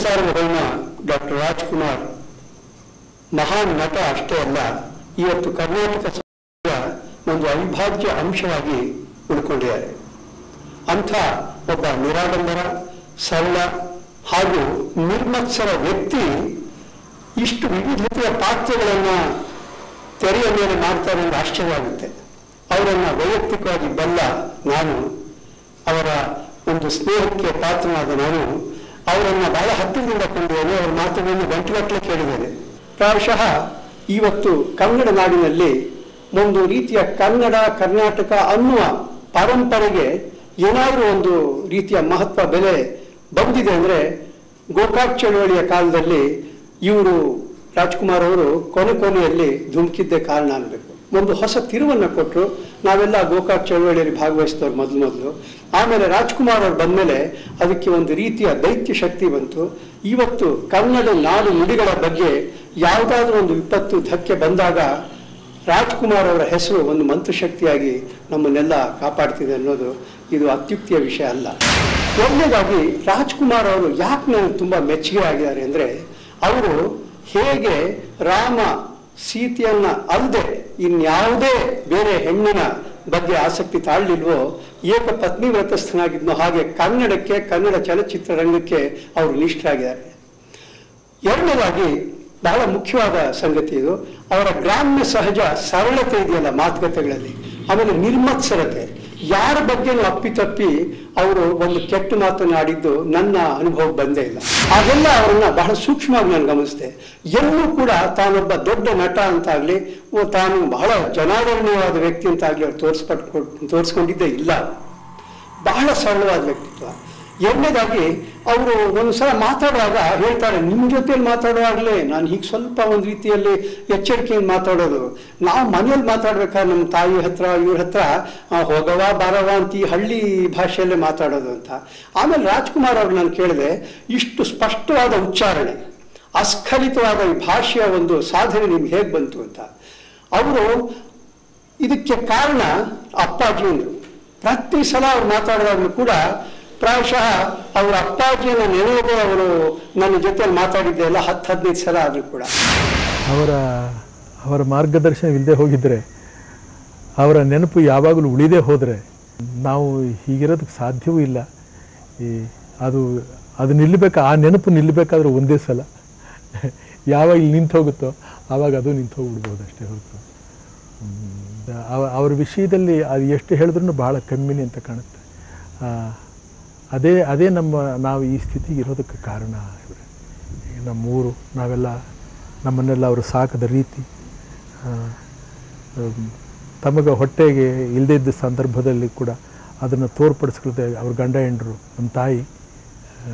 ಸಾರ್ವಭೌಮ ಡಾಕ್ಟರ್ ರಾಜ್ಕುಮಾರ್ ಮಹಾನ್ ನಟ ಅಷ್ಟೇ ಅಲ್ಲ ಇವತ್ತು ಕರ್ನಾಟಕ ಸಮಾಜದ ಒಂದು ಅವಿಭಾಜ್ಯ ಅಂಶವಾಗಿ ಉಳ್ಕೊಂಡಿದ್ದಾರೆ ಅಂಥ ಒಬ್ಬ ನಿರಾಡಂಬರ ಸರಳ ಹಾಗೂ ನಿರ್ಮತ್ಸರ ವ್ಯಕ್ತಿ ಇಷ್ಟು ವಿವಿಧತೆಯ ಪಾತ್ರಗಳನ್ನು ತೆರೆಯ ಮೇಲೆ ಮಾಡ್ತಾರೆ ಎಂದು ಆಶ್ಚರ್ಯವಾಗುತ್ತೆ ಅವರನ್ನು ವೈಯಕ್ತಿಕವಾಗಿ ಬಲ್ಲ ನಾನು ಅವರ ಒಂದು ಸ್ನೇಹಕ್ಕೆ ಪಾತ್ರನಾದ ನಾನು ಅವರನ್ನು ಬಹಳ ಹತ್ತಿರದಿಂದ ಕೊಂಡಿದ್ದೇನೆ ಅವರ ಮಾತುಗಳನ್ನು ಗಂಟುಗಟ್ಟಲೆ ಕೇಳಿದ್ದೇನೆ ಪ್ರಾಯಶಃ ಇವತ್ತು ಕನ್ನಡ ನಾಡಿನಲ್ಲಿ ಒಂದು ರೀತಿಯ ಕನ್ನಡ ಕರ್ನಾಟಕ ಅನ್ನುವ ಪರಂಪರೆಗೆ ಏನಾದರೂ ಒಂದು ರೀತಿಯ ಮಹತ್ವ ಬೆಲೆ ಬಂದಿದೆ ಅಂದರೆ ಗೋಕಾಕ್ ಚಳವಳಿಯ ಕಾಲದಲ್ಲಿ ಇವರು ರಾಜ್ಕುಮಾರ್ ಅವರು ಕೊನೆ ಕೊನೆಯಲ್ಲಿ ಧುಮುಕಿದ್ದೇ ಕಾರಣ ಅನ್ಬೇಕು ಒಂದು ಹೊಸ ತಿರುವನ್ನು ಕೊಟ್ಟರು ನಾವೆಲ್ಲ ಗೋಕಾಕ್ ಚಳವಳಿಯಲ್ಲಿ ಭಾಗವಹಿಸಿದವ್ರು ಮೊದಲು ಮೊದಲು ಆಮೇಲೆ ರಾಜ್ಕುಮಾರ್ ಅವರು ಬಂದಮೇಲೆ ಅದಕ್ಕೆ ಒಂದು ರೀತಿಯ ದೈತ್ಯ ಶಕ್ತಿ ಬಂತು ಇವತ್ತು ಕನ್ನಡ ನಾಡು ನುಡಿಗಳ ಬಗ್ಗೆ ಯಾವುದಾದ್ರೂ ಒಂದು ವಿಪತ್ತು ಧಕ್ಕೆ ಬಂದಾಗ ರಾಜ್ಕುಮಾರ್ ಅವರ ಹೆಸರು ಒಂದು ಮಂತ್ರಶಕ್ತಿಯಾಗಿ ನಮ್ಮನ್ನೆಲ್ಲ ಕಾಪಾಡ್ತಿದೆ ಅನ್ನೋದು ಇದು ಅತ್ಯುಕ್ತಿಯ ವಿಷಯ ಅಲ್ಲ ಒಂದನೇದಾಗಿ ರಾಜ್ಕುಮಾರ್ ಅವರು ಯಾಕೆ ನನಗೆ ತುಂಬ ಮೆಚ್ಚುಗೆ ಆಗಿದ್ದಾರೆ ಅಂದರೆ ಅವರು ಹೇಗೆ ರಾಮ ಸೀತೆಯನ್ನ ಅಲ್ಲದೆ ಇನ್ಯಾವುದೇ ಬೇರೆ ಹೆಣ್ಣಿನ ಬಗ್ಗೆ ಆಸಕ್ತಿ ತಾಳಲಿಲ್ವೋ ಏಕ ಪತ್ನಿ ವ್ರತಸ್ಥನಾಗಿದ್ನೋ ಹಾಗೆ ಕನ್ನಡಕ್ಕೆ ಕನ್ನಡ ಚಲಚಿತ್ರ ರಂಗಕ್ಕೆ ಅವರು ನಿಷ್ಠರಾಗಿದ್ದಾರೆ ಎರಡನೇದಾಗಿ ಬಹಳ ಮುಖ್ಯವಾದ ಸಂಗತಿ ಇದು ಅವರ ಗ್ರಾಮ್ಯ ಸಹಜ ಸರಳತೆ ಇದೆಯಲ್ಲ ಮಾತುಕತೆಗಳಲ್ಲಿ ಆಮೇಲೆ ನಿರ್ಮತ್ಸರತೆ ಯಾರ ಬಗ್ಗೆನೂ ಅಪ್ಪಿತಪ್ಪಿ ಅವರು ಒಂದು ಕೆಟ್ಟ ಮಾತನ್ನು ಆಡಿದ್ದು ನನ್ನ ಅನುಭವ ಬಂದೇ ಇಲ್ಲ ಅದೆಲ್ಲ ಅವರನ್ನ ಬಹಳ ಸೂಕ್ಷ್ಮವಾಗಿ ನಾನು ಗಮನಿಸಿದೆ ಎಲ್ಲೂ ಕೂಡ ತಾನೊಬ್ಬ ದೊಡ್ಡ ನಟ ಅಂತಾಗ್ಲಿ ಓ ತಾನು ಬಹಳ ಜನಾದರಣೀಯವಾದ ವ್ಯಕ್ತಿ ಅಂತಾಗ್ಲಿ ಅವ್ರು ತೋರಿಸ್ಪಟ್ಟು ತೋರಿಸ್ಕೊಂಡಿದ್ದೇ ಇಲ್ಲ ಬಹಳ ಸರಳವಾದ ವ್ಯಕ್ತಿತ್ವ ಎರಡನೇದಾಗಿ ಅವರು ಒಂದ್ಸಲ ಮಾತಾಡುವಾಗ ಹೇಳ್ತಾರೆ ನಿಮ್ಮ ಜೊತೆಯಲ್ಲಿ ಮಾತಾಡುವಾಗಲೇ ನಾನು ಹೀಗೆ ಸ್ವಲ್ಪ ಒಂದು ರೀತಿಯಲ್ಲಿ ಎಚ್ಚರಿಕೆಯಿಂದ ಮಾತಾಡೋದು ನಾವು ಮನೆಯಲ್ಲಿ ಮಾತಾಡ್ಬೇಕಾದ್ರೆ ನಮ್ಮ ತಾಯಿ ಹತ್ರ ಇವ್ರ ಹತ್ರ ಆ, ಹೋಗವ ಬಾರವ ಅಂತ ಈ ಹಳ್ಳಿ ಭಾಷೆಯಲ್ಲೇ ಮಾತಾಡೋದು ಅಂತ ಆಮೇಲೆ ರಾಜ್ಕುಮಾರ್ ಅವ್ರು ನಾನು ಕೇಳಿದೆ ಇಷ್ಟು ಸ್ಪಷ್ಟವಾದ ಉಚ್ಚಾರಣೆ ಅಸ್ಖಲಿತವಾದ ಈ ಭಾಷೆಯ ಒಂದು ಸಾಧನೆ ನಿಮ್ಗೆ ಹೇಗೆ ಬಂತು ಅಂತ ಅವರು ಇದಕ್ಕೆ ಕಾರಣ ಅಪ್ಪಾಜಿ ಅಂದ್ರು ಪ್ರತಿ ಸಲ ಅವ್ರು ಮಾತಾಡುವಾಗಲೂ ಕೂಡ ಪ್ರಾಯಶಃ ಅವರ ಅಪ್ಪಾಜಿಯನ್ನು ನೆನೆಯದೆ ಅವರು ನನ್ನ ಜೊತೆಯಲ್ಲಿ ಮಾತಾಡಿದ್ದೆ ಎಲ್ಲ ಹತ್ತು ಹದಿನೈದು ಸಲ ಆದರೂ ಕೂಡ ಅವರ ಅವರ ಮಾರ್ಗದರ್ಶನ ಇಲ್ಲದೆ ಹೋಗಿದ್ದರೆ ಅವರ ನೆನಪು ಯಾವಾಗಲೂ ಉಳಿದೇ ಹೋದರೆ ನಾವು ಹೀಗಿರೋದಕ್ಕೆ ಸಾಧ್ಯವೂ ಇಲ್ಲ ಈ ಅದು ಅದು ನಿಲ್ಲಬೇಕು ಆ ನೆನಪು ನಿಲ್ಲಬೇಕಾದ್ರೆ ಒಂದೇ ಸಲ ಯಾವಾಗ ಇಲ್ಲಿ ನಿಂತು ಹೋಗುತ್ತೋ ಆವಾಗ ಅದು ನಿಂತು ಹೋಗ್ಬಿಡ್ಬೋದು ಅಷ್ಟೇ ಹೊರತು ಹ್ಮ್, ಅವ- ಅವ್ರ ವಿಷಯದಲ್ಲಿ ಅದು ಎಷ್ಟು ಹೇಳಿದ್ರೂ ಭಾಳ ಕಮ್ಮಿನೇ ಅಂತ ಕಾಣುತ್ತೆ ಆ, ಅದೇ ಅದೇ ನಮ್ಮ ನಾವು ಈ ಸ್ಥಿತಿಗೆ ಇರೋದಕ್ಕೆ ಕಾರಣ ಇವರೇ ಈಗ ನಮ್ಮೂರು ನಾವೆಲ್ಲ ನಮ್ಮನ್ನೆಲ್ಲ ಅವರು ಸಾಕದ ರೀತಿ ಆ, ಹ್ಮ್, ತಮಗೆ ಹೊಟ್ಟೆಗೆ ಇಲ್ಲದೇ ಇದ್ದ ಸಂದರ್ಭದಲ್ಲಿ ಕೂಡ ಅದನ್ನು ತೋರ್ಪಡಿಸ್ಕೊಳ್ಳದೆ ಅವ್ರ ಗಂಡ ಹೆಂಡರು ನಮ್ಮ ತಾಯಿ ಆ,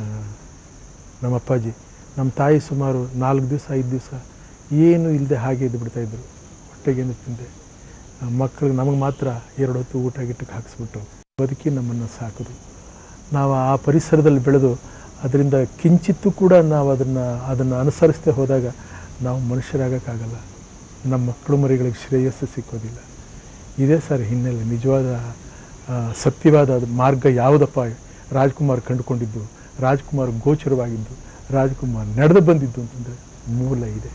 ನಮ್ಮ ಅಪ್ಪಾಜಿ ನಮ್ಮ ತಾಯಿ ಸುಮಾರು ನಾಲ್ಕು ದಿವಸ ಐದು ದಿವಸ ಏನು ಇಲ್ಲದೆ ಹಾಗೆ ಇದ್ದು ಬಿಡ್ತಾಯಿದ್ರು ಹೊಟ್ಟೆಗೇನು ತಿಂದೆ ಮಕ್ಕಳಿಗೆ ನಮಗೆ ಮಾತ್ರ ಎರಡು ಹೊತ್ತು ಊಟ ಗಿಟ್ಟಕ್ಕೆ ಹಾಕಿಸ್ಬಿಟ್ಟು ಬದುಕಿ ನಮ್ಮನ್ನು ಸಾಕಿದ್ರು ನಾವು ಆ ಪರಿಸರದಲ್ಲಿ ಬೆಳೆದು ಅದರಿಂದ ಕಿಂಚಿತ್ತೂ ಕೂಡ ನಾವು ಅದನ್ನು ಅದನ್ನು ಅನುಸರಿಸದೆ ಹೋದಾಗ ನಾವು ಮನುಷ್ಯರಾಗೋಕ್ಕಾಗಲ್ಲ ನಮ್ಮ ಮಕ್ಕಳು ಮರಿಗಳಿಗೆ ಶ್ರೇಯಸ್ಸು ಸಿಕ್ಕೋದಿಲ್ಲ ಇದೇ ಸರ್ ಹಿನ್ನೆಲೆ ನಿಜವಾದ ಆ, ಸತ್ಯವಾದ ಅದು ಮಾರ್ಗ ಯಾವುದಪ್ಪ ರಾಜ್ಕುಮಾರ್ ಕಂಡುಕೊಂಡಿದ್ದು ರಾಜ್ಕುಮಾರ್ ಗೋಚರವಾಗಿದ್ದು ರಾಜ್ಕುಮಾರ್ ನಡೆದು ಬಂದಿದ್ದು ಅಂತಂದರೆ ಮೂಲ ಇದೆ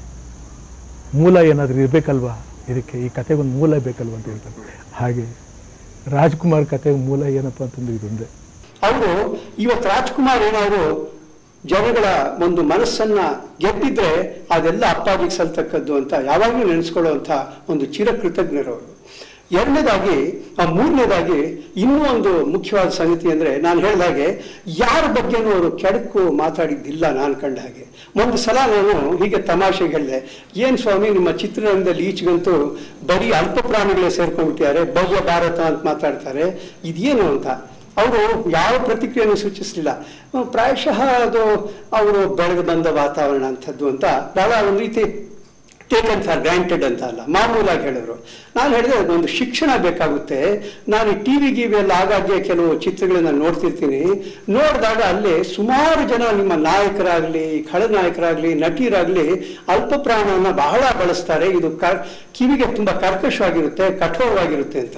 ಮೂಲ ಏನಾದರೂ ಇರಬೇಕಲ್ವಾ ಇದಕ್ಕೆ ಈ ಕತೆಗೊಂದು ಮೂಲ ಬೇಕಲ್ವಾ ಅಂತ ಹೇಳ್ತಾರೆ ಹಾಗೆ ರಾಜ್ಕುಮಾರ್ ಕತೆಗೆ ಮೂಲ ಏನಪ್ಪ ಅಂತಂದ್ರೆ ಇದೊಂದೇ ಅವರು ಇವತ್ತು ರಾಜ್ಕುಮಾರ್ ಏನಾದ್ರು ಜನಗಳ ಒಂದು ಮನಸ್ಸನ್ನ ಗೆದ್ದಿದ್ರೆ ಅದೆಲ್ಲ ಅಪ್ಪಾಜಿಗೆ ಸಲ್ತಕ್ಕದ್ದು ಅಂತ ಯಾವಾಗಲೂ ನೆನೆಸ್ಕೊಳ್ಳುವಂಥ ಒಂದು ಚಿರಕೃತಜ್ಞರು ಅವರು ಎರಡನೇದಾಗಿ ಆ ಮೂರನೇದಾಗಿ ಇನ್ನೂ ಒಂದು ಮುಖ್ಯವಾದ ಸಂಗತಿ ಅಂದರೆ ನಾನು ಹೇಳಿದಾಗೆ ಯಾರ ಬಗ್ಗೆನೂ ಅವರು ಕೆಡಕು ಮಾತಾಡಿದ್ದಿಲ್ಲ ನಾನು ಕಂಡ ಹಾಗೆ ಒಂದು ಸಲ ನಾನು ಹೀಗೆ ತಮಾಷೆಗೆ ಹೇಳಿದೆ ಏನು ಸ್ವಾಮಿ ನಿಮ್ಮ ಚಿತ್ರರಂಗದಲ್ಲಿ ಈಚೆಗಂತೂ ಬರೀ ಅಲ್ಪ ಪ್ರಾಣಿಗಳೇ ಸೇರ್ಕೊಂಡ್ಬಿಟ್ಟಿದ್ದಾರೆ ಭವ್ಯ ಭಾರತ ಅಂತ ಮಾತಾಡ್ತಾರೆ ಇದೇನು ಅಂತ ಅವರು ಯಾವ ಪ್ರತಿಕ್ರಿಯೆಯನ್ನು ಸೂಚಿಸಲಿಲ್ಲ ಅಹ್, ಪ್ರಾಯಶಃ ಅದು ಅವರು ಬೆಳೆದು ಬಂದ ವಾತಾವರಣ ಅಂಥದ್ದು ಅಂತ ಬಹಳ ಒಂದು ರೀತಿ ಟೇಕನ್ ಫಾರ್ ಗ್ರಾಂಟೆಡ್ ಅಂತ ಅಲ್ಲ ಮಾಮೂಲಾಗಿ ಹೇಳಿದ್ರು ನಾನು ಹೇಳಿದೆ ಒಂದು ಶಿಕ್ಷಣ ಬೇಕಾಗುತ್ತೆ ನಾನು ಟಿ ವಿ ಗಿವಿ ಎಲ್ಲ ಆಗಾಗ್ಗೆ ಕೆಲವು ಚಿತ್ರಗಳನ್ನ ನೋಡ್ತಿರ್ತೀನಿ ನೋಡಿದಾಗ ಅಲ್ಲಿ ಸುಮಾರು ಜನ ನಿಮ್ಮ ನಾಯಕರಾಗಲಿ ಖಳನಾಯಕರಾಗಲಿ ನಟಿಯರಾಗಲಿ ಅಲ್ಪ ಪ್ರಾಣವನ್ನು ಬಹಳ ಬಳಸ್ತಾರೆ ಇದು ಕ ಕಿವಿಗೆ ತುಂಬ ಕರ್ಕಶವಾಗಿರುತ್ತೆ ಕಠೋರವಾಗಿರುತ್ತೆ ಅಂತ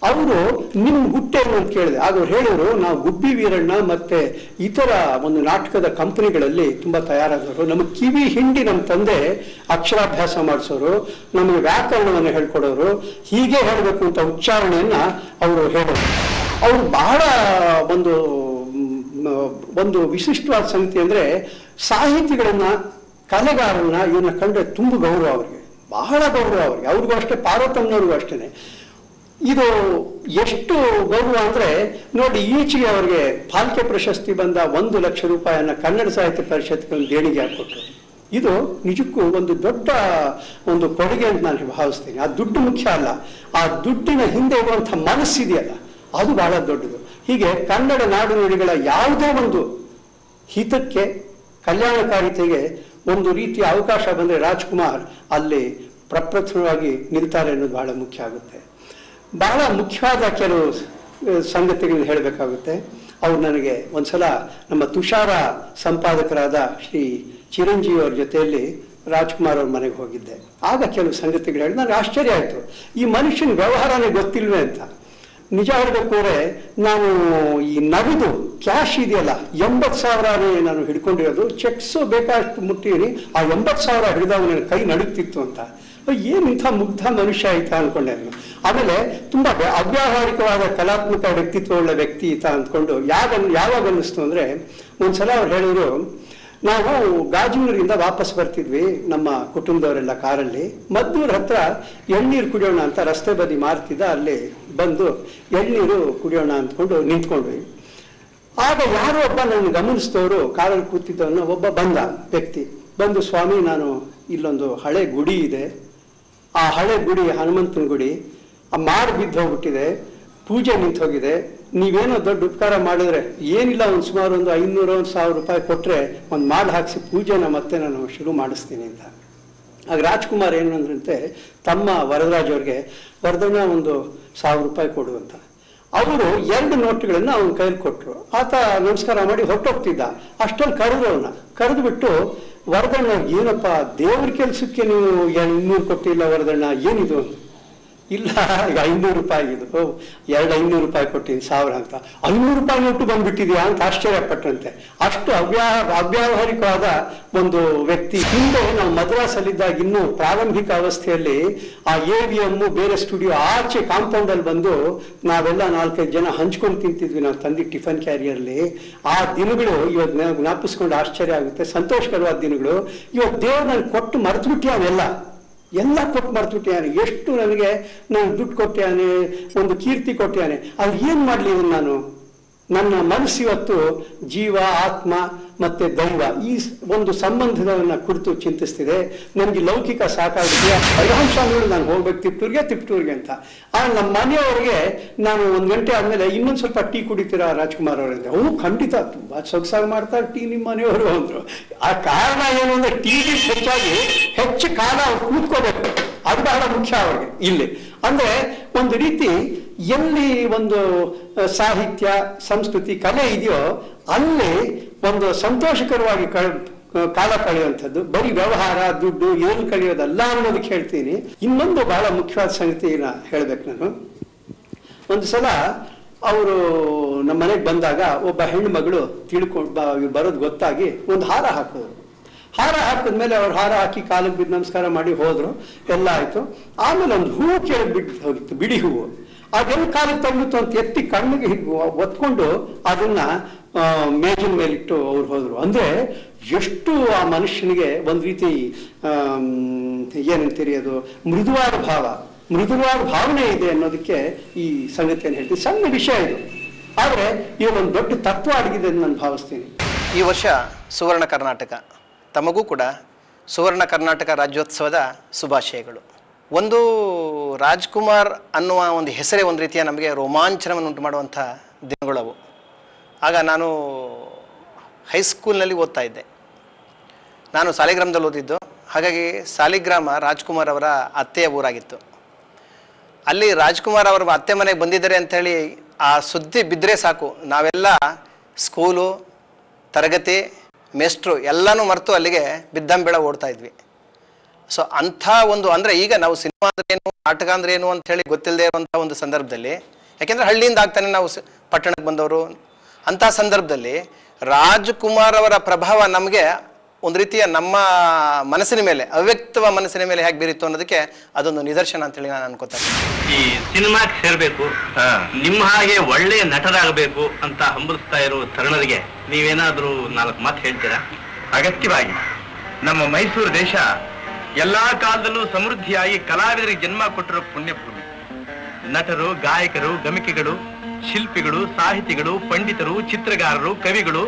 ಅವರು ನಿಮ್ಮ ಗುಟ್ಟೇನು ಅಂತ ಕೇಳಿದೆ ಆಗ ಅವ್ರು ಹೇಳಿದ್ರು ನಾವು ಗುಬ್ಬಿ ವೀರಣ್ಣ ಮತ್ತೆ ಇತರ ಒಂದು ನಾಟಕದ ಕಂಪನಿಗಳಲ್ಲಿ ತುಂಬಾ ತಯಾರಾದವರು ನಮ್ಮ ಕಿವಿ ಹಿಂಡಿ ನಮ್ಮ ತಂದೆ ಅಕ್ಷರಾಭ್ಯಾಸ ಮಾಡಿಸೋರು ನಮಗೆ ವ್ಯಾಕರಣವನ್ನು ಹೇಳ್ಕೊಡೋರು ಹೀಗೆ ಹೇಳಬೇಕು ಅಂತ ಉಚ್ಚಾರಣೆಯನ್ನ ಅವರು ಹೇಳೋರು ಅವರು ಬಹಳ ಒಂದು ಮ್, ಒಂದು ವಿಶಿಷ್ಟವಾದ ಸಂಗತಿ ಅಂದ್ರೆ ಸಾಹಿತಿಗಳನ್ನ ಕಲೆಗಾರನ್ನ ಇವನ್ನ ಕಂಡ್ರೆ ತುಂಬ ಗೌರವ ಅವ್ರಿಗೆ ಬಹಳ ಗೌರವ ಅವ್ರಿಗೆ ಅವ್ರಿಗೂ ಅಷ್ಟೇ ಪಾರ್ವತಮ್ಮನವ್ರಿಗೂ ಅಷ್ಟೇನೆ ಇದು ಎಷ್ಟು ಗೌರವ ಅಂದ್ರೆ ನೋಡಿ ಈಚೆಗೆ ಅವರಿಗೆ ಫಾಲ್ಕೆ ಪ್ರಶಸ್ತಿ ಬಂದ ಒಂದು ಲಕ್ಷ ರೂಪಾಯಿಯನ್ನ ಕನ್ನಡ ಸಾಹಿತ್ಯ ಪರಿಷತ್ಗೆ ಒಂದು ದೇಣಿಗೆ ಹಾಕೊಟ್ರು ಇದು ನಿಜಕ್ಕೂ ಒಂದು ದೊಡ್ಡ ಒಂದು ಕೊಡುಗೆ ಅಂತ ನಾನು ಭಾವಿಸ್ತೀನಿ ಆ ದುಡ್ಡು ಮುಖ್ಯ ಅಲ್ಲ ಆ ದುಡ್ಡಿನ ಹಿಂದೆ ಇರುವಂತಹ ಮನಸ್ಸಿದೆಯಲ್ಲ ಅದು ಬಹಳ ದೊಡ್ಡದು ಹೀಗೆ ಕನ್ನಡ ನಾಡು ನುಡಿಗಳ ಯಾವುದೇ ಒಂದು ಹಿತಕ್ಕೆ ಕಲ್ಯಾಣಕಾರಿತೆಗೆ ಒಂದು ರೀತಿಯ ಅವಕಾಶ ಬಂದರೆ ರಾಜ್ಕುಮಾರ್ ಅಲ್ಲಿ ಪ್ರಪ್ರಥಮವಾಗಿ ನಿಲ್ತಾರೆ ಅನ್ನೋದು ಬಹಳ ಮುಖ್ಯ ಆಗುತ್ತೆ ಬಹಳ ಮುಖ್ಯವಾದ ಕೆಲವು ಸ- ಸಂಗತಿಗಳನ್ನ ಹೇಳಬೇಕಾಗುತ್ತೆ ಅವ್ರು ನನಗೆ ಒಂದ್ಸಲ ನಮ್ಮ ತುಷಾರ ಸಂಪಾದಕರಾದ ಶ್ರೀ ಚಿರಂಜೀವಿ ಅವ್ರ ಜೊತೆಯಲ್ಲಿ ರಾಜ್ಕುಮಾರ್ ಅವ್ರ ಮನೆಗೆ ಹೋಗಿದ್ದೆ ಆಗ ಕೆಲವು ಸಂಗತಿಗಳು ಹೇಳಿ ನನಗೆ ಆಶ್ಚರ್ಯ ಆಯಿತು ಈ ಮನುಷ್ಯನ ವ್ಯವಹಾರನೇ ಗೊತ್ತಿಲ್ವೇ ಅಂತ ನಿಜ ಹೇಳಬೇಕಾದ್ರೆ ನಾನು ಈ ನಗದು ಕ್ಯಾಶ್ ಇದೆಯಲ್ಲ ಎಂಬತ್ತು ಸಾವಿರನೇ ನಾನು ಹಿಡ್ಕೊಂಡಿರೋದು ಚೆಕ್ಸ್ ಬೇಕಾಷ್ಟು ಮುಟ್ಟಿದ್ದೀನಿ ಆ ಎಂಬತ್ತು ಸಾವಿರ ಹಿಡಿದಾಗ ನನ್ನ ಕೈ ನಡುತ್ತಿತ್ತು ಅಂತ ಏನು ಇಂಥ ಮುಗ್ಧ ಮನುಷ್ಯ ಆಯ್ತಾ ಅನ್ಕೊಂಡೆ ನಾನು ಆಮೇಲೆ ತುಂಬಾ ವ್ಯ- ಅವ್ಯಾವಹಾರಿಕವಾದ ಕಲಾತ್ಮಕ ವ್ಯಕ್ತಿತ್ವವುಳ್ಳ ವ್ಯಕ್ತಿ ಈತ ಅಂದ್ಕೊಂಡು ಯಾವಾಗ ಯಾವಾಗ ಅನ್ನಿಸ್ತು ಅಂದ್ರೆ ಒಂದ್ಸಲ ಅವ್ರು ಹೇಳಿದ್ರು ನಾವು ಗಾಜನೂರಿಂದ ವಾಪಸ್ ಬರ್ತಿದ್ವಿ ನಮ್ಮ ಕುಟುಂಬದವರೆಲ್ಲ ಕಾರಲ್ಲಿ ಮದ್ದೂರ್ ಹತ್ರ ಎಳ್ನೀರು ಕುಡಿಯೋಣ ಅಂತ ರಸ್ತೆ ಬದಿ ಮಾರ್ತಿದ್ದ ಅಲ್ಲಿ ಬಂದು ಎಳ್ನೀರು ಕುಡಿಯೋಣ ಅಂದ್ಕೊಂಡು ನಿಂತ್ಕೊಂಡ್ವಿ ಆಗ ಯಾರೋ ಒಬ್ಬ ನನ್ನ ಗಮನಿಸಿದವರು ಕಾರಲ್ಲಿ ಕೂತಿದ್ದವನು ಒಬ್ಬ ಬಂದ ವ್ಯಕ್ತಿ ಬಂದು ಸ್ವಾಮಿ ನಾನು ಇಲ್ಲೊಂದು ಹಳೆ ಗುಡಿ ಇದೆ ಆ ಹಳೆ ಗುಡಿ ಹನುಮಂತನ ಗುಡಿ ಆ ಮಾರು ಬಿದ್ದು ಹೋಗ್ಬಿಟ್ಟಿದೆ ಪೂಜೆ ನಿಂತು ಹೋಗಿದೆ ನೀವೇನೋ ದೊಡ್ಡ ಉಪಕಾರ ಮಾಡಿದ್ರೆ ಏನಿಲ್ಲ ಒಂದು ಸುಮಾರು ಒಂದು ಐನೂರು ಒಂದು ಸಾವಿರ ರೂಪಾಯಿ ಕೊಟ್ಟರೆ ಒಂದು ಮಾಲ್ ಹಾಕಿಸಿ ಪೂಜೆನ ಮತ್ತೆ ನಾನು ಶುರು ಮಾಡಿಸ್ತೀನಿ ಅಂತ ಆಗ ರಾಜ್ಕುಮಾರ್ ಏನು ಅಂದ್ರಂತೆ ತಮ್ಮ ವರದರಾಜ್ ಅವ್ರಿಗೆ ವರದಣ್ಣ ಒಂದು ಸಾವಿರ ರೂಪಾಯಿ ಕೊಡು ಅಂತ ಅವರು ಎರಡು ನೋಟ್ಗಳನ್ನ ಅವನ ಕೈಲಿ ಕೊಟ್ಟರು ಆತ ನಮಸ್ಕಾರ ಮಾಡಿ ಹೊರಟೋಗ್ತಿದ್ದ ಅಷ್ಟೊಂದು ಕರೆದು ಅವನ್ನ ಕರೆದು ಬಿಟ್ಟು ವರದಣ್ಣ ಏನಪ್ಪ ದೇವ್ರ ಕೆಲ್ಸಕ್ಕೆ ನೀವು ಇನ್ನೂರು ಕೊಟ್ಟಿಲ್ಲ ವರದಣ್ಣ ಏನಿದು ಅಂತ ಇಲ್ಲ ಈಗ ಐನೂರು ರೂಪಾಯಿ ಇದು ಓ, ಎರಡು ಐನೂರು ರೂಪಾಯಿ ಕೊಟ್ಟಿದ್ದೀನಿ ಸಾವಿರ ಅಂತ ಐನೂರು ರೂಪಾಯಿ ನೋಟು ಬಂದ್ಬಿಟ್ಟಿದ್ಯಾ ಅಂತ ಆಶ್ಚರ್ಯಪಟ್ಟಂತೆ ಅಷ್ಟು ಅವ್ಯಾ ಅವ್ಯಾವಹಾರಿಕವಾದ ಒಂದು ವ್ಯಕ್ತಿ ಹಿಂದೆ ನಾವು ಮದ್ರಾಸಲ್ಲಿದ್ದಾಗ ಇನ್ನೂ ಪ್ರಾರಂಭಿಕ ಅವಸ್ಥೆಯಲ್ಲಿ ಆ ಎ ವಿ ಎಮ್ಮು ಬೇರೆ ಸ್ಟುಡಿಯೋ ಆಚೆ ಕಾಂಪೌಂಡ್ ಅಲ್ಲಿ ಬಂದು ನಾವೆಲ್ಲ ನಾಲ್ಕೈದು ಜನ ಹಂಚ್ಕೊಂಡು ತಿಂತಿದ್ವಿ ನಾವು ತಂದಿ ಟಿಫನ್ ಕ್ಯಾರಿಯರ್ಲಿ ಆ ದಿನಗಳು ಇವತ್ತು ಜ್ಞಾ- ಜ್ಞಾಪಿಸ್ಕೊಂಡು ಆಶ್ಚರ್ಯ ಆಗುತ್ತೆ ಸಂತೋಷಕರವಾದ ದಿನಗಳು ಇವತ್ತು ದೇವ್ರು ನನಗೆ ಕೊಟ್ಟು ಮರೆತು ಬಿಟ್ಟಿಯಾನೆಲ್ಲ ಎಲ್ಲ ಕೊಟ್ಟು ಮರ್ತ್ಬಿಟ್ಟಿಯಾನೆ ಎಷ್ಟು ನನಗೆ ನಾನು ದುಡ್ಡು ಕೊಟ್ಟಿಯಾನೆ ಒಂದು ಕೀರ್ತಿ ಕೊಟ್ಟಿಯಾನೆ ಅದು ಏನು ಮಾಡಲಿ ಇದನ್ನು ನಾನು ನನ್ನ ಮನಸ್ಸು ಇವತ್ತು ಜೀವ ಆತ್ಮ ಮತ್ತೆ ದೈವ ಈ ಸ್- ಒಂದು ಸಂಬಂಧದವನ್ನ ಕುರಿತು ಚಿಂತಿಸ್ತಿದೆ ನನಗೆ ಲೌಕಿಕ ಸಾಕಾಗಿದೆ ಪರಿಹಾಂಶಗಳು ನಾನು ಹೋಗ್ಬೇಕು ತಿಪ್ಟೂರ್ಗೆ ತಿಪ್ಟೂರ್ಗೆ ಅಂತ ಆ ನಮ್ಮ ಮನೆಯವರಿಗೆ ನಾನು ಒಂದು ಗಂಟೆ ಆದ್ಮೇಲೆ ಇನ್ನೊಂದು ಸ್ವಲ್ಪ ಟೀ ಕುಡಿತೀರಾ ರಾಜ್ಕುಮಾರ್ ಅವರಿಂದ ಓ ಖಂಡಿತ ತುಂಬಾ ಸೊಗಸಾಗಿ ಮಾಡ್ತಾರೆ ಟೀ ನಿಮ್ಮ ಮನೆಯವರು ಅಂದ್ರು ಆ ಕಾರಣ ಏನು ಅಂದ್ರೆ ಟೀ ಹೆಚ್ಚಾಗಿ ಹೆಚ್ಚು ಕಾಲ ಅವ್ರು ಕೂತ್ಕೋಬೇಕು ಅದು ಬಹಳ ಮುಖ್ಯ ಅವ್ರಿಗೆ ಇಲ್ಲಿ ಅಂದ್ರೆ ಒಂದು ರೀತಿ ಎಲ್ಲಿ ಒಂದು ಆ, ಸಾಹಿತ್ಯ ಸಂಸ್ಕೃತಿ ಕಲೆ ಇದೆಯೋ ಅಲ್ಲಿ ಒಂದು ಸಂತೋಷಕರವಾಗಿ ಕಳ್ ಕಾಲ ಕಳೆಯುವಂಥದ್ದು ಬರೀ ವ್ಯವಹಾರ ದುಡ್ಡು ಏನು ಕಳೆಯೋದಲ್ಲ ಅನ್ನೋದಕ್ಕೆ ಹೇಳ್ತೀನಿ ಇನ್ನೊಂದು ಬಹಳ ಮುಖ್ಯವಾದ ಸಂಗತಿನ ಹೇಳ್ಬೇಕು ನಾನು ಒಂದು ಸಲ ಅವರು ನಮ್ಮ ಮನೆಗೆ ಬಂದಾಗ ಒಬ್ಬ ಹೆಣ್ಣು ಮಗಳು ತಿಳ್ಕೊಂಡು ಬರೋದು ಗೊತ್ತಾಗಿ ಒಂದು ಹಾರ ಹಾಕಿದ್ರು ಹಾರ ಹಾಕಿದ್ಮೇಲೆ ಅವ್ರು ಹಾರ ಹಾಕಿ ಕಾಲಿಗೆ ಬಿದ್ದು ನಮಸ್ಕಾರ ಮಾಡಿ ಹೋದ್ರು ಎಲ್ಲ ಆಯ್ತು ಆಮೇಲೆ ಒಂದು ಹೂವು ಕೇಳಿ ಬಿಟ್ಟು ಹೋಗಿತ್ತು ಬಿಡಿ ಹೂವು ಅದೆಲ್ಲ ಕಾಲಿಗೆ ತಗೊಂಡಿತ್ತು ಅಂತ ಎತ್ತಿ ಕಣ್ಣಿಗೆ ಹೀಗೆ ಒತ್ಕೊಂಡು ಅದನ್ನ ಆ, ಮೇಜಿನ ಮೇಲಿಟ್ಟು ಅವ್ರು ಹೋದ್ರು ಅಂದ್ರೆ ಎಷ್ಟು ಆ ಮನುಷ್ಯನಿಗೆ ಒಂದು ರೀತಿ ಆಮ್, ಏನಂತೀರಿ ಅದು ಮೃದುವಾದ ಭಾವ ಮೃದುವಾದ ಭಾವನೆ ಇದೆ ಅನ್ನೋದಕ್ಕೆ ಈ ಸಂಗತಿಯನ್ನು ಹೇಳ್ತೀನಿ ಸಣ್ಣ ವಿಷಯ ಇದು ಆದರೆ ಇದು ಒಂದು ದೊಡ್ಡ ತತ್ವ ಅಡಗಿದೆ ಅಂತ ನಾನು ಭಾವಿಸ್ತೀನಿ ಈ ವರ್ಷ ಸುವರ್ಣ ಕರ್ನಾಟಕ ತಮಗೂ ಕೂಡ ಸುವರ್ಣ ಕರ್ನಾಟಕ ರಾಜ್ಯೋತ್ಸವದ ಶುಭಾಶಯಗಳು ಒಂದು ರಾಜ್ಕುಮಾರ್ ಅನ್ನುವ ಒಂದು ಹೆಸರೇ ಒಂದು ರೀತಿಯ ನಮಗೆ ರೋಮಾಂಚನವನ್ನು ಉಂಟು ಮಾಡುವಂಥ ದಿನಗಳವು ಆಗ ನಾನು ಹೈಸ್ಕೂಲ್ನಲ್ಲಿ ಓದ್ತಾ ಇದ್ದೆ ನಾನು ಸಾಲಿಗ್ರಾಮದಲ್ಲಿ ಓದಿದ್ದು ಹಾಗಾಗಿ ಸಾಲಿಗ್ರಾಮ ರಾಜ್ಕುಮಾರ್ ಅವರ ಅತ್ತೆಯ ಊರಾಗಿತ್ತು ಅಲ್ಲಿ ರಾಜ್ಕುಮಾರ್ ಅವರ ಅತ್ತೆ ಮನೆಗೆ ಬಂದಿದ್ದಾರೆ ಅಂಥೇಳಿ ಆ ಸುದ್ದಿ ಬಿದ್ದರೆ ಸಾಕು ನಾವೆಲ್ಲ ಸ್ಕೂಲು ತರಗತಿ ಮೆಸ್ಟ್ರು ಎಲ್ಲನೂ ಮರೆತು ಅಲ್ಲಿಗೆ ಬಿದ್ದಂಬೆಳ ಓಡ್ತಾ ಇದ್ವಿ ಸೊ ಅಂಥ ಒಂದು ಅಂದರೆ ಈಗ ನಾವು ಸಿನಿಮಾ ಅಂದ್ರೆ ಏನು ನಾಟಕ ಅಂದ್ರೆ ಏನು ಅಂತ ಹೇಳಿ ಗೊತ್ತಿಲ್ಲದೆ ಇರುವಂಥ ಒಂದು ಸಂದರ್ಭದಲ್ಲಿ ಯಾಕೆಂದ್ರೆ ಹಳ್ಳಿಯಿಂದ ಆಗ್ತಾನೆ ನಾವು ಸ- ಪಟ್ಟಣಕ್ಕೆ ಬಂದವರು ಅಂಥ ಸಂದರ್ಭದಲ್ಲಿ ರಾಜ್ಕುಮಾರ್ ಅವರ ಪ್ರಭಾವ ನಮಗೆ ಒಂದು ರೀತಿಯ ನಮ್ಮ ಮನಸ್ಸಿನ ಮೇಲೆ ಅವ್ಯಕ್ತವ ಮನಸ್ಸಿನ ಮೇಲೆ ಹೇಗೆ ಬೀರಿತ್ತು ಅನ್ನೋದಕ್ಕೆ ಅದೊಂದು ನಿದರ್ಶನ ಅಂತೇಳಿ ನಾನು ಅನ್ಕೋತೇನೆ ಈ ಸಿನಿಮಾಕ್ಕೆ ಸೇರ್ಬೇಕು ನಿಮ್ಮ ಹಾಗೆ ಒಳ್ಳೆ ನಟರಾಗಬೇಕು ಅಂತ ಹಂಬಲಿಸ್ತಾ ಇರೋ ತರುಣರಿಗೆ ನೀವೇನಾದ್ರೂ ನಾಲ್ಕು ಮಾತು ಹೇಳ್ತೀರಾ ಅಗತ್ಯವಾಗಿ ನಮ್ಮ ಮೈಸೂರು ದೇಶ ಎಲ್ಲಾ ಕಾಲದಲ್ಲೂ ಸಮೃದ್ಧಿಯಾಗಿ ಕಲಾವಿದರಿಗೆ ಜನ್ಮ ಕೊಟ್ಟಿರೋ ಪುಣ್ಯಭೂಮಿ ನಟರು ಗಾಯಕರು ಗಮಿಕೆಗಳು ಶಿಲ್ಪಿಗಳು ಸಾಹಿತಿಗಳು ಪಂಡಿತರು ಚಿತ್ರಗಾರರು ಕವಿಗಳು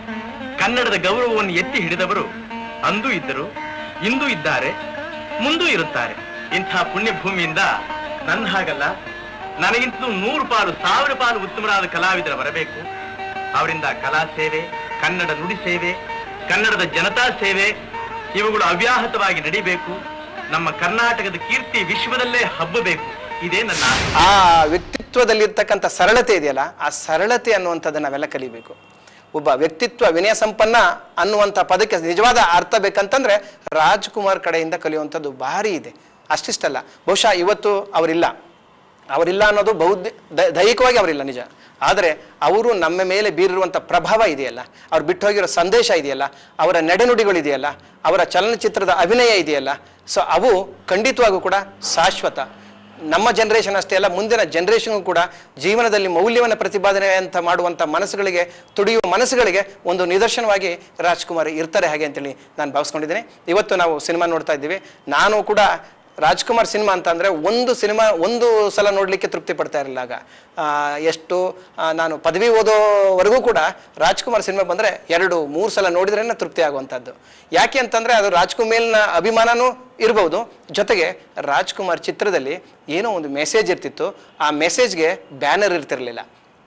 ಕನ್ನಡದ ಗೌರವವನ್ನು ಎತ್ತಿ ಹಿಡಿದವರು ಅಂದೂ ಇದ್ದರು ಇಂದೂ ಇದ್ದಾರೆ ಮುಂದೂ ಇರುತ್ತಾರೆ ಇಂಥ ಪುಣ್ಯಭೂಮಿಯಿಂದ ನನ್ನ ಹಾಗಲ್ಲ ನನಗಿಂತಲೂ ನೂರು ಪಾಲು ಸಾವಿರ ಪಾಲು ಉತ್ತಮರಾದ ಕಲಾವಿದರ ಬರಬೇಕು ಅವರಿಂದ ಕಲಾ ಸೇವೆ ಕನ್ನಡ ನುಡಿ ಸೇವೆ ಕನ್ನಡದ ಜನತಾ ಸೇವೆ ಇವುಗಳು ಅವ್ಯಾಹತವಾಗಿ ನಡಿಬೇಕು ನಮ್ಮ ಕರ್ನಾಟಕದ ಕೀರ್ತಿ ವಿಶ್ವದಲ್ಲೇ ಹಬ್ಬಬೇಕು ಇದೇ ನನ್ನ ಆಸೆ. ಆ ವ್ಯಕ್ತಿತ್ವದಲ್ಲಿರ್ತಕ್ಕಂಥ ಸರಳತೆ ಇದೆಯಲ್ಲ ಆ ಸರಳತೆ ಅನ್ನುವಂಥದ್ದನ್ನು ನಾವೆಲ್ಲ ಕಲಿಬೇಕು ಒಬ್ಬ ವ್ಯಕ್ತಿತ್ವ ವಿನಯ ಸಂಪನ್ನ ಅನ್ನುವಂಥ ಪದಕ್ಕೆ ನಿಜವಾದ ಅರ್ಥ ಬೇಕಂತಂದ್ರೆ ರಾಜ್ಕುಮಾರ್ ಕಡೆಯಿಂದ ಕಲಿಯುವಂಥದ್ದು ಭಾರಿ ಇದೆ ಅಷ್ಟಿಷ್ಟಲ್ಲ ಬಹುಶಃ ಇವತ್ತು ಅವರಿಲ್ಲ ಅವರಿಲ್ಲ ಅನ್ನೋದು ಬೌದ್ಧ ದ- ದೈಹಿಕವಾಗಿ ಅವರಿಲ್ಲ ನಿಜ ಆದರೆ ಅವರು ನಮ್ಮ ಮೇಲೆ ಬೀರಿರುವಂಥ ಪ್ರಭಾವ ಇದೆಯಲ್ಲ ಅವ್ರು ಬಿಟ್ಟು ಹೋಗಿರೋ ಸಂದೇಶ ಇದೆಯಲ್ಲ ಅವರ ನಡೆನುಡಿಗಳಿದೆಯಲ್ಲ ಅವರ ಚಲನಚಿತ್ರದ ಅಭಿನಯ ಇದೆಯಲ್ಲ ಸೊ ಅವು ಖಂಡಿತವಾಗೂ ಕೂಡ ಶಾಶ್ವತ ನಮ್ಮ ಜನ್ರೇಷನ್ ಅಷ್ಟೇ ಅಲ್ಲ ಮುಂದಿನ ಜನ್ರೇಷನ್ಗೂ ಕೂಡ ಜೀವನದಲ್ಲಿ ಮೌಲ್ಯವನ್ನು ಪ್ರತಿಪಾದನೆ ಅಂತ ಮಾಡುವಂಥ ಮನಸ್ಸುಗಳಿಗೆ ತುಡಿಯುವ ಮನಸ್ಸುಗಳಿಗೆ ಒಂದು ನಿದರ್ಶನವಾಗಿ ರಾಜ್ಕುಮಾರ್ ಇರ್ತಾರೆ ಹಾಗೆ ಅಂತೇಳಿ ನಾನು ಭಾವಿಸ್ಕೊಂಡಿದ್ದೀನಿ ಇವತ್ತು ನಾವು ಸಿನಿಮಾ ನೋಡ್ತಾ ಇದ್ದೀವಿ ನಾನು ಕೂಡ ರಾಜ್ಕುಮಾರ್ ಸಿನಿಮಾ ಅಂತ ಅಂದರೆ ಒಂದು ಸಿನಿಮಾ ಒಂದು ಸಲ ನೋಡಲಿಕ್ಕೆ ತೃಪ್ತಿ ಪಡ್ತಾ ಇರಲಿಲ್ಲ ಆಗ ಆ, ಎಷ್ಟು ಆ, ನಾನು ಪದವಿ ಓದೋವರೆಗೂ ಕೂಡ ರಾಜ್ಕುಮಾರ್ ಸಿನಿಮಾ ಬಂದರೆ ಎರಡು ಮೂರು ಸಲ ನೋಡಿದ್ರೇ ತೃಪ್ತಿ ಆಗುವಂಥದ್ದು ಯಾಕೆ ಅಂತಂದರೆ ಅದು ರಾಜ್ಕುಮೇಲ್ನ ಅಭಿಮಾನನೂ ಇರ್ಬೋದು ಜೊತೆಗೆ ರಾಜ್ಕುಮಾರ್ ಚಿತ್ರದಲ್ಲಿ ಏನೋ ಒಂದು ಮೆಸೇಜ್ ಇರ್ತಿತ್ತು ಆ ಮೆಸೇಜ್ಗೆ ಬ್ಯಾನರ್ ಇರ್ತಿರಲಿಲ್ಲ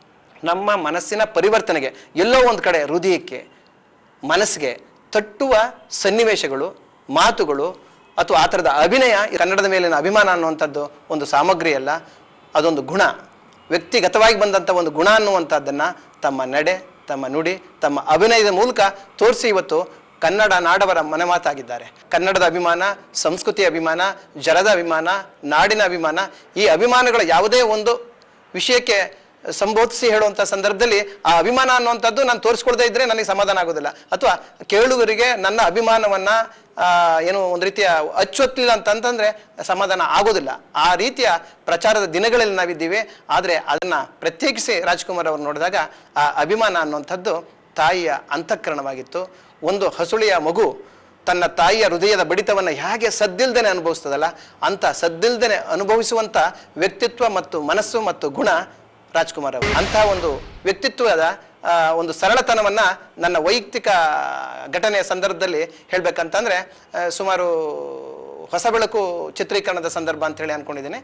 ನಮ್ಮ ಮನಸ್ಸಿನ ಪರಿವರ್ತನೆಗೆ ಎಲ್ಲೋ ಒಂದು ಕಡೆ ಹೃದಯಕ್ಕೆ ಮನಸ್ಸಿಗೆ ತಟ್ಟುವ ಸನ್ನಿವೇಶಗಳು ಮಾತುಗಳು ಅಥವಾ ಆ ಥರದ ಅಭಿನಯ ಈ ಕನ್ನಡದ ಮೇಲಿನ ಅಭಿಮಾನ ಅನ್ನುವಂಥದ್ದು ಒಂದು ಸಾಮಗ್ರಿ ಅಲ್ಲ ಅದೊಂದು ಗುಣ ವ್ಯಕ್ತಿಗತವಾಗಿ ಬಂದಂಥ ಒಂದು ಗುಣ ಅನ್ನುವಂಥದ್ದನ್ನು ತಮ್ಮ ನಡೆ ತಮ್ಮ ನುಡಿ ತಮ್ಮ ಅಭಿನಯದ ಮೂಲಕ ತೋರಿಸಿ ಇವತ್ತು ಕನ್ನಡ ನಾಡವರ ಮನೆ ಮಾತಾಗಿದ್ದಾರೆ ಕನ್ನಡದ ಅಭಿಮಾನ ಸಂಸ್ಕೃತಿಯ ಅಭಿಮಾನ ಜಲದ ಅಭಿಮಾನ ನಾಡಿನ ಅಭಿಮಾನ ಈ ಅಭಿಮಾನಗಳ ಯಾವುದೇ ಒಂದು ವಿಷಯಕ್ಕೆ ಸಂಬೋಧಿಸಿ ಹೇಳುವಂಥ ಸಂದರ್ಭದಲ್ಲಿ ಆ ಅಭಿಮಾನ ಅನ್ನುವಂಥದ್ದು ನಾನು ತೋರಿಸ್ಕೊಳ್ದೇ ಇದ್ರೆ ನನಗೆ ಸಮಾಧಾನ ಆಗೋದಿಲ್ಲ ಅಥವಾ ಕೇಳುಗರಿಗೆ ನನ್ನ ಅಭಿಮಾನವನ್ನ ಆ, ಏನು ಒಂದು ರೀತಿಯ ಅಚ್ಚೊತ್ತಿಲ್ಲ ಅಂತಂತಂದ್ರೆ ಸಮಾಧಾನ ಆಗೋದಿಲ್ಲ ಆ ರೀತಿಯ ಪ್ರಚಾರದ ದಿನಗಳಲ್ಲಿ ನಾವಿದ್ದೀವಿ ಆದರೆ ಅದನ್ನ ಪ್ರತ್ಯೇಕಿಸಿ ರಾಜ್ಕುಮಾರ್ ಅವರು ನೋಡಿದಾಗ ಆ ಅಭಿಮಾನ ಅನ್ನುವಂಥದ್ದು ತಾಯಿಯ ಅಂತಃಕರಣವಾಗಿತ್ತು ಒಂದು ಹಸುಳಿಯ ಮಗು ತನ್ನ ತಾಯಿಯ ಹೃದಯದ ಬಡಿತವನ್ನು ಹೇಗೆ ಸದ್ದಿಲ್ದೇನೆ ಅನುಭವಿಸ್ತದಲ್ಲ ಅಂತ ಸದ್ದಿಲ್ದೇನೆ ಅನುಭವಿಸುವಂಥ ವ್ಯಕ್ತಿತ್ವ ಮತ್ತು ಮನಸ್ಸು ಮತ್ತು ಗುಣ ರಾಜ್ಕುಮಾರ್ ಅವರು ಅಂಥ ಒಂದು ವ್ಯಕ್ತಿತ್ವದ ಆ, ಒಂದು ಸರಳತನವನ್ನು ನನ್ನ ವೈಯಕ್ತಿಕ ಘಟನೆಯ ಸಂದರ್ಭದಲ್ಲಿ ಹೇಳಬೇಕಂತಂದರೆ ಸುಮಾರು ಹೊಸ ಬೆಳಕು ಚಿತ್ರೀಕರಣದ ಸಂದರ್ಭ ಅಂತ ಹೇಳಿ ಅಂದ್ಕೊಂಡಿದ್ದೀನಿ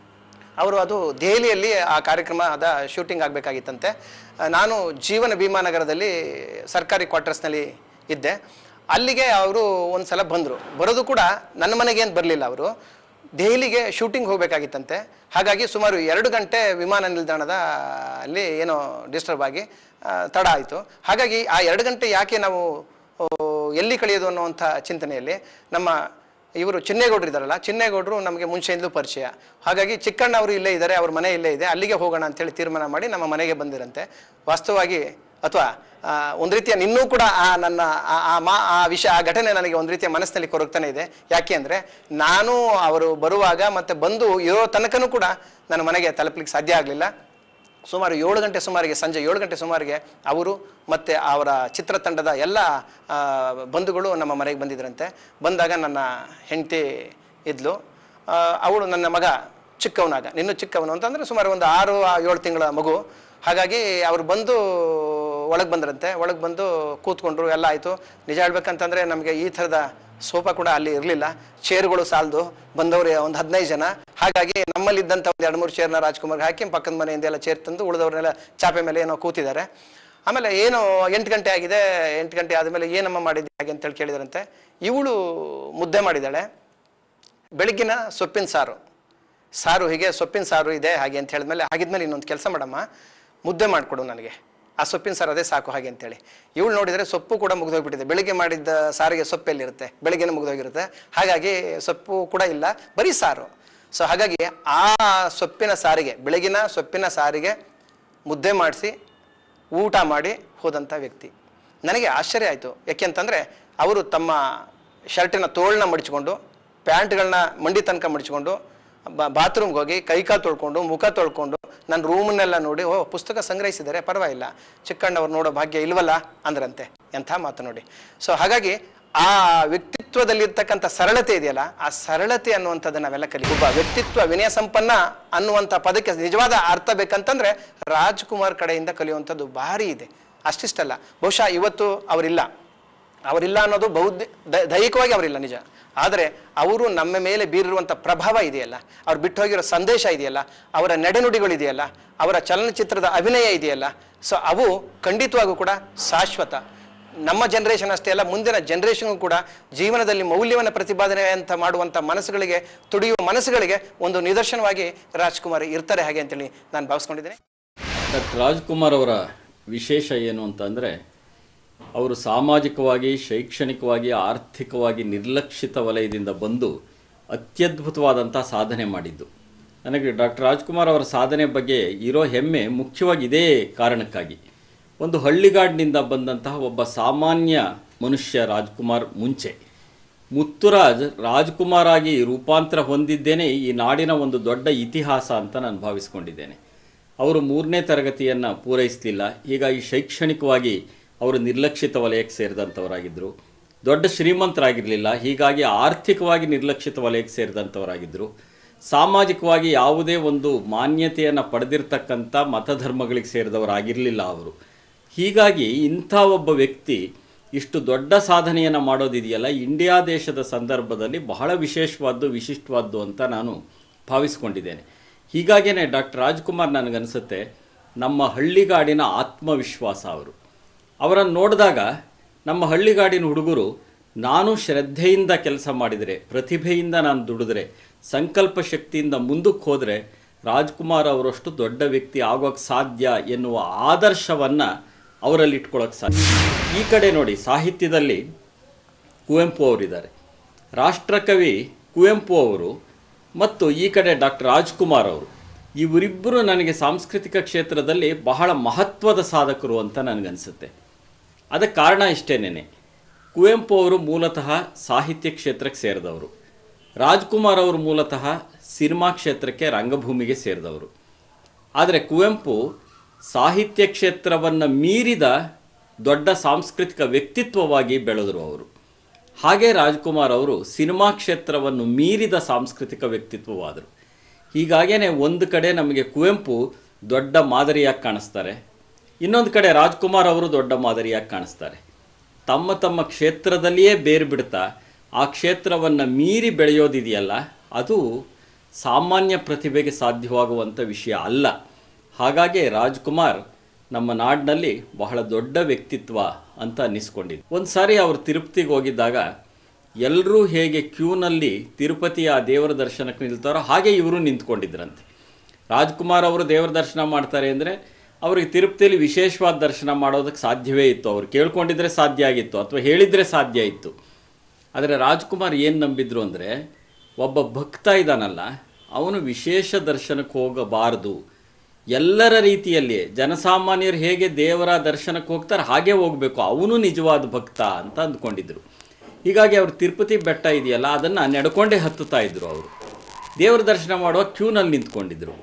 ಅವರು ಅದು ದೆಹಲಿಯಲ್ಲಿ ಆ ಕಾರ್ಯಕ್ರಮದ ಶೂಟಿಂಗ್ ಆಗಬೇಕಾಗಿತ್ತಂತೆ ಆ, ನಾನು ಜೀವನ ಭೀಮಾ ನಗರದಲ್ಲಿ ಸರ್ಕಾರಿ ಕ್ವಾರ್ಟರ್ಸ್ನಲ್ಲಿ ಇದ್ದೆ ಅಲ್ಲಿಗೆ ಅವರು ಒಂದು ಸಲ ಬಂದರು ಬರೋದು ಕೂಡ ನನ್ನ ಮನೆಗೆ ಏನು ಬರಲಿಲ್ಲ ಅವರು ದೆಹಲಿಗೆ ಶೂಟಿಂಗ್ ಹೋಗಬೇಕಾಗಿತ್ತಂತೆ ಹಾಗಾಗಿ ಸುಮಾರು ಎರಡು ಗಂಟೆ ವಿಮಾನ ನಿಲ್ದಾಣದ ಅಲ್ಲಿ ಏನೋ ಡಿಸ್ಟರ್ಬ್ ಆಗಿ ಆ, ತಡ ಆಯಿತು ಹಾಗಾಗಿ ಆ ಎರಡು ಗಂಟೆ ಯಾಕೆ ನಾವು ಓ, ಎಲ್ಲಿ ಕಳೆಯೋದು ಅನ್ನುವಂಥ ಚಿಂತನೆಯಲ್ಲಿ ನಮ್ಮ ಇವರು ಚಿನ್ನೇಗೌಡರು ಇದ್ದಾರಲ್ಲ ಚಿನ್ನೇಗೌಡರು ನಮಗೆ ಮುಂಚೆಯಿಂದಲೂ ಪರಿಚಯ ಹಾಗಾಗಿ ಚಿಕ್ಕಣ್ಣ ಅವರು ಇಲ್ಲೇ ಇದ್ದಾರೆ ಅವ್ರ ಮನೆ ಇಲ್ಲೇ ಇದೆ ಅಲ್ಲಿಗೆ ಹೋಗೋಣ ಅಂತೇಳಿ ತೀರ್ಮಾನ ಮಾಡಿ ನಮ್ಮ ಮನೆಗೆ ಬಂದಿರಂತೆ ವಾಸ್ತವವಾಗಿ ಅಥವಾ ಆ, ಒಂದು ರೀತಿಯ ಇನ್ನೂ ಕೂಡ ಆ ನನ್ನ ಆ- ಆ ಮಾ ಆ ವಿಷಯ ಆ ಘಟನೆ ನನಗೆ ಒಂದು ರೀತಿಯ ಮನಸ್ಸಿನಲ್ಲಿ ಕೊರಗ್ತಾನೆ ಇದೆ ಯಾಕೆ ಅಂದರೆ ನಾನು ಅವರು ಬರುವಾಗ ಮತ್ತು ಬಂದು ಇರೋ ತನಕನೂ ಕೂಡ ನನ್ನ ಮನೆಗೆ ತಲುಪಲಿಕ್ಕೆ ಸಾಧ್ಯ ಆಗಲಿಲ್ಲ ಸುಮಾರು ಏಳು ಗಂಟೆ ಸುಮಾರಿಗೆ ಸಂಜೆ ಏಳು ಗಂಟೆ ಸುಮಾರಿಗೆ ಅವರು ಮತ್ತು ಅವರ ಚಿತ್ರತಂಡದ ಎಲ್ಲ ಆ, ಬಂಧುಗಳು ನಮ್ಮ ಮನೆಗೆ ಬಂದಿದ್ರಂತೆ ಬಂದಾಗ ನನ್ನ ಹೆಂಡತಿ ಇದ್ಲು ಆ, ಅವಳು ನನ್ನ ಮಗ ಚಿಕ್ಕವನಾಗ ನಿನ್ನೂ ಚಿಕ್ಕವನು ಅಂತಂದರೆ ಸುಮಾರು ಒಂದು ಆರು ಆ, ಏಳು ತಿಂಗಳ ಮಗು ಹಾಗಾಗಿ ಅವ್ರು ಬಂದು ಒಳಗೆ ಬಂದ್ರಂತೆ ಒಳಗೆ ಬಂದು ಕೂತ್ಕೊಂಡ್ರು ಎಲ್ಲ ಆಯಿತು ನಿಜ ಹೇಳ್ಬೇಕಂತಂದರೆ ನಮಗೆ ಈ ಥರದ ಸೋಫಾ ಕೂಡ ಅಲ್ಲಿ ಇರಲಿಲ್ಲ ಚೇರ್ಗಳು ಸಾಲದು ಬಂದವರು ಒಂದು ಹದಿನೈದು ಜನ ಹಾಗಾಗಿ ನಮ್ಮಲ್ಲಿದ್ದಂಥ ಒಂದು ಎರಡು ಮೂರು ಚೇರ್ನ ರಾಜ್ಕುಮಾರ್ಗೆ ಹಾಕಿ ಪಕ್ಕದ ಮನೆಯಿಂದ ಎಲ್ಲ ಚೇರ್ ತಂದು ಉಳಿದವ್ರನ್ನೆಲ್ಲ ಚಾಪೆ ಮೇಲೆ ಏನೋ ಕೂತಿದ್ದಾರೆ ಆಮೇಲೆ ಏನು ಎಂಟು ಗಂಟೆ ಆಗಿದೆ ಎಂಟು ಗಂಟೆ ಆದಮೇಲೆ ಏನಮ್ಮ ಮಾಡಿದ್ದೆ ಹಾಗೆ ಅಂತೇಳಿ ಕೇಳಿದ್ರಂತೆ ಇವಳು ಮುದ್ದೆ ಮಾಡಿದ್ದಾಳೆ ಬೆಳಗ್ಗಿನ ಸೊಪ್ಪಿನ ಸಾರು ಸಾರು ಹೀಗೆ ಸೊಪ್ಪಿನ ಸಾರು ಇದೆ ಹಾಗೆ ಅಂತ ಹೇಳಿದ್ಮೇಲೆ ಹಾಗಿದ್ಮೇಲೆ ಇನ್ನೊಂದು ಕೆಲಸ ಮಾಡಮ್ಮ ಮುದ್ದೆ ಮಾಡಿಕೊಡು ನನಗೆ ಆ ಸೊಪ್ಪಿನ ಸಾರು ಅದೇ ಸಾಕು ಹಾಗೆ ಅಂತೇಳಿ ಇವಳು ನೋಡಿದರೆ ಸೊಪ್ಪು ಕೂಡ ಮುಗಿದೋಗ್ಬಿಟ್ಟಿದೆ ಬೆಳಿಗ್ಗೆ ಮಾಡಿದ್ದ ಸಾರಿಗೆ ಸೊಪ್ಪೆಲ್ಲಿರುತ್ತೆ ಬೆಳಿಗ್ಗೆನೇ ಮುಗಿದೋಗಿರುತ್ತೆ ಹಾಗಾಗಿ ಸೊಪ್ಪು ಕೂಡ ಇಲ್ಲ ಬರೀ ಸಾರು ಸೊ ಹಾಗಾಗಿ ಆ ಸೊಪ್ಪಿನ ಸಾರಿಗೆ ಬೆಳಗಿನ ಸೊಪ್ಪಿನ ಸಾರಿಗೆ ಮುದ್ದೆ ಮಾಡಿಸಿ ಊಟ ಮಾಡಿ ಹೋದಂಥ ವ್ಯಕ್ತಿ ನನಗೆ ಆಶ್ಚರ್ಯ ಆಯಿತು ಯಾಕೆಂತಂದರೆ ಅವರು ತಮ್ಮ ಶರ್ಟಿನ ತೋಳನ್ನ ಮಡಿಚ್ಕೊಂಡು ಪ್ಯಾಂಟ್ಗಳನ್ನ ಮಂಡಿ ತನಕ ಮಡಿಚ್ಕೊಂಡು ಬಾ ಬಾತ್ರೂಮ್ಗೆ ಹೋಗಿ ಕೈಕಾಲು ತೊಳ್ಕೊಂಡು ಮುಖ ತೊಳ್ಕೊಂಡು ನನ್ನ ರೂಮನ್ನೆಲ್ಲ ನೋಡಿ ಓ ಪುಸ್ತಕ ಸಂಗ್ರಹಿಸಿದ್ದಾರೆ ಪರವಾಗಿಲ್ಲ ಚಿಕ್ಕಣ್ಣವ್ರು ನೋಡೋ ಭಾಗ್ಯ ಇಲ್ವಲ್ಲ ಅಂದ್ರಂತೆ ಎಂಥ ಮಾತು ನೋಡಿ ಸೊ ಹಾಗಾಗಿ ಆ ವ್ಯಕ್ತಿತ್ವದಲ್ಲಿರ್ತಕ್ಕಂಥ ಸರಳತೆ ಇದೆಯಲ್ಲ ಆ ಸರಳತೆ ಅನ್ನುವಂಥದ್ದು ನಾವೆಲ್ಲ ಕಲಿ ಒಬ್ಬ ವ್ಯಕ್ತಿತ್ವ ವಿನಯ ಸಂಪನ್ನ ಅನ್ನುವಂಥ ಪದಕ್ಕೆ ನಿಜವಾದ ಅರ್ಥ ಬೇಕಂತಂದ್ರೆ ರಾಜ್ಕುಮಾರ್ ಕಡೆಯಿಂದ ಕಲಿಯುವಂಥದ್ದು ಭಾರಿ ಇದೆ ಅಷ್ಟಿಷ್ಟಲ್ಲ ಬಹುಶಃ ಇವತ್ತು ಅವರಿಲ್ಲ ಅವರಿಲ್ಲ ಅನ್ನೋದು ಬೌದ್ಧ ದ- ದೈಹಿಕವಾಗಿ ಅವರಿಲ್ಲ ನಿಜ ಆದರೆ ಅವರು ನಮ್ಮ ಮೇಲೆ ಬೀರಿರುವಂಥ ಪ್ರಭಾವ ಇದೆಯಲ್ಲ ಅವ್ರು ಬಿಟ್ಟು ಹೋಗಿರೋ ಸಂದೇಶ ಇದೆಯಲ್ಲ ಅವರ ನಡೆನುಡಿಗಳಿದೆಯಲ್ಲ ಅವರ ಚಲನಚಿತ್ರದ ಅಭಿನಯ ಇದೆಯಲ್ಲ ಸೊ ಅವು ಖಂಡಿತವಾಗೂ ಕೂಡ ಶಾಶ್ವತ ನಮ್ಮ ಜನ್ರೇಷನ್ ಅಷ್ಟೇ ಅಲ್ಲ ಮುಂದಿನ ಜನ್ರೇಷನ್ಗೂ ಕೂಡ ಜೀವನದಲ್ಲಿ ಮೌಲ್ಯವನ್ನು ಪ್ರತಿಪಾದನೆ ಅಂತ ಮಾಡುವಂಥ ಮನಸ್ಸುಗಳಿಗೆ ತುಡಿಯುವ ಮನಸ್ಸುಗಳಿಗೆ ಒಂದು ನಿದರ್ಶನವಾಗಿ ರಾಜ್ಕುಮಾರ್ ಇರ್ತಾರೆ ಹಾಗೆ ಅಂತೇಳಿ ನಾನು ಭಾವಿಸ್ಕೊಂಡಿದ್ದೇನೆ ಡಾಕ್ಟರ್ ರಾಜ್ಕುಮಾರ್ ಅವರ ವಿಶೇಷ ಏನು ಅಂತಂದರೆ ಅವರು ಸಾಮಾಜಿಕವಾಗಿ ಶೈಕ್ಷಣಿಕವಾಗಿ ಆರ್ಥಿಕವಾಗಿ ನಿರ್ಲಕ್ಷಿತ ವಲಯದಿಂದ ಬಂದು ಅತ್ಯದ್ಭುತವಾದಂಥ ಸಾಧನೆ ಮಾಡಿದ್ದು ನನಗೆ ಡಾಕ್ಟರ್ ರಾಜ್ಕುಮಾರ್ ಅವರ ಸಾಧನೆ ಬಗ್ಗೆ ಇರೋ ಹೆಮ್ಮೆ ಮುಖ್ಯವಾಗಿ ಇದೇ ಕಾರಣಕ್ಕಾಗಿ ಒಂದು ಹಳ್ಳಿಗಾಡಿನಿಂದ ಬಂದಂತಹ ಒಬ್ಬ ಸಾಮಾನ್ಯ ಮನುಷ್ಯ ರಾಜ್ಕುಮಾರ್ ಮುಂಚೆ ಮುತ್ತುರಾಜ್ ರಾಜ್ಕುಮಾರ್ ಆಗಿ ರೂಪಾಂತರ ಹೊಂದಿದ್ದೇನೆ ಈ ನಾಡಿನ ಒಂದು ದೊಡ್ಡ ಇತಿಹಾಸ ಅಂತ ನಾನು ಭಾವಿಸ್ಕೊಂಡಿದ್ದೇನೆ ಅವರು ಮೂರನೇ ತರಗತಿಯನ್ನು ಪೂರೈಸಲಿಲ್ಲ ಹೀಗಾಗಿ ಶೈಕ್ಷಣಿಕವಾಗಿ ಅವರು ನಿರ್ಲಕ್ಷಿತ ವಲಯಕ್ಕೆ ಸೇರಿದಂಥವರಾಗಿದ್ದರು ದೊಡ್ಡ ಶ್ರೀಮಂತರಾಗಿರಲಿಲ್ಲ ಹೀಗಾಗಿ ಆರ್ಥಿಕವಾಗಿ ನಿರ್ಲಕ್ಷಿತ ವಲಯಕ್ಕೆ ಸೇರಿದಂಥವರಾಗಿದ್ದರು ಸಾಮಾಜಿಕವಾಗಿ ಯಾವುದೇ ಒಂದು ಮಾನ್ಯತೆಯನ್ನು ಪಡೆದಿರ್ತಕ್ಕಂಥ ಮತಧರ್ಮಗಳಿಗೆ ಸೇರಿದವರಾಗಿರಲಿಲ್ಲ ಅವರು ಹೀಗಾಗಿ ಇಂಥ ಒಬ್ಬ ವ್ಯಕ್ತಿ ಇಷ್ಟು ದೊಡ್ಡ ಸಾಧನೆಯನ್ನು ಮಾಡೋದಿದೆಯಲ್ಲ ಇಂಡಿಯಾ ದೇಶದ ಸಂದರ್ಭದಲ್ಲಿ ಬಹಳ ವಿಶೇಷವಾದ್ದು ವಿಶಿಷ್ಟವಾದ್ದು ಅಂತ ನಾನು ಭಾವಿಸ್ಕೊಂಡಿದ್ದೇನೆ ಹೀಗಾಗಿಯೇ ಡಾಕ್ಟರ್ ರಾಜ್ಕುಮಾರ್ ನನಗನ್ಸುತ್ತೆ ನಮ್ಮ ಹಳ್ಳಿಗಾಡಿನ ಆತ್ಮವಿಶ್ವಾಸ ಅವರು ಅವರನ್ನು ನೋಡಿದಾಗ ನಮ್ಮ ಹಳ್ಳಿಗಾಡಿನ ಹುಡುಗರು ನಾನು ಶ್ರದ್ಧೆಯಿಂದ ಕೆಲಸ ಮಾಡಿದರೆ ಪ್ರತಿಭೆಯಿಂದ ನಾನು ದುಡಿದ್ರೆ ಸಂಕಲ್ಪ ಶಕ್ತಿಯಿಂದ ಮುಂದಕ್ಕೆ ಹೋದರೆ ರಾಜ್ಕುಮಾರ್ ಅವರಷ್ಟು ದೊಡ್ಡ ವ್ಯಕ್ತಿ ಆಗೋಕ್ಕೆ ಸಾಧ್ಯ ಎನ್ನುವ ಆದರ್ಶವನ್ನು ಅವರಲ್ಲಿ ಇಟ್ಕೊಳ್ಳೋಕೆ ಸಾಧ್ಯ ಈ ಕಡೆ ನೋಡಿ ಸಾಹಿತ್ಯದಲ್ಲಿ ಕುವೆಂಪು ಅವರಿದ್ದಾರೆ ರಾಷ್ಟ್ರಕವಿ ಕುವೆಂಪು ಅವರು ಮತ್ತು ಈ ಕಡೆ ಡಾಕ್ಟರ್ ರಾಜ್ಕುಮಾರ್ ಅವರು ಇವರಿಬ್ಬರು ನನಗೆ ಸಾಂಸ್ಕೃತಿಕ ಕ್ಷೇತ್ರದಲ್ಲಿ ಬಹಳ ಮಹತ್ವದ ಸಾಧಕರು ಅಂತ ನನಗನ್ಸುತ್ತೆ ಅದಕ್ಕೆ ಕಾರಣ ಇಷ್ಟೇನೇನೆ ಕುವೆಂಪು ಅವರು ಮೂಲತಃ ಸಾಹಿತ್ಯ ಕ್ಷೇತ್ರಕ್ಕೆ ಸೇರಿದವರು ರಾಜ್ಕುಮಾರ್ ಅವರು ಮೂಲತಃ ಸಿನಿಮಾ ಕ್ಷೇತ್ರಕ್ಕೆ ರಂಗಭೂಮಿಗೆ ಸೇರಿದವರು ಆದರೆ ಕುವೆಂಪು ಸಾಹಿತ್ಯ ಕ್ಷೇತ್ರವನ್ನು ಮೀರಿದ ದೊಡ್ಡ ಸಾಂಸ್ಕೃತಿಕ ವ್ಯಕ್ತಿತ್ವವಾಗಿ ಬೆಳೆದರು ಅವರು ಹಾಗೆ ರಾಜ್ಕುಮಾರ್ ಅವರು ಸಿನಿಮಾ ಕ್ಷೇತ್ರವನ್ನು ಮೀರಿದ ಸಾಂಸ್ಕೃತಿಕ ವ್ಯಕ್ತಿತ್ವವಾದರು ಹೀಗಾಗೇ ಒಂದು ಕಡೆ ನಮಗೆ ಕುವೆಂಪು ದೊಡ್ಡ ಮಾದರಿಯಾಗಿ ಕಾಣಿಸ್ತಾರೆ ಇನ್ನೊಂದು ಕಡೆ ರಾಜ್ಕುಮಾರ್ ಅವರು ದೊಡ್ಡ ಮಾದರಿಯಾಗಿ ಕಾಣಿಸ್ತಾರೆ ತಮ್ಮ ತಮ್ಮ ಕ್ಷೇತ್ರದಲ್ಲಿಯೇ ಬೇರು ಬಿಡ್ತಾ ಆ ಕ್ಷೇತ್ರವನ್ನು ಮೀರಿ ಬೆಳೆಯೋದಿದೆಯಲ್ಲ ಅದು ಸಾಮಾನ್ಯ ಪ್ರತಿಭೆಗೆ ಸಾಧ್ಯವಾಗುವಂಥ ವಿಷಯ ಅಲ್ಲ ಹಾಗಾಗಿ ರಾಜ್ಕುಮಾರ್ ನಮ್ಮ ನಾಡಿನಲ್ಲಿ ಬಹಳ ದೊಡ್ಡ ವ್ಯಕ್ತಿತ್ವ ಅಂತ ಅನ್ನಿಸ್ಕೊಂಡಿದ್ದು ಒಂದು ಸಾರಿ ಅವರು ತಿರುಪತಿಗೆ ಹೋಗಿದ್ದಾಗ ಎಲ್ಲರೂ ಹೇಗೆ ಕ್ಯೂನಲ್ಲಿ ತಿರುಪತಿಯ ಆ ದೇವರ ದರ್ಶನಕ್ಕೆ ನಿಲ್ತಾರೋ ಹಾಗೆ ಇವರು ನಿಂತ್ಕೊಂಡಿದ್ರಂತೆ ರಾಜ್ಕುಮಾರ್ ಅವರು ದೇವರ ದರ್ಶನ ಮಾಡ್ತಾರೆ ಅಂದರೆ ಅವರಿಗೆ ತಿರುಪತಿಯಲ್ಲಿ ವಿಶೇಷವಾದ ದರ್ಶನ ಮಾಡೋದಕ್ಕೆ ಸಾಧ್ಯವೇ ಇತ್ತು ಅವ್ರು ಕೇಳ್ಕೊಂಡಿದ್ರೆ ಸಾಧ್ಯ ಆಗಿತ್ತು ಅಥವಾ ಹೇಳಿದರೆ ಸಾಧ್ಯ ಇತ್ತು ಆದರೆ ರಾಜ್ಕುಮಾರ್ ಏನು ನಂಬಿದ್ರು ಅಂದರೆ ಒಬ್ಬ ಭಕ್ತ ಇದ್ದಾನಲ್ಲ ಅವನು ವಿಶೇಷ ದರ್ಶನಕ್ಕೆ ಹೋಗಬಾರದು ಎಲ್ಲರ ರೀತಿಯಲ್ಲಿ ಜನಸಾಮಾನ್ಯರು ಹೇಗೆ ದೇವರ ದರ್ಶನಕ್ಕೆ ಹೋಗ್ತಾರೆ ಹಾಗೆ ಹೋಗಬೇಕು ಅವನು ನಿಜವಾದ ಭಕ್ತ ಅಂತ ಅಂದ್ಕೊಂಡಿದ್ರು ಹೀಗಾಗಿ ಅವರು ತಿರುಪತಿ ಬೆಟ್ಟ ಇದೆಯಲ್ಲ ಅದನ್ನು ನಡ್ಕೊಂಡೇ ಹತ್ತುತ್ತಾ ಇದ್ರು ಅವರು ದೇವರ ದರ್ಶನ ಮಾಡುವ ಕ್ಯೂನಲ್ಲಿ ನಿಂತ್ಕೊಂಡಿದ್ರು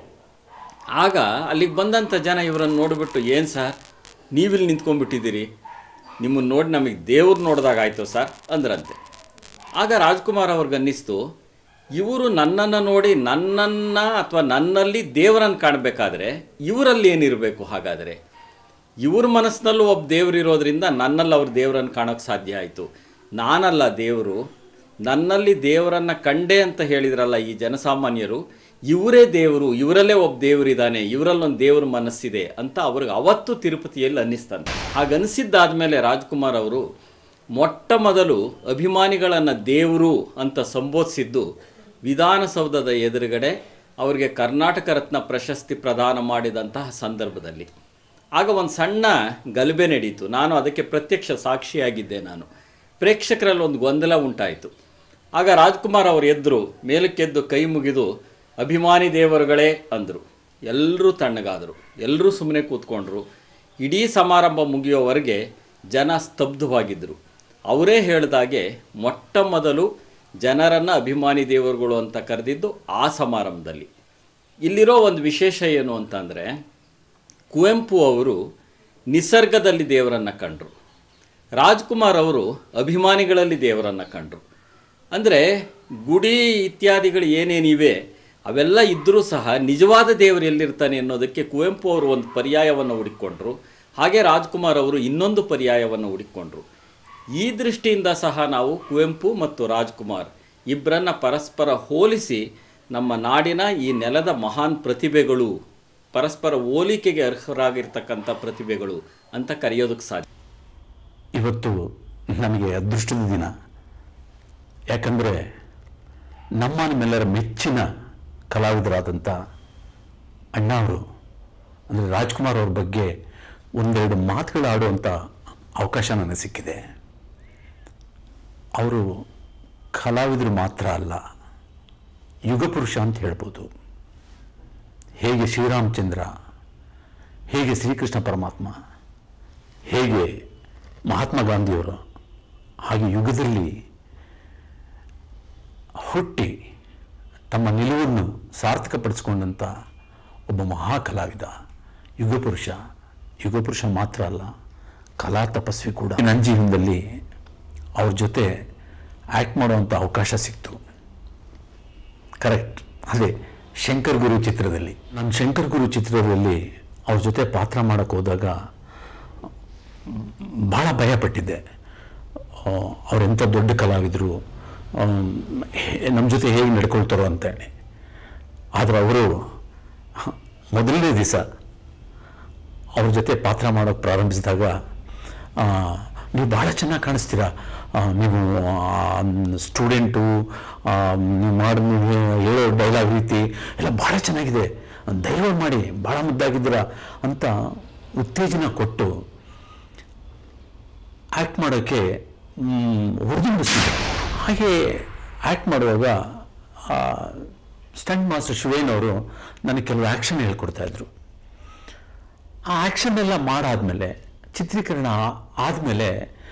ಆಗ ಅಲ್ಲಿಗೆ ಬಂದಂಥ ಜನ ಇವರನ್ನು ನೋಡಿಬಿಟ್ಟು ಏನು ಸರ್ ನೀವಿಲ್ಲಿ ನಿಂತ್ಕೊಂಡ್ಬಿಟ್ಟಿದ್ದೀರಿ ನಿಮ್ಮನ್ನು ನೋಡಿ ನಮಗೆ ದೇವ್ರು ನೋಡಿದಾಗ ಆಯಿತು ಸರ್ ಅಂದ್ರಂತೆ ಆಗ ರಾಜ್ಕುಮಾರ್ ಅವ್ರಿಗೆ ಅನ್ನಿಸ್ತು ಇವರು ನನ್ನನ್ನು ನೋಡಿ ನನ್ನನ್ನು ಅಥವಾ ನನ್ನಲ್ಲಿ ದೇವರನ್ನು ಕಾಣಬೇಕಾದ್ರೆ ಇವರಲ್ಲಿ ಏನಿರಬೇಕು ಹಾಗಾದರೆ ಇವ್ರ ಮನಸ್ಸಿನಲ್ಲೂ ಒಬ್ಬ ದೇವರಿರೋದ್ರಿಂದ ನನ್ನಲ್ಲಿ ಅವ್ರ ದೇವರನ್ನು ಕಾಣೋಕ್ಕೆ ಸಾಧ್ಯ ಆಯಿತು ನಾನಲ್ಲ ದೇವರು ನನ್ನಲ್ಲಿ ದೇವರನ್ನು ಕಂಡೆ ಅಂತ ಹೇಳಿದ್ರಲ್ಲ ಈ ಜನಸಾಮಾನ್ಯರು ಇವರೇ ದೇವರು ಇವರಲ್ಲೇ ಒಬ್ಬ ದೇವರಿದ್ದಾನೆ ಇವರಲ್ಲೊಂದು ದೇವ್ರ ಮನಸ್ಸಿದೆ ಅಂತ ಅವ್ರಿಗೆ ಅವತ್ತು ತಿರುಪತಿಯಲ್ಲಿ ಅನ್ನಿಸ್ತಂತೆ ಹಾಗನ್ನಿಸಿದ್ದಾದ್ಮೇಲೆ ರಾಜ್ಕುಮಾರ್ ಅವರು ಮೊಟ್ಟ ಮೊದಲು ಅಭಿಮಾನಿಗಳನ್ನು ದೇವರು ಅಂತ ಸಂಬೋಧಿಸಿದ್ದು ವಿಧಾನಸೌಧದ ಎದುರುಗಡೆ ಅವರಿಗೆ ಕರ್ನಾಟಕ ರತ್ನ ಪ್ರಶಸ್ತಿ ಪ್ರದಾನ ಮಾಡಿದಂತಹ ಸಂದರ್ಭದಲ್ಲಿ ಆಗ ಒಂದು ಸಣ್ಣ ಗಲಭೆ ನಡೀತು ನಾನು ಅದಕ್ಕೆ ಪ್ರತ್ಯಕ್ಷ ಸಾಕ್ಷಿಯಾಗಿದ್ದೆ ನಾನು ಪ್ರೇಕ್ಷಕರಲ್ಲಿ ಒಂದು ಗೊಂದಲ ಉಂಟಾಯಿತು ಆಗ ರಾಜ್ಕುಮಾರ್ ಅವರು ಎದ್ದರು ಮೇಲಕ್ಕೆದ್ದು ಕೈ ಮುಗಿದು ಅಭಿಮಾನಿ ದೇವರುಗಳೇ ಅಂದರು ಎಲ್ಲರೂ ತಣ್ಣಗಾದರು ಎಲ್ಲರೂ ಸುಮ್ಮನೆ ಕೂತ್ಕೊಂಡ್ರು ಇಡೀ ಸಮಾರಂಭ ಮುಗಿಯೋವರೆಗೆ ಜನ ಸ್ತಬ್ಧವಾಗಿದ್ದರು ಅವರೇ ಹೇಳಿದಾಗೆ ಮೊಟ್ಟ ಮೊದಲು ಜನರನ್ನು ಅಭಿಮಾನಿ ದೇವರುಗಳು ಅಂತ ಕರೆದಿದ್ದು ಆ ಸಮಾರಂಭದಲ್ಲಿ ಇಲ್ಲಿರೋ ಒಂದು ವಿಶೇಷ ಏನು ಅಂತಂದರೆ ಕುವೆಂಪು ಅವರು ನಿಸರ್ಗದಲ್ಲಿ ದೇವರನ್ನು ಕಂಡರು ರಾಜ್ಕುಮಾರ್ ಅವರು ಅಭಿಮಾನಿಗಳಲ್ಲಿ ದೇವರನ್ನು ಕಂಡರು ಅಂದರೆ ಗುಡಿ ಇತ್ಯಾದಿಗಳು ಏನೇನಿವೆ ಅವೆಲ್ಲ ಇದ್ದರೂ ಸಹ ನಿಜವಾದ ದೇವರು ಎಲ್ಲಿರ್ತಾನೆ ಅನ್ನೋದಕ್ಕೆ ಕುವೆಂಪು ಅವರು ಒಂದು ಪರ್ಯಾಯವನ್ನು ಹುಡುಕೊಂಡ್ರು ಹಾಗೆ ರಾಜ್ಕುಮಾರ್ ಅವರು ಇನ್ನೊಂದು ಪರ್ಯಾಯವನ್ನು ಹುಡುಕೊಂಡ್ರು ಈ ದೃಷ್ಟಿಯಿಂದ ಸಹ ನಾವು ಕುವೆಂಪು ಮತ್ತು ರಾಜ್ಕುಮಾರ್ ಇಬ್ಬರನ್ನ ಪರಸ್ಪರ ಹೋಲಿಸಿ ನಮ್ಮ ನಾಡಿನ ಈ ನೆಲದ ಮಹಾನ್ ಪ್ರತಿಭೆಗಳು ಪರಸ್ಪರ ಹೋಲಿಕೆಗೆ ಅರ್ಹರಾಗಿರ್ತಕ್ಕಂಥ ಪ್ರತಿಭೆಗಳು ಅಂತ ಕರೆಯೋದಕ್ಕೆ ಸಾಧ್ಯ ಇವತ್ತು ನಮಗೆ ಅದೃಷ್ಟದ ದಿನ ಯಾಕಂದರೆ ನಮ್ಮ ನಿಮ್ಮೆಲ್ಲರ ಮೆಚ್ಚಿನ ಕಲಾವಿದರಾದಂಥ ಅಣ್ಣಾವರು ಅಂದರೆ ರಾಜ್ಕುಮಾರ್ ಅವ್ರ ಬಗ್ಗೆ ಒಂದೆರಡು ಮಾತುಗಳು ಆಡುವಂಥ ಅವಕಾಶ ನನಗೆ ಸಿಕ್ಕಿದೆ ಅವರು ಕಲಾವಿದರು ಮಾತ್ರ ಅಲ್ಲ ಯುಗಪುರುಷ ಅಂತ ಹೇಳ್ಬೋದು ಹೇಗೆ ಶ್ರೀರಾಮಚಂದ್ರ ಹೇಗೆ ಶ್ರೀಕೃಷ್ಣ ಪರಮಾತ್ಮ ಹೇಗೆ ಮಹಾತ್ಮ ಗಾಂಧಿಯವರು ಹಾಗೆ ಯುಗದಲ್ಲಿ ಹುಟ್ಟಿ ತಮ್ಮ ನಿಲುವನ್ನು ಸಾರ್ಥಕಪಡಿಸ್ಕೊಂಡಂಥ ಒಬ್ಬ ಮಹಾ ಕಲಾವಿದ ಯುಗಪುರುಷ ಯುಗಪುರುಷ ಮಾತ್ರ ಅಲ್ಲ ಕಲಾ ತಪಸ್ವಿ ಕೂಡ ನನ್ನ ಜೀವನದಲ್ಲಿ ಅವ್ರ ಜೊತೆ ಆ್ಯಕ್ಟ್ ಮಾಡುವಂಥ ಅವಕಾಶ ಸಿಕ್ತು ಕರೆಕ್ಟ್ ಅದೇ ಶಂಕರ್ ಗುರು ಚಿತ್ರದಲ್ಲಿ ನಾನು ಶಂಕರ್ ಗುರು ಚಿತ್ರದಲ್ಲಿ ಅವ್ರ ಜೊತೆ ಪಾತ್ರ ಮಾಡೋಕ್ಕೆ ಹೋದಾಗ ಭಾಳ ಭಯಪಟ್ಟಿದ್ದೆ ಆ, ಅವರೆಂಥ ದೊಡ್ಡ ಕಲಾವಿದರು ನಮ್ಮ ಜೊತೆ ಹೇಗೆ ನಡ್ಕೊಳ್ತಾರೋ ಅಂತೇಳಿ ಆದರೆ ಅವರು ಮೊದಲನೇ ದಿವಸ ಅವ್ರ ಜೊತೆ ಪಾತ್ರ ಮಾಡೋಕ್ಕೆ ಪ್ರಾರಂಭಿಸಿದಾಗ ಆ, ನೀವು ಭಾಳ ಚೆನ್ನಾಗಿ ಕಾಣಿಸ್ತೀರಾ ಆ, ನೀವು ಸ್ಟೂಡೆಂಟು ನೀವು ಮಾಡಿ ನೀವು ಹೇಳೋ ಡೈಲಾಗ್ ರೀತಿ ಎಲ್ಲ ಭಾಳ ಚೆನ್ನಾಗಿದೆ ಧೈರ್ಯ ಮಾಡಿ ಭಾಳ ಮುದ್ದಾಗಿದ್ದೀರಾ ಅಂತ ಉತ್ತೇಜನ ಕೊಟ್ಟು ಆ್ಯಕ್ಟ್ ಮಾಡೋಕ್ಕೆ ಹೊರದುಂಬಿಸ್ತಿದ್ದೆ ಹಾಗೆ ಆ್ಯಕ್ಟ್ ಮಾಡುವಾಗ ಸ್ಟಂಟ್ ಮಾಸ್ಟರ್ ಶಿವೇನ್ ಅವರು ನನಗೆ ಕೆಲವು ಆ್ಯಕ್ಷನ್ ಹೇಳ್ಕೊಡ್ತಾ ಇದ್ರು ಆ ಆ್ಯಕ್ಷನ್ ಎಲ್ಲ ಮಾಡಾದ್ಮೇಲೆ ಚಿತ್ರೀಕರಣ ಆದಮೇಲೆ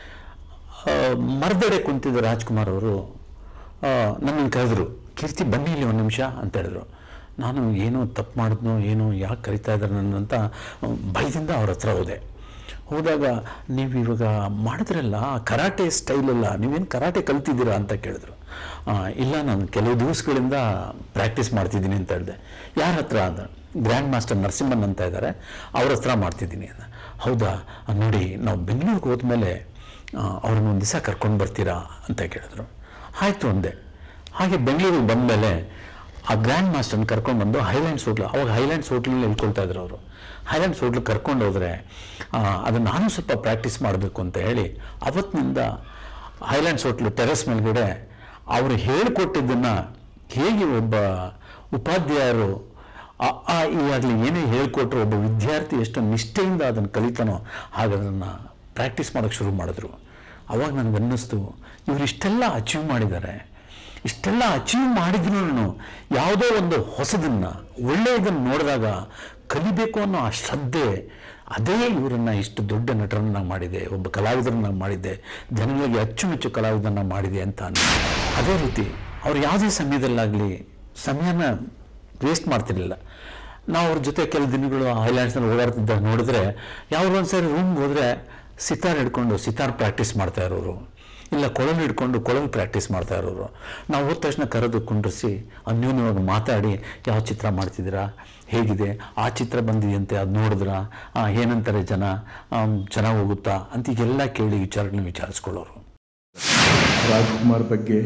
ಮರದಡೆ ಕುಂತಿದ್ದ ರಾಜ್ಕುಮಾರ್ ಅವರು ನನ್ನನ್ನು ಕರೆದ್ರು ಕೀರ್ತಿ ಬನ್ನಿ ಇಲ್ಲಿ ಒಂದು ನಿಮಿಷ ಅಂತ ಹೇಳಿದ್ರು ನಾನು ಏನೋ ತಪ್ಪು ಮಾಡಿದ್ನೋ ಏನೋ ಯಾಕೆ ಕರಿತಾ ಇದ್ದಾರೆ ನನ್ನ ಅಂತ ಭಯದಿಂದ ಅವ್ರ ಹತ್ರ ಹೋದೆ ಹೋದಾಗ ನೀವು ಇವಾಗ ಮಾಡಿದ್ರಲ್ಲ ಕರಾಟೆ ಸ್ಟೈಲೆಲ್ಲ ನೀವೇನು ಕರಾಟೆ ಕಲ್ತಿದ್ದೀರಾ ಅಂತ ಕೇಳಿದ್ರು ಆ, ಇಲ್ಲ ನಾನು ಕೆಲವು ದಿವಸಗಳಿಂದ ಪ್ರಾಕ್ಟೀಸ್ ಮಾಡ್ತಿದ್ದೀನಿ ಅಂತ ಹೇಳಿದೆ ಯಾರ ಹತ್ರ ಅಂದ ಗ್ರ್ಯಾಂಡ್ ಮಾಸ್ಟರ್ ನರಸಿಂಹನ್ ಅಂತ ಇದ್ದಾರೆ ಅವ್ರ ಹತ್ರ ಮಾಡ್ತಿದ್ದೀನಿ ಅಂದ ಹೌದಾ ಆ, ನೋಡಿ ನಾವು ಬೆಂಗಳೂರಿಗೆ ಹೋದ್ಮೇಲೆ ಅವ್ರನ್ನ ಒಂದು ದಿವಸ ಕರ್ಕೊಂಡು ಬರ್ತೀರಾ ಅಂತ ಕೇಳಿದ್ರು ಆಯಿತು ಅಂದೆ ಹಾಗೆ ಬೆಂಗಳೂರಿಗೆ ಬಂದಮೇಲೆ ಆ ಗ್ರ್ಯಾಂಡ್ ಮಾಸ್ಟರ್ನ ಕರ್ಕೊಂಡು ಬಂದು ಹೈಲ್ಯಾಂಡ್ಸ್ ಹೋಟ್ಲು ಅವಾಗ ಹೈಲ್ಯಾಂಡ್ಸ್ ಹೋಟ್ಲಲ್ಲಿ ಹೇಳ್ಕೊಳ್ತಾ ಇದ್ರು ಅವರು ಹೈಲ್ಯಾಂಡ್ಸ್ ಹೋಟ್ಲಿಗೆ ಕರ್ಕೊಂಡು ಹೋದರೆ ಅದನ್ನು ನಾನು ಸ್ವಲ್ಪ ಪ್ರಾಕ್ಟೀಸ್ ಮಾಡಬೇಕು ಅಂತ ಹೇಳಿ ಅವತ್ತಿನಿಂದ ಹೈಲ್ಯಾಂಡ್ಸ್ ಹೋಟ್ಲು ಟೆರೆಸ್ ಮೇಲ್ಗಡೆ ಅವರು ಹೇಳಿಕೊಟ್ಟಿದ್ದನ್ನು ಹೇಗೆ ಒಬ್ಬ ಉಪಾಧ್ಯಾಯರು ಆ ಆ ಈಗಾಗಲೇ ಏನೇ ಹೇಳ್ಕೊಟ್ರು ಒಬ್ಬ ವಿದ್ಯಾರ್ಥಿ ಎಷ್ಟು ನಿಷ್ಠೆಯಿಂದ ಅದನ್ನು ಕಲಿತಾನೋ ಹಾಗೆ ಅದನ್ನು ಪ್ರಾಕ್ಟೀಸ್ ಮಾಡೋಕ್ಕೆ ಶುರು ಮಾಡಿದ್ರು ಅವಾಗ ನನಗೆ ಅನ್ನಿಸ್ತು ಇವರು ಇಷ್ಟೆಲ್ಲ ಅಚೀವ್ ಮಾಡಿದ್ದಾರೆ ಇಷ್ಟೆಲ್ಲ ಅಚೀವ್ ಮಾಡಿದ್ರು ಯಾವುದೋ ಒಂದು ಹೊಸದನ್ನು ಒಳ್ಳೆಯದನ್ನು ನೋಡಿದಾಗ ಕಲಿಬೇಕು ಅನ್ನೋ ಆ ಶ್ರದ್ಧೆ ಅದೇ ಇವರನ್ನು ಇಷ್ಟು ದೊಡ್ಡ ನಟರನ್ನ ಮಾಡಿದೆ ಒಬ್ಬ ಕಲಾವಿದರನ್ನ ಮಾಡಿದೆ ಜನಗಳಿಗೆ ಅಚ್ಚುಮೆಚ್ಚು ಕಲಾವಿದರನ್ನ ಮಾಡಿದೆ ಅಂತ ಅನ್ನಿಸ್ತು ಅದೇ ರೀತಿ ಅವ್ರು ಯಾವುದೇ ಸಮಯದಲ್ಲಾಗಲಿ ಸಮಯನ ವೇಸ್ಟ್ ಮಾಡ್ತಿರ್ಲಿಲ್ಲ ನಾವು ಅವ್ರ ಜೊತೆ ಕೆಲವು ದಿನಗಳು ಹೈಲ್ಯಾಂಡ್ಸ್ನಲ್ಲಿ ಓಡಾಡ್ತಿದ್ದಾಗ ನೋಡಿದ್ರೆ ಯಾವುದೋ ಒಂದು ಸರಿ ರೂಮ್ಗೆ ಹೋದರೆ ಸಿತಾರ್ ಹಿಡ್ಕೊಂಡು ಸಿತಾರ್ ಪ್ರಾಕ್ಟೀಸ್ ಮಾಡ್ತಾ ಇರೋರು ಇಲ್ಲ ಕೊಳಲು ಹಿಡ್ಕೊಂಡು ಕೊಳಲು ಪ್ರಾಕ್ಟೀಸ್ ಮಾಡ್ತಾ ಇರೋರು ನಾವು ಹೋದ ತಕ್ಷಣ ಕರೆದು ಕುಂಡ್ರಿಸಿ ಅನ್ಯೋನ್ಯವಾಗಿ ಮಾತಾಡಿ ಯಾವ ಚಿತ್ರ ಮಾಡ್ತಿದ್ದೀರಾ ಹೇಗಿದೆ ಆ ಚಿತ್ರ ಬಂದಿದೆಯಂತೆ ಅದು ನೋಡಿದ್ರಾ ಆ, ಏನಂತಾರೆ ಜನ ಆಮ್, ಚೆನ್ನಾಗಿ ಹೋಗುತ್ತಾ ಅಂತ ಈಗೆಲ್ಲ ಕೇಳಿ ವಿಚಾರಗಳನ್ನ ವಿಚಾರಿಸ್ಕೊಳ್ಳೋರು ರಾಜ್ಕುಮಾರ್ ಬಗ್ಗೆ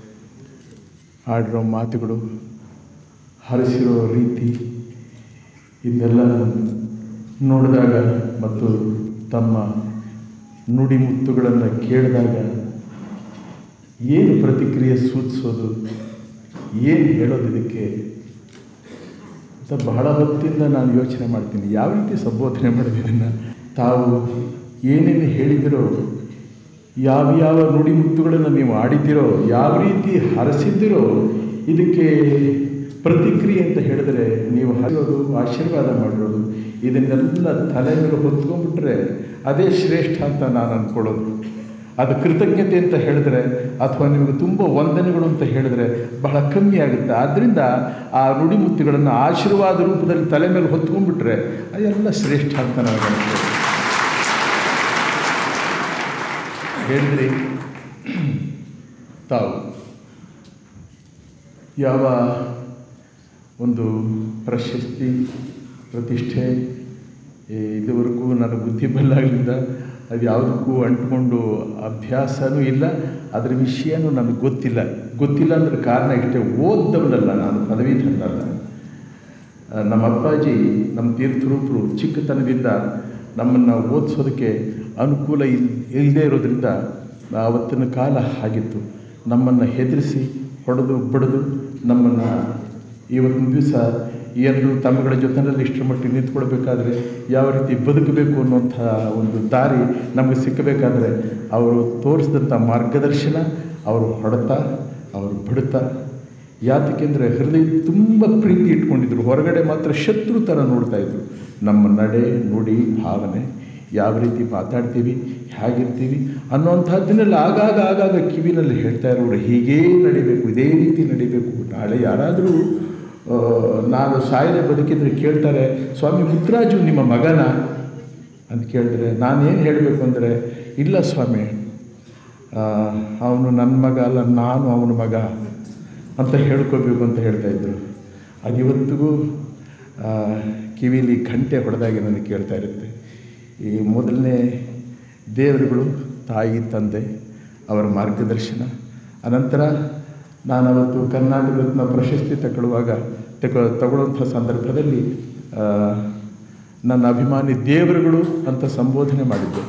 ಆಡಿರೋ ಮಾತುಗಳು ಹರಿಸಿರೋ ರೀತಿ ಇದನ್ನೆಲ್ಲ ನೋಡಿದಾಗ ಮತ್ತು ತಮ್ಮ ನುಡಿಮುತ್ತುಗಳನ್ನು ಕೇಳಿದಾಗ ಏನು ಪ್ರತಿಕ್ರಿಯೆ ಸೂಚಿಸೋದು ಏನು ಹೇಳೋದು ಇದಕ್ಕೆ ಅಂತ ಬಹಳ ಹೊತ್ತಿಂದ ನಾನು ಯೋಚನೆ ಮಾಡ್ತೀನಿ ಯಾವ ರೀತಿ ಸಂಬೋಧನೆ ಮಾಡಿದ್ದೀರನ್ನ ತಾವು ಏನೇನು ಹೇಳಿದಿರೋ ಯಾವ ಯಾವ ನುಡಿಮುತ್ತುಗಳನ್ನು ನೀವು ಆಡಿದ್ದೀರೋ ಯಾವ ರೀತಿ ಹರಸಿದ್ದೀರೋ ಇದಕ್ಕೆ ಪ್ರತಿಕ್ರಿಯೆ ಅಂತ ಹೇಳಿದ್ರೆ ನೀವು ಹರಿಯೋದು ಆಶೀರ್ವಾದ ಮಾಡಿರೋದು ಇದನ್ನೆಲ್ಲ ತಲೆ ಮೇಲೆ ಹೊತ್ಕೊಂಡ್ಬಿಟ್ರೆ ಅದೇ ಶ್ರೇಷ್ಠ ಅಂತ ನಾನು ಅಂದ್ಕೊಳ್ಳೋದು ಅದು ಕೃತಜ್ಞತೆ ಅಂತ ಹೇಳಿದ್ರೆ ಅಥವಾ ನಿಮಗೆ ತುಂಬ ವಂದನೆಗಳು ಅಂತ ಹೇಳಿದ್ರೆ ಬಹಳ ಕಮ್ಮಿ ಆಗುತ್ತೆ ಆದ್ದರಿಂದ ಆ ನುಡಿಮುತ್ತುಗಳನ್ನು ಆಶೀರ್ವಾದ ರೂಪದಲ್ಲಿ ತಲೆ ಮೇಲೆ ಹೊತ್ಕೊಂಡ್ಬಿಟ್ರೆ ಅದೆಲ್ಲ ಶ್ರೇಷ್ಠ ಅಂತ ನನಗೆ ಅನಿಸ್ತದೆ ಹೇಳಿದ್ರಿ ತಾವು ಯಾವ ಒಂದು ಪ್ರಶಸ್ತಿ ಪ್ರತಿಷ್ಠೆ ಈ ಇದುವರೆಗೂ ನನ್ನ ಬುದ್ಧಿ ಬಲ್ಲಾಗಲಿಂದ ಅದು ಯಾವುದಕ್ಕೂ ಅಂಟ್ಕೊಂಡು ಅಭ್ಯಾಸನೂ ಇಲ್ಲ ಅದರ ವಿಷಯನೂ ನನಗೆ ಗೊತ್ತಿಲ್ಲ ಗೊತ್ತಿಲ್ಲ ಅಂದ್ರೆ ಕಾರಣ ಇಷ್ಟೇ ಓದ್ದವನಲ್ಲ ನಾನು ಪದವೀಧರನಲ್ಲ ಆ, ನಮ್ಮ ಅಪ್ಪಾಜಿ ನಮ್ಮ ತೀರ್ಥರೂಪರು ಚಿಕ್ಕತನದಿಂದ ನಮ್ಮನ್ನು ಓದಿಸೋದಕ್ಕೆ ಅನುಕೂಲ ಇಲ್ ಇಲ್ಲದೇ ಇರೋದ್ರಿಂದ ಆವತ್ತಿನ ಕಾಲ ಆಗಿತ್ತು ನಮ್ಮನ್ನು ಹೆದರಿಸಿ ಹೊಡೆದು ಬಡಿದು ನಮ್ಮನ್ನು ಇವತ್ತಿನ ದಿವಸ ಎರಡು ತಮ್ಮಗಳ ಜೊತೆಯಲ್ಲಿ ಇಷ್ಟರ ಮಟ್ಟಿಗೆ ನಿಂತ್ಕೊಳ್ಬೇಕಾದ್ರೆ ಯಾವ ರೀತಿ ಬದುಕಬೇಕು ಅನ್ನುವಂಥ ಒಂದು ದಾರಿ ನಮಗೆ ಸಿಕ್ಕಬೇಕಾದ್ರೆ ಅವರು ತೋರಿಸಿದಂಥ ಮಾರ್ಗದರ್ಶನ ಅವರು ಹೊಡೆತ ಅವರು ಬಡಿತ ಯಾತಕ್ಕೆಂದರೆ ಹೃದಯ ತುಂಬ ಪ್ರೀತಿ ಇಟ್ಕೊಂಡಿದ್ರು ಹೊರಗಡೆ ಮಾತ್ರ ಶತ್ರು ಥರ ನೋಡ್ತಾ ಇದ್ರು ನಮ್ಮ ನಡೆ ನುಡಿ ಭಾವನೆ ಯಾವ ರೀತಿ ಮಾತಾಡ್ತೀವಿ ಹೇಗಿರ್ತೀವಿ ಅನ್ನೋಂಥದ್ದನ್ನೆಲ್ಲ ಆಗಾಗ ಆಗಾಗ ಕಿವಿನಲ್ಲಿ ಹೇಳ್ತಾ ಇರೋರು ಹೀಗೇ ನಡಿಬೇಕು ಇದೇ ರೀತಿ ನಡಿಬೇಕು ನಾಳೆ ಯಾರಾದರೂ ಆ, ನಾನು ಸಾಯದೆ ಬದುಕಿದ್ರೆ ಕೇಳ್ತಾರೆ ಸ್ವಾಮಿ ಮುತ್ತರಾಜು ನಿಮ್ಮ ಮಗನ ಅಂತ ಕೇಳಿದ್ರೆ ನಾನೇನು ಹೇಳಬೇಕು ಅಂದರೆ ಇಲ್ಲ ಸ್ವಾಮಿ ಅವನು ನನ್ನ ಮಗ ಅಲ್ಲ ನಾನು ಅವನ ಮಗ ಅಂತ ಹೇಳ್ಕೋಬೇಕು ಅಂತ ಹೇಳ್ತಾ ಇದ್ದರು ಅದು ಇವತ್ತಿಗೂ ಆ, ಕಿವಿಲಿ ಗಂಟೆ ಹೊಡೆದಾಗಿ ನನಗೆ ಕೇಳ್ತಾ ಇರುತ್ತೆ ಈ ಮೊದಲನೇ ದೇವರುಗಳು ತಾಯಿ ತಂದೆ ಅವರ ಮಾರ್ಗದರ್ಶನ ಅನಂತರ ನಾನು ಅವತ್ತು ಕರ್ನಾಟಕ ರತ್ನ ಪ್ರಶಸ್ತಿ ತಗೊಳ್ಳುವಾಗ ತಗೊ ತಗೊಳ್ಳುವಂಥ ಸಂದರ್ಭದಲ್ಲಿ ಆ, ನನ್ನ ಅಭಿಮಾನಿ ದೇವರುಗಳು ಅಂತ ಸಂಬೋಧನೆ ಮಾಡಿದ್ದೆ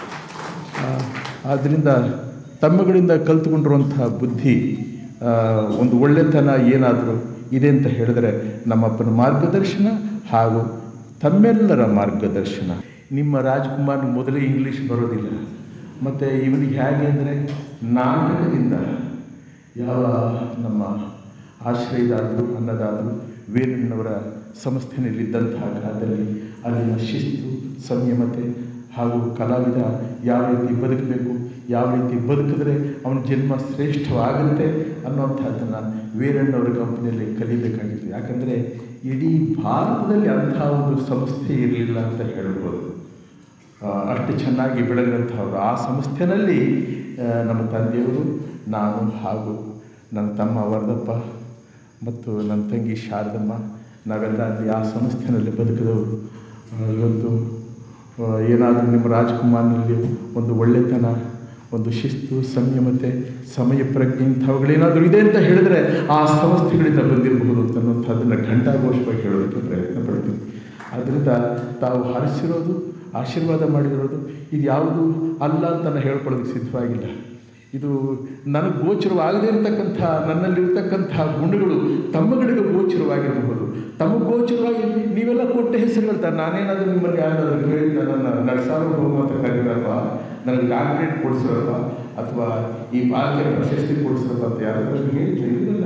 ಆ, ಆದ್ದರಿಂದ ತಮ್ಮಗಳಿಂದ ಕಲ್ತುಕೊಂಡಿರುವಂತಹ ಬುದ್ಧಿ ಆ, ಒಂದು ಒಳ್ಳೆತನ ಏನಾದರೂ ಇದೆ ಅಂತ ಹೇಳಿದ್ರೆ ನಮ್ಮಪ್ಪನ ಮಾರ್ಗದರ್ಶನ ಹಾಗೂ ತಮ್ಮೆಲ್ಲರ ಮಾರ್ಗದರ್ಶನ ನಿಮ್ಮ ರಾಜ್ಕುಮಾರ್ ಮೊದಲೇ ಇಂಗ್ಲೀಷ್ ಬರೋದಿಲ್ಲ ಮತ್ತು ಇವನಿಗೆ ಹೇಗೆ ಅಂದರೆ ನಾಟಕದಿಂದ ಯಾವ ನಮ್ಮ ಆಶ್ರಯದಾದರು ಅನ್ನದಾದರು ವೀರಣ್ಣವರ ಸಂಸ್ಥೆಯಲ್ಲಿದ್ದಂತಹ ಕಾಲದಲ್ಲಿ ಅಲ್ಲಿನ ಶಿಸ್ತು ಸಂಯಮತೆ ಹಾಗೂ ಕಲಾವಿದ ಯಾವ ರೀತಿ ಬದುಕಬೇಕು ಯಾವ ರೀತಿ ಬದುಕಿದ್ರೆ ಅವನ ಜನ್ಮ ಶ್ರೇಷ್ಠವಾಗುತ್ತೆ ಅನ್ನೋಂಥದ್ದನ್ನು ವೀರಣ್ಣವರ ಕಂಪನಿಯಲ್ಲಿ ಕಲಿಬೇಕಾಗಿತ್ತು ಯಾಕಂದರೆ ಇಡೀ ಭಾರತದಲ್ಲಿ ಅಂಥ ಒಂದು ಸಂಸ್ಥೆ ಇರಲಿಲ್ಲ ಅಂತ ಹೇಳ್ಬೋದು ಆ, ಅಷ್ಟು ಚೆನ್ನಾಗಿ ಬೆಳೆದಂಥವ್ರು ಆ ಸಂಸ್ಥೆಯಲ್ಲಿ ಆ, ನಮ್ಮ ತಂದೆಯವರು ನಾನು ಹಾಗೂ ನನ್ನ ತಮ್ಮ ವರದಪ್ಪ ಮತ್ತು ನನ್ನ ತಂಗಿ ಶಾರದಮ್ಮ ನಾವೆಲ್ಲ ಅಲ್ಲಿ ಆ ಸಂಸ್ಥೆಯಲ್ಲಿ ಬದುಕಿದವರು ಆ, ಇವತ್ತು ಆ, ಏನಾದರೂ ನಿಮ್ಮ ರಾಜ್ಕುಮಾರ್ನಲ್ಲಿ ಒಂದು ಒಳ್ಳೆತನ ಒಂದು ಶಿಸ್ತು ಸಂಯಮತೆ ಸಮಯ ಪ್ರಜ್ಞೆ ಇಂಥವುಗಳೇನಾದರೂ ಇದೆ ಅಂತ ಹೇಳಿದ್ರೆ ಆ ಸಂಸ್ಥೆಗಳಿಂದ ಬಂದಿರಬಹುದು ಅಂತ ಅನ್ನೋಂಥದ್ದನ್ನು ಘಂಟಾಘೋಷವಾಗಿ ಹೇಳೋದಕ್ಕೆ ಪ್ರಯತ್ನ ಪಡ್ತೀನಿ ಆದ್ದರಿಂದ ತಾವು ಹರಿಸಿರೋದು ಆಶೀರ್ವಾದ ಮಾಡಿರೋದು ಇದು ಯಾವುದು ಅಲ್ಲ ಅಂತ ನಾನು ಹೇಳ್ಕೊಳ್ಳೋದಕ್ಕೆ ಸಿದ್ಧವಾಗಿಲ್ಲ ಇದು ನನಗೆ ಗೋಚರವಾಗದೇ ಇರತಕ್ಕಂಥ ನನ್ನಲ್ಲಿರ್ತಕ್ಕಂಥ ಗುಣಗಳು ತಮ್ಮಗಳಿಗೆ ಗೋಚರವಾಗಿರಬಹುದು ತಮಗೆ ಗೋಚರವಾಗಿ ನೀವೆಲ್ಲ ಕೊಟ್ಟ ಹೆಸರುಗಳ್ತಾರೆ ನಾನೇನಾದರೂ ನಿಮ್ಮಲ್ಲಿ ಯಾರಾದರೂ ಕೇಳಿದ ನನ್ನ ನರಸಾರ್ವಭೌಮ ಅಂತ ಕರೀರಪ್ಪ ನನಗೆ ಡಾಕ್ಟ್ರೇಟ್ ಕೊಡಿಸ್ರಪ್ಪ ಅಥವಾ ಈ ಭಾಗ್ಯ ಪ್ರಶಸ್ತಿ ಕೊಡಿಸ್ರಪ್ಪ ಅಂತ ಯಾರಾದರೂ ಹೇಳಿದ್ರೆ ಇರಲಿಲ್ಲ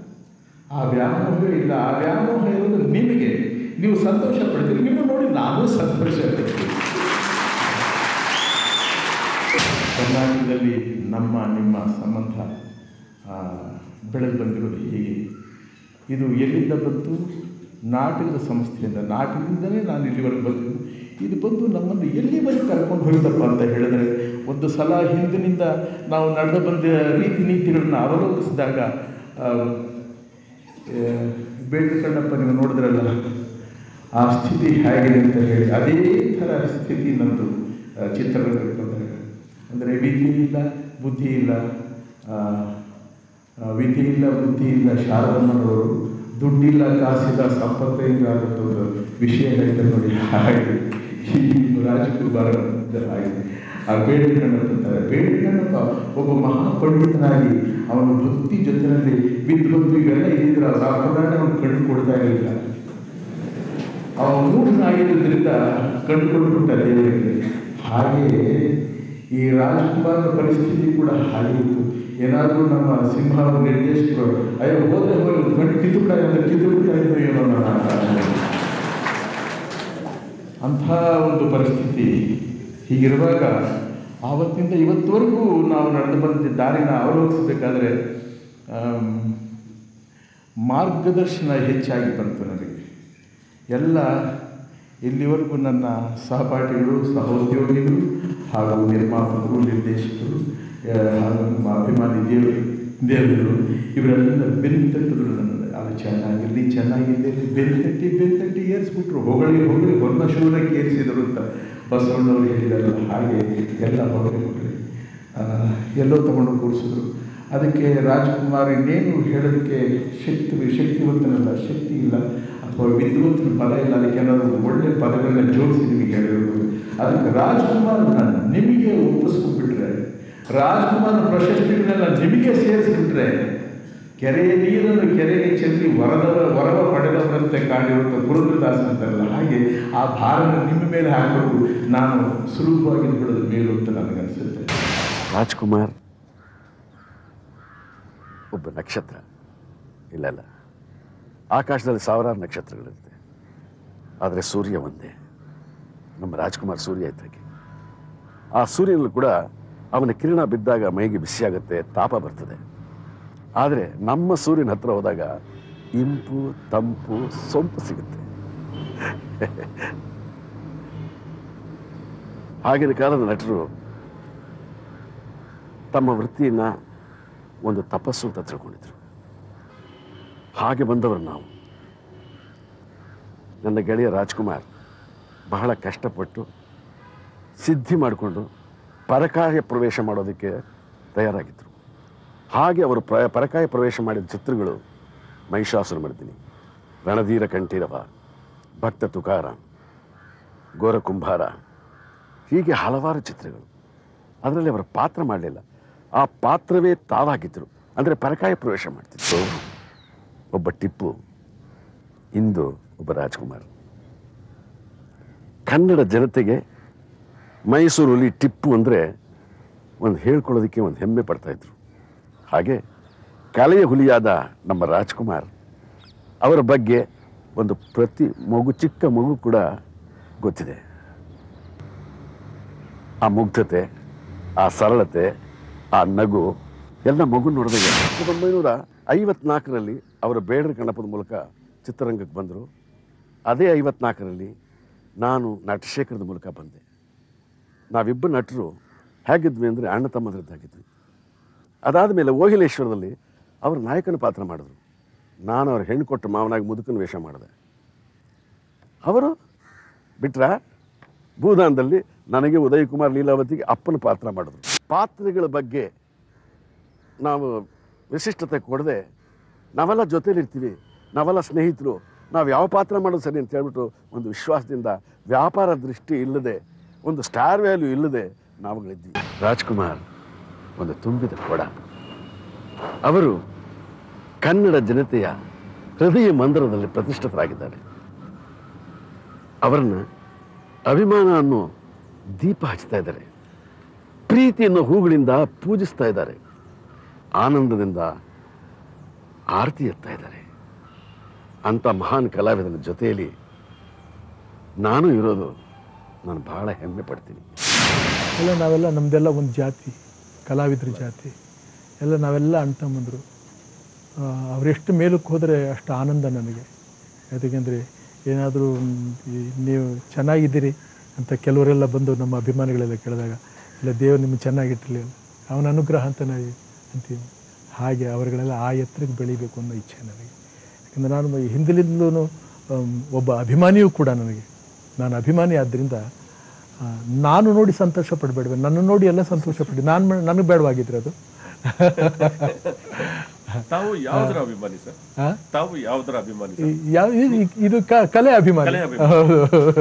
ಆ ವ್ಯಾಮೋಹ ಇಲ್ಲ ಆ ವ್ಯಾಮೋಹ ಇರೋದು ನಿಮಗೆ ನೀವು ಸಂತೋಷ ಪಡ್ತೀರಿ ನಿಮ್ಮ ನೋಡಿ ನಾನು ಸಂತೋಷ ಪಡ್ತೀನಿ ಕರ್ನಾಟಕದಲ್ಲಿ ನಮ್ಮ ನಿಮ್ಮ ಸಂಬಂಧ ಆ, ಬೆಳೆದು ಬಂದಿರೋದು ಹೀಗೆ ಇದು ಎಲ್ಲಿಂದ ಬಂತು ನಾಟಕದ ಸಂಸ್ಥೆಯಿಂದ ನಾಟಕದಿಂದಲೇ ನಾನು ಇಲ್ಲಿವರೆಗೆ ಬಂದಿದ್ದು ಇದು ಬಂದು ನಮ್ಮನ್ನು ಎಲ್ಲಿವರೆಗೆ ಕರ್ಕೊಂಡು ಹೋಗಿದ್ದಪ್ಪ ಅಂತ ಹೇಳಿದರೆ ಒಂದು ಸಲ ಹಿಂದಿನಿಂದ ನಾವು ನಡೆದು ಬಂದ ರೀತಿ ನೀತಿಗಳನ್ನ ಅವಲೋಕಿಸಿದಾಗ ಆ, ಆ, ಬೇಡ್ರ ಕಣ್ಣಪ್ಪ ನೀವು ನೋಡಿದ್ರಲ್ಲ ಆ ಸ್ಥಿತಿ ಹೇಗಿದೆ ಅಂತ ಹೇಳಿ ಅದೇ ಥರ ಸ್ಥಿತಿ ನಂದು ಆ, ಚಿತ್ರರಂಗಕ್ಕೆ ಬಂದಾಗ ಅಂದರೆ ವಿಧಿ ಇಲ್ಲ ಬುದ್ಧಿ ಇಲ್ಲ ಆ, ಆ, ವಿಧಿ ಇಲ್ಲ ಬುದ್ಧಿ ಇಲ್ಲ ಶಾರದಮ್ಮನವರು ದುಡ್ಡಿಲ್ಲ ಕಾಸಿಲ್ಲ ಸಂಪತ್ತೇ ಇಲ್ಲ ಅನ್ನೋದು ಒಂದು ವಿಷಯ ಹೇಳ್ತಾರೆ ನೋಡಿ ಹಾಗೆ ಈ ರಾಜಕುಮಾರ ಹಾಗೆ ಆ ಬೇಡ ಕಣ್ಣಪ್ಪ ಅಂತಾರೆ ಬೇಡ ಕಣ್ಣಪ್ಪ ಒಬ್ಬ ಮಹಾಪಂಡಿತನಾಗಿ ಅವನ ಭಕ್ತಿ ಜೊತೆಯಲ್ಲಿ ಬಿದ್ದು ಬಂದು ಇವೆಲ್ಲ ಇದ್ದಿದ್ರೆ ಆ ಪುರಾಣ ಅವ್ನು ಕಣ್ಣು ಕೊಡ್ತಾ ಇರಲಿಲ್ಲ ಅವನು ಮೂಢನಾಗಿದ್ದರಿಂದ ಕಂಡುಕೊಂಡ್ಬಿಟ್ಟ ದೇವರಿಗೆ ಹಾಗೆಯೇ ಈ ರಾಜ್ಕುಮಾರ್ನ ಪರಿಸ್ಥಿತಿ ಕೂಡ ಹಾಗೆ ಇತ್ತು ಏನಾದರೂ ನಮ್ಮ ಸಿಂಹ ಅವ್ರ ನಿರ್ದೇಶಕರು ಅಯ್ಯೋ ಹೋದ್ರೆ ಹೋಗಿ ಒಂದು ಕಣ್ಣು ಕಿತ್ತು ಬಿಡ ಅಂತ ಕಿತ್ತು ಬಿಡ್ತಾ ಇದ್ದು ಏನೋ ನನ್ನ ಆಲೋಚನೆ. ಅಂಥ ಒಂದು ಪರಿಸ್ಥಿತಿ ಹೀಗಿರುವಾಗ ಆವತ್ತಿಂದ ಇವತ್ತುವರೆಗೂ ನಾವು ನಡೆದು ಬಂದ ದಾರಿನ ಅವಲೋಕಿಸಬೇಕಾದ್ರೆ ಆಮ್, ಮಾರ್ಗದರ್ಶನ ಹೆಚ್ಚಾಗಿ ಬಂತು ನನಗೆ ಎಲ್ಲ ಇಲ್ಲಿವರೆಗೂ ನನ್ನ ಸಹಪಾಠಿಗಳು ಸಹೋದ್ಯೋಗಿಗಳು ಹಾಗೂ ನಿರ್ಮಾಪಕರು ನಿರ್ದೇಶಕರು ಆ, ಹಾಗೂ ನಮ್ಮ ಅಭಿಮಾನಿ ದೇವರು ದೇವರು ಇವರೆಲ್ಲ ಬೆನ್ನು ತಟ್ಟಿದ್ರು ನನ್ನ ಅದು ಚೆನ್ನಾಗಿರಲಿ ಚೆನ್ನಾಗಿರಲಿ ಬೆನ್ನು ತಟ್ಟಿ ಬೆನ್ನು ತಟ್ಟಿ ಏರಿಸ್ಬಿಟ್ರು ಹೊಗಳಿ ಹೊಗಳಿ ಹೊನ್ನ ಶೂರಕ್ಕೆ ಏರಿಸಿದರು ಅಂತ ಬಸವಣ್ಣವರು ಹೇಳಿದಾರಲ್ಲ ಹಾಗೆ ಎಲ್ಲ ಹೊಗಳಿ ಹೊಗಳಿ ಆ, ಎಲ್ಲೋ ತಗೊಂಡು ಕೂರಿಸಿದ್ರು ಅದಕ್ಕೆ ರಾಜ್ಕುಮಾರ್ ಇನ್ನೇನು ಹೇಳೋದಕ್ಕೆ ಶಕ್ತಿ ಶಕ್ತಿವಂತನಲ್ಲ ಶಕ್ತಿ ಇಲ್ಲ ಅಥವಾ ವಿದ್ವಂತನ ಪದ ಇಲ್ಲ ಅದಕ್ಕೆ ಏನಾದರೂ ಒಂದು ಒಳ್ಳೆ ಪದಗಳನ್ನ ಜೋಡಿಸಿ ನಿಮಗೆ ಹೇಳಿರೋದು ಅದಕ್ಕೆ ರಾಜ್ಕುಮಾರ್ನ ನಿಮಗೆ ಒಪ್ಪಿಸ್ಕೊಂಡ್ಬಿಟ್ರೆ ರಾಜ್ಕುಮಾರ್ ಪ್ರಶಸ್ತಿಗಳನ್ನೆಲ್ಲ ನಿಮಗೆ ಸೇರಿಸ್ಬಿಟ್ರೆ ಕೆರೆಯ ನೀರನ್ನು ಕೆರೆಗೆ ಚೆಲ್ಲಿ ವರದವ ವರವ ಪಡೆದವರಂತೆ ಕಾಡಿರುವಂಥ ಪುರಂದ್ರದಾಸ ಅಂತಾರಲ್ಲ ಹಾಗೆ ಆ ಭಾರನ ನಿಮ್ಮ ಮೇಲೆ ಹಾಕಬೇಕು ನಾನು ಸುಲಭವಾಗಿ ಬಿಡೋದು ಮೇಲು ಅಂತ ನನಗನ್ಸುತ್ತೆ ರಾಜ್ಕುಮಾರ್ ಒಬ್ಬ ನಕ್ಷತ್ರ ಇಲ್ಲ ಇಲ್ಲ ಆಕಾಶದಲ್ಲಿ ಸಾವಿರಾರು ನಕ್ಷತ್ರಗಳಿರುತ್ತೆ ಆದರೆ ಸೂರ್ಯ ಒಂದೇ ನಮ್ಮ ರಾಜ್ಕುಮಾರ್ ಸೂರ್ಯ ಇದ್ದಕ್ಕೆ ಆ ಸೂರ್ಯನಲ್ಲೂ ಕೂಡ ಅವನ ಕಿರಣ ಬಿದ್ದಾಗ ಮೈಗೆ ಬಿಸಿಯಾಗುತ್ತೆ ತಾಪ ಬರ್ತದೆ ಆದರೆ ನಮ್ಮ ಸೂರ್ಯನ ಹತ್ರ ಹೋದಾಗ ಇಂಪು ತಂಪು ಸೊಂಪು ಸಿಗುತ್ತೆ ಆಗಿನ ಕಾಲದ ನಟರು ತಮ್ಮ ವೃತ್ತಿಯನ್ನು ಒಂದು ತಪಸ್ಸು ಅಂತ ತಿಳ್ಕೊಂಡಿದ್ರು ಹಾಗೆ ಬಂದವರು ನಾವು ನನ್ನ ಗೆಳೆಯ ರಾಜ್ಕುಮಾರ್ ಬಹಳ ಕಷ್ಟಪಟ್ಟು ಸಿದ್ಧಿ ಮಾಡಿಕೊಂಡು ಪರಕಾಯ ಪ್ರವೇಶ ಮಾಡೋದಕ್ಕೆ ತಯಾರಾಗಿದ್ದರು ಹಾಗೆ ಅವರು ಪ್ರ ಪರಕಾಯ ಪ್ರವೇಶ ಮಾಡಿದ ಚಿತ್ರಗಳು ಮಹಿಷಾಸುರ ಮರ್ದಿನಿ ರಣಧೀರ ಕಂಠೀರವ ಭಕ್ತ ತುಕಾರಾಮ್ ಗೋರ ಕುಂಭಾರ ಹೀಗೆ ಹಲವಾರು ಚಿತ್ರಗಳು ಅದರಲ್ಲಿ ಅವರ ಪಾತ್ರ ಮಾಡಲಿಲ್ಲ ಆ ಪಾತ್ರವೇ ತಾವಾಗಿದ್ದರು ಅಂದರೆ ಪರಕಾಯ ಪ್ರವೇಶ ಮಾಡ್ತಿದ್ರು ಒಬ್ಬ ಟಿಪ್ಪು ಇಂದು ಒಬ್ಬ ರಾಜ್ಕುಮಾರ್ ಕನ್ನಡ ಜನತೆಗೆ ಮೈಸೂರಲ್ಲಿ ಟಿಪ್ಪು ಅಂದರೆ ಒಂದು ಹೇಳ್ಕೊಳ್ಳೋದಕ್ಕೆ ಒಂದು ಹೆಮ್ಮೆ ಪಡ್ತಾಯಿದ್ರು ಹಾಗೆ ಕಲೆಯ ಹುಲಿಯಾದ ನಮ್ಮ ರಾಜ್ಕುಮಾರ್ ಅವರ ಬಗ್ಗೆ ಒಂದು ಪ್ರತಿ ಮಗು ಚಿಕ್ಕ ಮಗು ಕೂಡ ಗೊತ್ತಿದೆ ಆ ಮುಗ್ಧತೆ ಆ ಸರಳತೆ ಆ ನಗು ಎಲ್ಲ ಮಗು ನೋಡಿದಾಗ ಸಾವಿರದ ಒಂಬೈನೂರ ಐವತ್ನಾಲ್ಕರಲ್ಲಿ ಅವರ ಬೇಡರ ಗಣಪದ ಮೂಲಕ ಚಿತ್ರರಂಗಕ್ಕೆ ಬಂದರು ಅದೇ ಐವತ್ನಾಲ್ಕರಲ್ಲಿ ನಾನು ನಟಶೇಖರದ ಮೂಲಕ ಬಂದೆ ನಾವಿಬ್ಬರು ನಟರು ಹೇಗಿದ್ವಿ ಅಂದರೆ ಅಣ್ಣ ತಮ್ಮದ್ರದ್ದಾಗಿದ್ವಿ ಅದಾದ ಮೇಲೆ ಓಹಿಲೇಶ್ವರದಲ್ಲಿ ಅವರು ನಾಯಕನ ಪಾತ್ರ ಮಾಡಿದ್ರು ನಾನು ಅವ್ರ ಹೆಣ್ಣು ಕೊಟ್ಟು ಮಾವನಾಗಿ ಮುದುಕನ ವೇಷ ಮಾಡಿದೆ ಅವರು ಬಿಟ್ರ ಭೂದಾನದಲ್ಲಿ ನನಗೆ ಉದಯ್ ಕುಮಾರ್ ಲೀಲಾವತಿಗೆ ಅಪ್ಪನ ಪಾತ್ರ ಮಾಡಿದ್ರು ಪಾತ್ರಗಳ ಬಗ್ಗೆ ನಾವು ವಿಶಿಷ್ಟತೆ ಕೊಡದೆ ನಾವೆಲ್ಲ ಜೊತೆಲಿರ್ತೀವಿ ನಾವೆಲ್ಲ ಸ್ನೇಹಿತರು ನಾವು ಯಾವ ಪಾತ್ರ ಮಾಡೋದು ಸರಿ ಅಂತ ಹೇಳ್ಬಿಟ್ಟು ಒಂದು ವಿಶ್ವಾಸದಿಂದ ವ್ಯಾಪಾರ ದೃಷ್ಟಿ ಇಲ್ಲದೆ ಒಂದು ಸ್ಟಾರ್ ವ್ಯಾಲ್ಯೂ ಇಲ್ಲದೆ ನಾವುಗಳಿದ್ವಿ ರಾಜ್ಕುಮಾರ್ ಒಂದು ತುಂಬಿದ ಕೊಡ ಅವರು ಕನ್ನಡ ಜನತೆಯ ಹೃದಯ ಮಂದಿರದಲ್ಲಿ ಪ್ರತಿಷ್ಠಿತರಾಗಿದ್ದಾರೆ ಅವರನ್ನು ಅಭಿಮಾನ ಅನ್ನೋ ದೀಪ ಹಚ್ತಾ ಇದ್ದಾರೆ ಪ್ರೀತಿ ಅನ್ನೋ ಹೂಗಳಿಂದ ಪೂಜಿಸ್ತಾ ಇದ್ದಾರೆ ಆನಂದದಿಂದ ಆರತಿ ಎತ್ತಾ ಇದ್ದಾರೆ ಅಂಥ ಮಹಾನ್ ಕಲಾವಿದನ ಜೊತೆಯಲ್ಲಿ ನಾನು ಇರೋದು ನಾನು ಬಹಳ ಹೆಮ್ಮೆ ಪಡ್ತೀನಿ ಎಲ್ಲ ನಾವೆಲ್ಲ ನಮ್ಮದೆಲ್ಲ ಒಂದು ಜಾತಿ ಕಲಾವಿದ್ರ ಜಾತಿ ಎಲ್ಲ ನಾವೆಲ್ಲ ಅಣ್ಣ ತಮ್ಮಂದರು ಅವರೆಷ್ಟು ಮೇಲಕ್ಕೆ ಹೋದರೆ ಅಷ್ಟು ಆನಂದ ನನಗೆ ಯಾಕೆಂದರೆ ಏನಾದರೂ ನೀವು ಚೆನ್ನಾಗಿದ್ದೀರಿ ಅಂತ ಕೆಲವರೆಲ್ಲ ಬಂದು ನಮ್ಮ ಅಭಿಮಾನಿಗಳೆಲ್ಲ ಕೇಳಿದಾಗ ಇಲ್ಲ ದೇವರು ನಿಮಗೆ ಚೆನ್ನಾಗಿಟ್ಟಿರಲಿ ಅವನ ಅನುಗ್ರಹ ಅಂತ ನಾವು ಅಂತೀವಿ ಹಾಗೆ ಅವರುಗಳೆಲ್ಲ ಆ ಎತ್ತರಕ್ಕೆ ಬೆಳಿಬೇಕು ಅನ್ನೋ ಇಚ್ಛೆ ನನಗೆ ಯಾಕಂದರೆ ನಾನು ಹಿಂದಿಲಿಂದಲೂ ಒಬ್ಬ ಅಭಿಮಾನಿಯೂ ಕೂಡ ನನಗೆ ನಾನು ಅಭಿಮಾನಿ ಆದ್ದರಿಂದ ಆ, ನಾನು ನೋಡಿ ಸಂತೋಷ ಪಡಬೇಡ್ವೆ ನನ್ನ ನೋಡಿ ಎಲ್ಲ ಸಂತೋಷ ಪಡಿ ನಾನು ನನಗೆ ಬೇಡವಾಗಿದ್ರೆ ಅದು ತಾವು ಯಾವುದರ ಅಭಿಮಾನಿ ಸರ್ ಆ? ತಾವು ಯಾವುದರ ಅಭಿಮಾನಿ ಈ- ಯಾವ ಇದು- ಇದು ಕ- ಕಲೆ ಅಭಿಮಾನಿ ಕಲೆ ಅಭಿಮಾನಿ. ಹೌದು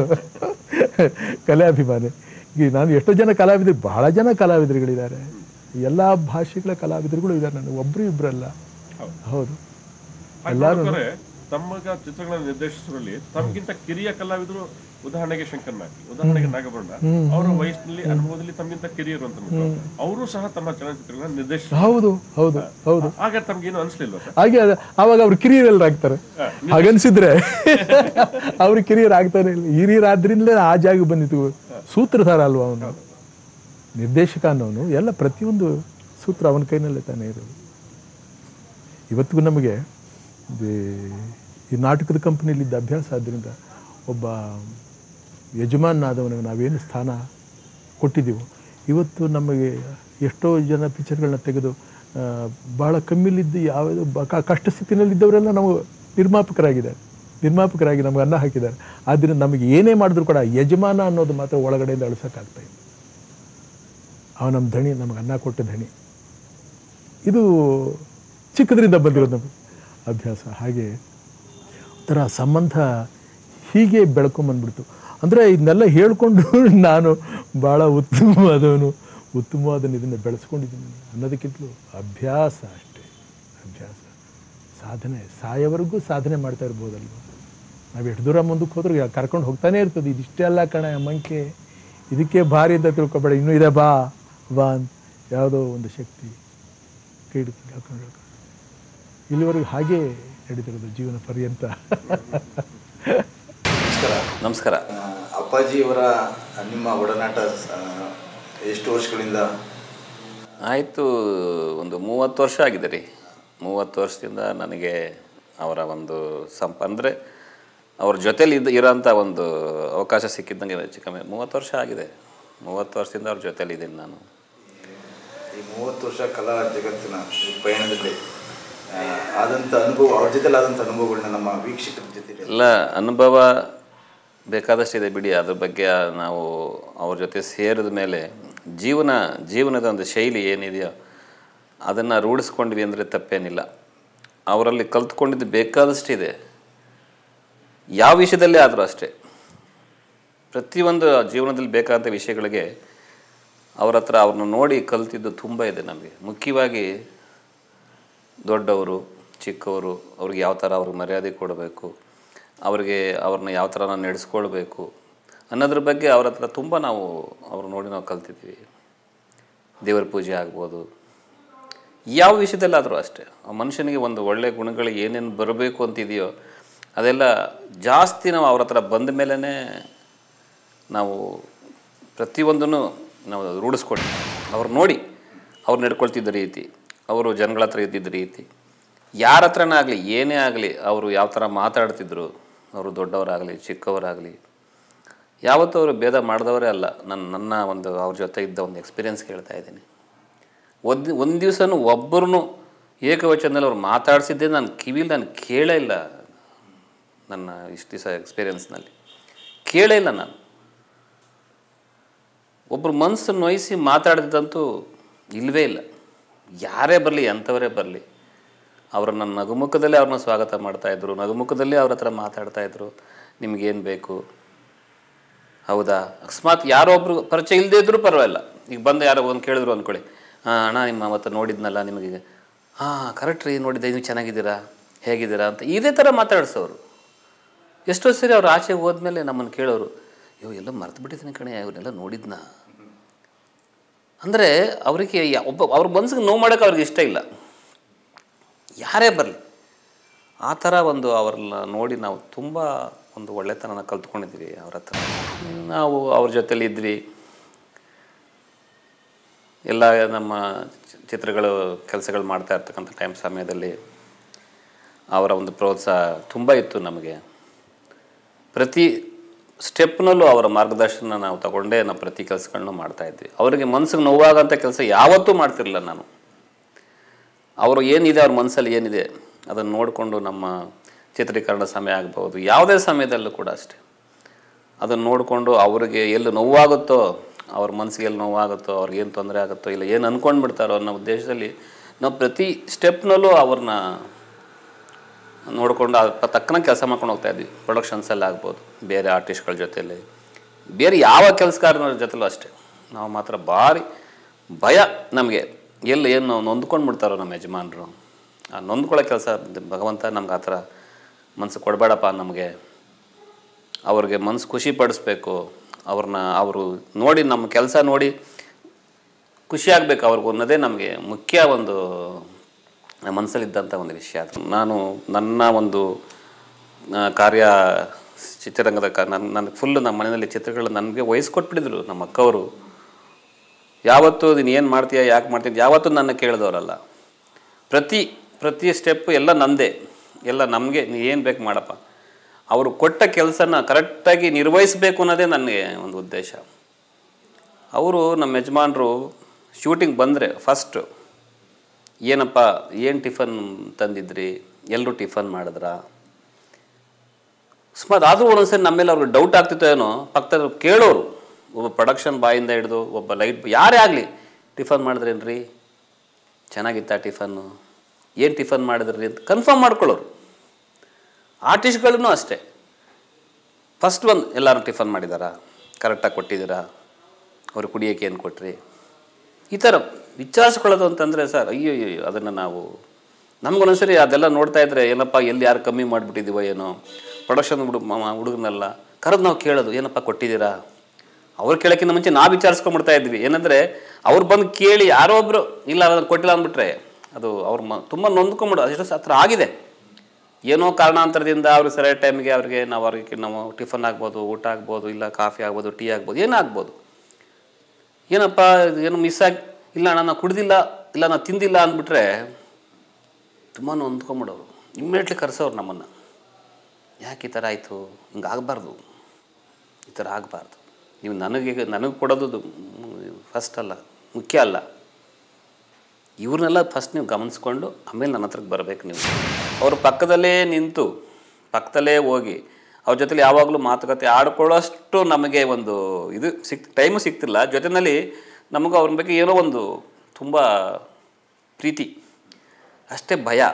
ಕಲೆ ಅಭಿಮಾನಿ ಈ ನಾನು ಎಷ್ಟೋ ಜನ ಕಲಾವಿದರು ಬಹಳ ಜನ ಕಲಾವಿದರುಗಳಿದ್ದಾರೆ ಎಲ್ಲ ಭಾಷೆಗಳ ಕಲಾವಿದರುಗಳು ಇದ್ದಾರೆ ನನಗೆ ಒಬ್ಬರು ಇಬ್ಬರಲ್ಲ ಹೌದು ಹಾಗೆ ಎಲ್ಲರೂ ನೋಡ್ಬೇಕಾದ್ರೆ ತಮ್ಮಗ ಚಿತ್ರಗಳನ್ನು ನಿರ್ದೇಶಿಸುವಲ್ಲಿ ತಮಗಿಂತ ಕಿರಿಯ ಕಲಾವಿದರು ಉದಾಹರಣೆಗೆ ಶಂಕರ್ ನಾಗಿ ಉದಾಹರಣೆಗೆ ನಾಗಭರಣ ಅವರ ವಯಸ್ಸಿನಲ್ಲಿ ಅನುಭವದಲ್ಲಿ ತಮಗಿಂತ ಕಿರಿಯರು ಅಂತ ಅವರು ಸಹ ತಮ್ಮ ಚಲನಚಿತ್ರಗಳನ್ನ ನಿರ್ದೇಶಿಸ ಹೌದು ಹೌದು ಹೌದು ಆಗ ತಮ್ಗೇನು ಅನ್ಸ್ಲಿಲ್ವಾ ಸರ್ ಹಾಗೆ ಅದ- ಆವಾಗ ಅವ್ರು ಕಿರಿಯರೆಲ್ಲ ಆಗ್ತಾರೆ ಹಾಗನ್ಸಿದ್ರೆ ಅವ್ರು ಕಿರಿಯರ್ ಆಗ್ತಾನೆ ಇಲ್ಲ ಹಿರಿಯರಾದ್ರಿಂದಲೇ ಆ ಜಾಗ ಬಂದಿತ್ತು ಸೂತ್ರಧಾರ ಅಲ್ವಾ ಅವನು ನಿರ್ದೇಶಕ ಅನ್ನೋನು ಎಲ್ಲ ಪ್ರತಿಯೊಂದು ಸೂತ್ರ ಅವನ ಕೈನಲ್ಲೇ ತಾನೇ ಇರೋದು ಇವತ್ತಿಗೂ ನಮಗೆ ಈ- ಈ ನಾಟಕದ ಕಂಪನಿಯಲ್ಲಿದ್ದ ಅಭ್ಯಾಸ ಆದ್ದರಿಂದ ಒಬ್ಬ ಯಜಮಾನಾದವನಿಗೆ ನಾವೇನು ಸ್ಥಾನ ಕೊಟ್ಟಿದ್ದೀವೋ ಇವತ್ತು ನಮಗೆ ಎಷ್ಟೋ ಜನ ಪಿಕ್ಚರ್ಗಳನ್ನ ತೆಗೆದು ಆ, ಭಾಳ ಕಮ್ಮಿಲಿದ್ದು ಯಾವುದು ಬ- ಕ- ಕಷ್ಟ ಸ್ಥಿತಿನಲ್ಲಿದ್ದವರೆಲ್ಲ ನಾವು ನಿರ್ಮಾಪಕರಾಗಿದ್ದಾರೆ ನಿರ್ಮಾಪಕರಾಗಿ ನಮಗೆ ಅನ್ನ ಹಾಕಿದ್ದಾರೆ ಆದ್ದರಿಂದ ನಮಗೆ ಏನೇ ಮಾಡಿದ್ರು ಕೂಡ ಯಜಮಾನ ಅನ್ನೋದು ಮಾತ್ರ ಒಳಗಡೆಯಿಂದ ಅಳಿಸೋಕ್ಕಾಗ್ತಾ ಇಲ್ಲ ಅವ ನಮ್ಮ ಧಣಿ ನಮಗೆ ಅನ್ನ ಕೊಟ್ಟ ಧಣಿ ಇದು ಚಿಕ್ಕದ್ರಿಂದ ಬಂದಿರೋದು ನಮಗೆ ಅಭ್ಯಾಸ ಹಾಗೆ ಒಂಥರ ಸಂಬಂಧ ಹೀಗೆ ಬೆಳ್ಕೊಂಬಂದ್ಬಿಡ್ತು ಅಂದರೆ ಇದನ್ನೆಲ್ಲ ಹೇಳ್ಕೊಂಡು ನಾನು ಭಾಳ ಉತ್ತಮವಾದವನು ಉತ್ತಮವಾದ ಇದನ್ನು ಬೆಳೆಸ್ಕೊಂಡಿದ್ದೀನಿ ಅನ್ನೋದಕ್ಕಿಂತಲೂ ಅಭ್ಯಾಸ ಅಷ್ಟೇ ಅಭ್ಯಾಸ ಸಾಧನೆ ಸಾಯವರೆಗೂ ಸಾಧನೆ ಮಾಡ್ತಾ ಇರ್ಬೋದಲ್ವ ನಾವು ಎಷ್ಟು ದೂರ ಮುಂದಕ್ಕೆ ಹೋದ್ರೂ ಯಾ- ಕರ್ಕೊಂಡು ಹೋಗ್ತಾನೆ ಇರ್ತದೆ ಇದಿಷ್ಟೇ ಅಲ್ಲ ಕಣ ಮಂಕೆ ಇದಕ್ಕೆ ಭಾರಿ ಅಂತ ತಿಳ್ಕೊಬೇಡ ಇನ್ನೂ ಇದೆ ಬಾ ಬಾ ಅಂತ ಯಾವುದೋ ಒಂದು ಶಕ್ತಿ ಕೈ ಹಿಡ್ಕೊಂಡು ಹೇಳ್ಕೊಂಡು ಹೇಳ್ಕೊಂಡು ಇಲ್ಲಿವರೆಗೂ ಹಾಗೇ ನಡೀತಿರೋದು ಜೀವನ ಪರ್ಯಂತ ನಮಸ್ಕಾರ ನಮಸ್ಕಾರ ಆ, ಅಪ್ಪಾಜಿಯವರ ನಿಮ್ಮ ಒಡನಾಟ ಆ, ಎಷ್ಟು ವರ್ಷಗಳಿಂದ ಆಯಿತು ಒಂದು ಮೂವತ್ತು ವರ್ಷ ಆಗಿದೆ ರೀ ಮೂವತ್ತು ವರ್ಷದಿಂದ ನನಗೆ ಅವರ ಒಂದು ಸಂಪ ಅಂದರೆ ಅವ್ರ ಜೊತೇಲಿ ಇದ್ದ ಇರೋಂಥ ಒಂದು ಅವಕಾಶ ಸಿಕ್ಕಿದ್ದಂಗೆ ಹೆಚ್ಚು ಕಮ್ಮಿ ಮೂವತ್ತು ವರ್ಷ ಆಗಿದೆ ಮೂವತ್ತು ವರ್ಷದಿಂದ ಅವ್ರ ಜೊತೇಲಿ ಇದ್ದೀನಿ ನಾನು ಈ ಮೂವತ್ತು ವರ್ಷ ಕಲಾ ಜಗತ್ತಿನ ಈ ಪಯಣದಲ್ಲಿ ಆ, ಆದಂಥ ಅನುಭವ ಅವ್ರ ಜೊತೆಲಿ ಆದಂಥ ಅನುಭವಗಳನ್ನ ನಮ್ಮ ವೀಕ್ಷಕರ ಜೊತೆ ಎಲ್ಲ ಅನುಭವ ಬೇಕಾದಷ್ಟಿದೆ ಬಿಡಿ ಅದ್ರ ಬಗ್ಗೆ ನಾವು ಅವ್ರ ಜೊತೆ ಸೇರಿದ ಮೇಲೆ ಜೀವನ ಜೀವನದ ಒಂದು ಶೈಲಿ ಏನಿದೆಯೋ ಅದನ್ನು ರೂಢಿಸ್ಕೊಂಡ್ವಿ ಅಂದರೆ ತಪ್ಪೇನಿಲ್ಲ ಅವರಲ್ಲಿ ಕಲ್ತ್ಕೊಂಡಿದ್ದು ಬೇಕಾದಷ್ಟಿದೆ ಯಾವ ವಿಷಯದಲ್ಲೇ ಆದರೂ ಅಷ್ಟೇ ಪ್ರತಿಯೊಂದು ಜೀವನದಲ್ಲಿ ಬೇಕಾದಂಥ ವಿಷಯಗಳಿಗೆ ಅವ್ರ ಹತ್ರ ಅವ್ರನ್ನ ನೋಡಿ ಕಲ್ತಿದ್ದು ತುಂಬ ಇದೆ ನಮಗೆ ಮುಖ್ಯವಾಗಿ ದೊಡ್ಡವರು ಚಿಕ್ಕವರು ಅವ್ರಿಗೆ ಯಾವ ಥರ ಅವ್ರಿಗೆ ಮರ್ಯಾದೆ ಕೊಡಬೇಕು ಅವ್ರಿಗೆ ಅವ್ರನ್ನ ಯಾವ ಥರ ನಾವು ನಡೆಸ್ಕೊಳ್ಬೇಕು ಅನ್ನೋದ್ರ ಬಗ್ಗೆ ಅವ್ರ ಹತ್ರ ತುಂಬ ನಾವು ಅವ್ರು ನೋಡಿ ನಾವು ಕಲ್ತಿದ್ದೀವಿ ದೇವರ ಪೂಜೆ ಆಗ್ಬೋದು ಯಾವ ವಿಷಯದಲ್ಲಾದರೂ ಅಷ್ಟೇ ಆ ಮನುಷ್ಯನಿಗೆ ಒಂದು ಒಳ್ಳೆಯ ಗುಣಗಳು ಏನೇನು ಬರಬೇಕು ಅಂತಿದೆಯೋ ಅದೆಲ್ಲ ಜಾಸ್ತಿ ನಾವು ಅವ್ರ ಹತ್ರ ಬಂದ ಮೇಲೇ ನಾವು ಪ್ರತಿಯೊಂದನ್ನು ನಾವು ರೂಢಿಸ್ಕೊಂಡು ಅವ್ರು ನೋಡಿ ಅವ್ರು ನಡ್ಕೊಳ್ತಿದ್ದ ರೀತಿ ಅವರು ಜನಗಳ ಹತ್ರ ಇದ್ದಿದ್ದ ರೀತಿ ಯಾರ ಹತ್ರನೇ ಆಗಲಿ ಏನೇ ಆಗಲಿ ಅವರು ಯಾವ ಥರ ಮಾತಾಡ್ತಿದ್ರು ಅವರು ದೊಡ್ಡವರಾಗಲಿ ಚಿಕ್ಕವರಾಗಲಿ ಯಾವತ್ತೂ ಅವರು ಭೇದ ಮಾಡಿದವರೇ ಅಲ್ಲ ನನ್ನ ನನ್ನ ಒಂದು ಅವ್ರ ಜೊತೆ ಇದ್ದ ಒಂದು ಎಕ್ಸ್ಪೀರಿಯನ್ಸ್ ಹೇಳ್ತಾ ಇದ್ದೀನಿ ಒಂದು ಒಂದು ದಿವಸನೂ ಒಬ್ಬರನ್ನು ಏಕವಚನದಲ್ಲಿ ಅವ್ರು ಮಾತಾಡಿಸಿದ್ದೇ ನಾನು ಕಿವಿಲಿ ನಾನು ಕೇಳೇ ಇಲ್ಲ ನನ್ನ ಇಷ್ಟು ದಿವಸ ಎಕ್ಸ್ಪೀರಿಯನ್ಸ್ನಲ್ಲಿ ಕೇಳೇ ಇಲ್ಲ ನಾನು ಒಬ್ಬರು ಮನಸ್ಸನ್ನು ನೋಯಿಸಿ ಮಾತಾಡಿದಂತೂ ಇಲ್ಲವೇ ಇಲ್ಲ ಯಾರೇ ಬರಲಿ ಎಂಥವರೇ ಬರಲಿ ಅವರನ್ನ ನಗುಮುಖದಲ್ಲೇ ಅವ್ರನ್ನ ಸ್ವಾಗತ ಮಾಡ್ತಾಯಿದ್ರು ನಗುಮುಖದಲ್ಲೇ ಅವ್ರ ಹತ್ರ ಮಾತಾಡ್ತಾಯಿದ್ರು ನಿಮಗೇನು ಬೇಕು ಹೌದಾ ಅಕಸ್ಮಾತ್ ಯಾರೋ ಒಬ್ರು ಪರಿಚಯ ಇಲ್ಲದೇ ಇದ್ರೂ ಪರವಾಗಿಲ್ಲ ಈಗ ಬಂದು ಯಾರೋ ಒಂದು ಕೇಳಿದ್ರು ಅಂದ್ಕೊಳ್ಳಿ ಹಾಂ ಅಣ್ಣ ನಿಮ್ಮ ಅವತ್ತು ನೋಡಿದ್ನಲ್ಲ ನಿಮಗೆ ಹಾಂ ಕರೆಕ್ಟ್ ರೀ ನೋಡಿದ್ದೆ ನೀವು ಚೆನ್ನಾಗಿದ್ದೀರಾ ಹೇಗಿದ್ದೀರಾ ಅಂತ ಇದೇ ಥರ ಮಾತಾಡ್ಸೋರು ಎಷ್ಟೋ ಸರಿ ಅವ್ರು ಆಚೆಗೆ ಹೋದ್ಮೇಲೆ ನಮ್ಮನ್ನು ಕೇಳೋರು ಇವು ಎಲ್ಲ ಮರ್ತು ಬಿಟ್ಟಿದ್ದೀನಿ ಕಣೆ ಇವನ್ನೆಲ್ಲ ನೋಡಿದ್ನಾ ಅಂದರೆ ಅವರಿಗೆ ಯಾ- ಒಬ್ಬ ಅವ್ರ ಮನ್ಸಿಗೆ ನೋವು ಮಾಡೋಕೆ ಅವ್ರಿಗೆ ಇಷ್ಟ ಇಲ್ಲ ಯಾರೇ ಬರಲಿ ಆ ಥರ ಒಂದು ಅವ್ರನ್ನ ನೋಡಿ ನಾವು ತುಂಬ ಒಂದು ಒಳ್ಳೆತನನ ಕಲ್ತ್ಕೊಂಡಿದ್ದೀವಿ ಅವ್ರ ಹತ್ರ ನಾವು ಅವ್ರ ಜೊತೆಲಿ ಇದ್ವಿ ಎಲ್ಲ ನಮ್ಮ ಚಿ- ಚಿತ್ರಗಳು ಕೆಲಸಗಳು ಮಾಡ್ತಾ ಇರ್ತಕ್ಕಂಥ ಟೈಮ್ ಸಮಯದಲ್ಲಿ ಅವರ ಒಂದು ಪ್ರೋತ್ಸಾಹ ತುಂಬ ಇತ್ತು ನಮಗೆ ಪ್ರತಿ ಸ್ಟೆಪ್ನಲ್ಲೂ ಅವರ ಮಾರ್ಗದರ್ಶನ ನಾವು ತಗೊಂಡೇ ನಾವು ಪ್ರತಿ ಕೆಲಸಗಳನ್ನೂ ಮಾಡ್ತಾ ಇದ್ವಿ ಅವರಿಗೆ ಮನ್ಸಿಗೆ ನೋವಾಗಂಥ ಕೆಲಸ ಯಾವತ್ತೂ ಮಾಡ್ತಿರಲಿಲ್ಲ ನಾನು ಅವರು ಏನಿದೆ ಅವ್ರ ಮನಸ್ಸಲ್ಲಿ ಏನಿದೆ ಅದನ್ನು ನೋಡಿಕೊಂಡು ನಮ್ಮ ಚಿತ್ರೀಕರಣ ಸಮಯ ಆಗ್ಬೋದು ಯಾವುದೇ ಸಮಯದಲ್ಲೂ ಕೂಡ ಅಷ್ಟೆ ಅದನ್ನು ನೋಡಿಕೊಂಡು ಅವ್ರಿಗೆ ಎಲ್ಲಿ ನೋವಾಗುತ್ತೋ ಅವ್ರ ಮನಸ್ಸಿಗೆ ಎಲ್ಲಿ ನೋವಾಗುತ್ತೋ ಅವ್ರಿಗೆ ಏನು ತೊಂದರೆ ಆಗುತ್ತೋ ಇಲ್ಲ ಏನು ಅಂದ್ಕೊಂಡು ಬಿಡ್ತಾರೋ ಅನ್ನೋ ಉದ್ದೇಶದಲ್ಲಿ ನಾವು ಪ್ರತಿ ಸ್ಟೆಪ್ನಲ್ಲೂ ಅವ್ರನ್ನ ನೋಡಿಕೊಂಡು ಅದ್ರ ತಕ್ಕನ ಕೆಲಸ ಮಾಡ್ಕೊಂಡು ಹೋಗ್ತಾ ಇದ್ವಿ ಪ್ರೊಡಕ್ಷನ್ಸಲ್ಲಿ ಆಗ್ಬೋದು ಬೇರೆ ಆರ್ಟಿಸ್ಟ್ಗಳ ಜೊತೆಲಿ ಬೇರೆ ಯಾವ ಕೆಲಸಗಾರನ ಜೊತೆಲೂ ಅಷ್ಟೇ ನಾವು ಮಾತ್ರ ಭಾರಿ ಭಯ ನಮಗೆ ಎಲ್ಲಿ ಏನು ನೊಂದ್ಕೊಂಡು ಬಿಡ್ತಾರೋ ನಮ್ಮ ಯಜಮಾನರು ಆ ನೊಂದ್ಕೊಳ್ಳೋ ಕೆಲಸ ಭಗವಂತ ನಮ್ಗೆ ಆ ಥರ ಮನಸ್ಸು ಕೊಡಬೇಡಪ್ಪ ನಮಗೆ ಅವ್ರಿಗೆ ಮನಸ್ಸು ಖುಷಿ ಪಡಿಸ್ಬೇಕು ಅವ್ರನ್ನ ಅವರು ನೋಡಿ ನಮ್ಮ ಕೆಲಸ ನೋಡಿ ಖುಷಿ ಆಗಬೇಕು ಅವ್ರಿಗೆ ಅನ್ನೋದೇ ನಮಗೆ ಮುಖ್ಯ ಒಂದು ಮನಸ್ಸಲ್ಲಿದ್ದಂಥ ಒಂದು ವಿಷಯ ಅದು ನಾನು ನನ್ನ ಒಂದು ಆ, ಕಾರ್ಯ ಚಿತ್ರರಂಗದ ಕ ನನ್ನ ನನಗೆ ಫುಲ್ ನಮ್ಮ ಮನೆಯಲ್ಲಿ ಚಿತ್ರಗಳು ನನಗೆ ವಹಿಸ್ಕೊಟ್ಬಿಟ್ಟಿದ್ರು ನಮ್ಮ ಅಕ್ಕವರು ಯಾವತ್ತೂ ನೀನು ಏನು ಮಾಡ್ತೀಯ ಯಾಕೆ ಮಾಡ್ತೀಯ ಯಾವತ್ತೂ ನನ್ನ ಕೇಳಿದವರಲ್ಲ ಪ್ರತಿ ಪ್ರತಿ ಸ್ಟೆಪ್ಪು ಎಲ್ಲ ನಂದೇ ಎಲ್ಲ ನಮಗೆ ನೀ ಏನು ಬೇಕು ಮಾಡಪ್ಪ ಅವರು ಕೊಟ್ಟ ಕೆಲಸನ ಕರೆಕ್ಟಾಗಿ ನಿರ್ವಹಿಸಬೇಕು ಅನ್ನೋದೇ ನನಗೆ ಒಂದು ಉದ್ದೇಶ ಅವರು ನಮ್ಮ ಯಜಮಾನರು ಶೂಟಿಂಗ್ ಬಂದರೆ ಫಸ್ಟು ಏನಪ್ಪ ಏನು ಟಿಫನ್ ತಂದಿದ್ರಿ ಎಲ್ಲರೂ ಟಿಫನ್ ಮಾಡಿದ್ರಾ ಸುಮಾರು ಆದರೂ ಒಂದೊಂದ್ಸರಿ ನಮ್ಮ ಮೇಲೆ ಅವ್ರಿಗೆ ಡೌಟ್ ಆಗ್ತಿತ್ತು ಏನೋ ಪಕ್ಕದ ಕೇಳೋರು ಒಬ್ಬ ಪ್ರೊಡಕ್ಷನ್ ಬಾಯಿಂದ ಹಿಡಿದು ಒಬ್ಬ ಲೈಟ್ ಯಾರೇ ಆಗಲಿ ಟಿಫನ್ ಮಾಡಿದ್ರೇನ್ರಿ ಚೆನ್ನಾಗಿತ್ತಾ ಟಿಫನ್ನು ಏನು ಟಿಫನ್ ಮಾಡಿದ್ರಿ ಅಂತ ಕನ್ಫರ್ಮ್ ಮಾಡ್ಕೊಳ್ಳೋರು ಆರ್ಟಿಸ್ಟ್ಗಳೂ ಅಷ್ಟೇ ಫಸ್ಟ್ ಒಂದು ಎಲ್ಲರೂ ಟಿಫನ್ ಮಾಡಿದಾರಾ ಕರೆಕ್ಟಾಗಿ ಕೊಟ್ಟಿದ್ದೀರಾ ಅವ್ರು ಕುಡಿಯೋಕ್ಕೆ ಏನು ಕೊಟ್ರಿ ಈ ಥರ ವಿಚಾರಿಸ್ಕೊಳ್ಳೋದು ಅಂತಂದರೆ ಸರ್ ಅಯ್ಯೋ ಅಯ್ಯೋ ಅದನ್ನು ನಾವು ನಮ್ಗೊಂದೊಂದ್ಸರಿ ಅದೆಲ್ಲ ನೋಡ್ತಾ ಇದ್ರೆ ಏನಪ್ಪ ಎಲ್ಲಿ ಯಾರು ಕಮ್ಮಿ ಮಾಡಿಬಿಟ್ಟಿದ್ದೀವೋ ಏನೋ ಪ್ರೊಡಕ್ಷನ್ ಹುಡುಗ ಹುಡುಗನಲ್ಲ ಕರೆದು ನಾವು ಕೇಳೋದು ಏನಪ್ಪ ಕೊಟ್ಟಿದ್ದೀರಾ ಅವ್ರು ಕೇಳೋಕ್ಕಿಂತ ಮುಂಚೆ ನಾವು ವಿಚಾರಿಸ್ಕೊಂಡ್ಬಿಡ್ತಾ ಇದ್ವಿ ಏನಂದರೆ ಅವ್ರು ಬಂದು ಕೇಳಿ ಯಾರೋ ಒಬ್ಬರು ಇಲ್ಲ ಅದನ್ನು ಕೊಟ್ಟಿಲ್ಲ ಅಂದ್ಬಿಟ್ರೆ ಅದು ಅವ್ರು ಮ ತುಂಬ ನೊಂದ್ಕೊಂಬಿಡೋದು ಅಷ್ಟು ಹತ್ರ ಆಗಿದೆ ಏನೋ ಕಾರಣಾಂತರದಿಂದ ಅವ್ರಿಗೆ ಸರಿಯಾದ ಟೈಮಿಗೆ ಅವ್ರಿಗೆ ನಾವು ಅವ್ರಿಗೆ ನಾವು ಟಿಫನ್ ಆಗ್ಬೋದು ಊಟ ಆಗ್ಬೋದು ಇಲ್ಲ ಕಾಫಿ ಆಗ್ಬೋದು ಟೀ ಆಗ್ಬೋದು ಏನೋ ಆಗ್ಬೋದು ಏನಪ್ಪ ಏನು ಮಿಸ್ ಆಗಿ ಇಲ್ಲ ನಾನು ಕುಡ್ದಿಲ್ಲ ಇಲ್ಲ ನಾನು ತಿಂದಿಲ್ಲ ಅಂದ್ಬಿಟ್ರೆ ತುಂಬ ನೊಂದ್ಕೊಂಬಿಡೋರು ಇಮ್ಮಿಡಿಯೇಟ್ಲಿ ಕರೆಸೋರು ನಮ್ಮನ್ನು ಯಾಕೆ ಈ ಥರ ಆಯಿತು ಹಿಂಗೆ ಆಗಬಾರ್ದು ಈ ಥರ ಆಗಬಾರ್ದು ನೀವು ನನಗೆ ನನಗೆ ಕೊಡೋದು ಫಸ್ಟ್ ಅಲ್ಲ ಮುಖ್ಯ ಅಲ್ಲ ಇವ್ರನ್ನೆಲ್ಲ ಫಸ್ಟ್ ನೀವು ಗಮನಿಸ್ಕೊಂಡು ಆಮೇಲೆ ನನ್ನ ಹತ್ರಕ್ಕೆ ಬರಬೇಕು ನೀವು ಅವ್ರ ಪಕ್ಕದಲ್ಲೇ ನಿಂತು ಪಕ್ಕದಲ್ಲೇ ಹೋಗಿ ಅವ್ರ ಜೊತೆಲಿ ಯಾವಾಗಲೂ ಮಾತುಕತೆ ಆಡ್ಕೊಳ್ಳೋಷ್ಟು ನಮಗೆ ಒಂದು ಇದು ಸಿಕ್ ಟೈಮು ಸಿಗ್ತಿಲ್ಲ ಜೊತೆಯಲ್ಲಿ ನಮಗೂ ಅವ್ರ ಬಗ್ಗೆ ಏನೋ ಒಂದು ತುಂಬ ಪ್ರೀತಿ ಅಷ್ಟೇ ಭಯ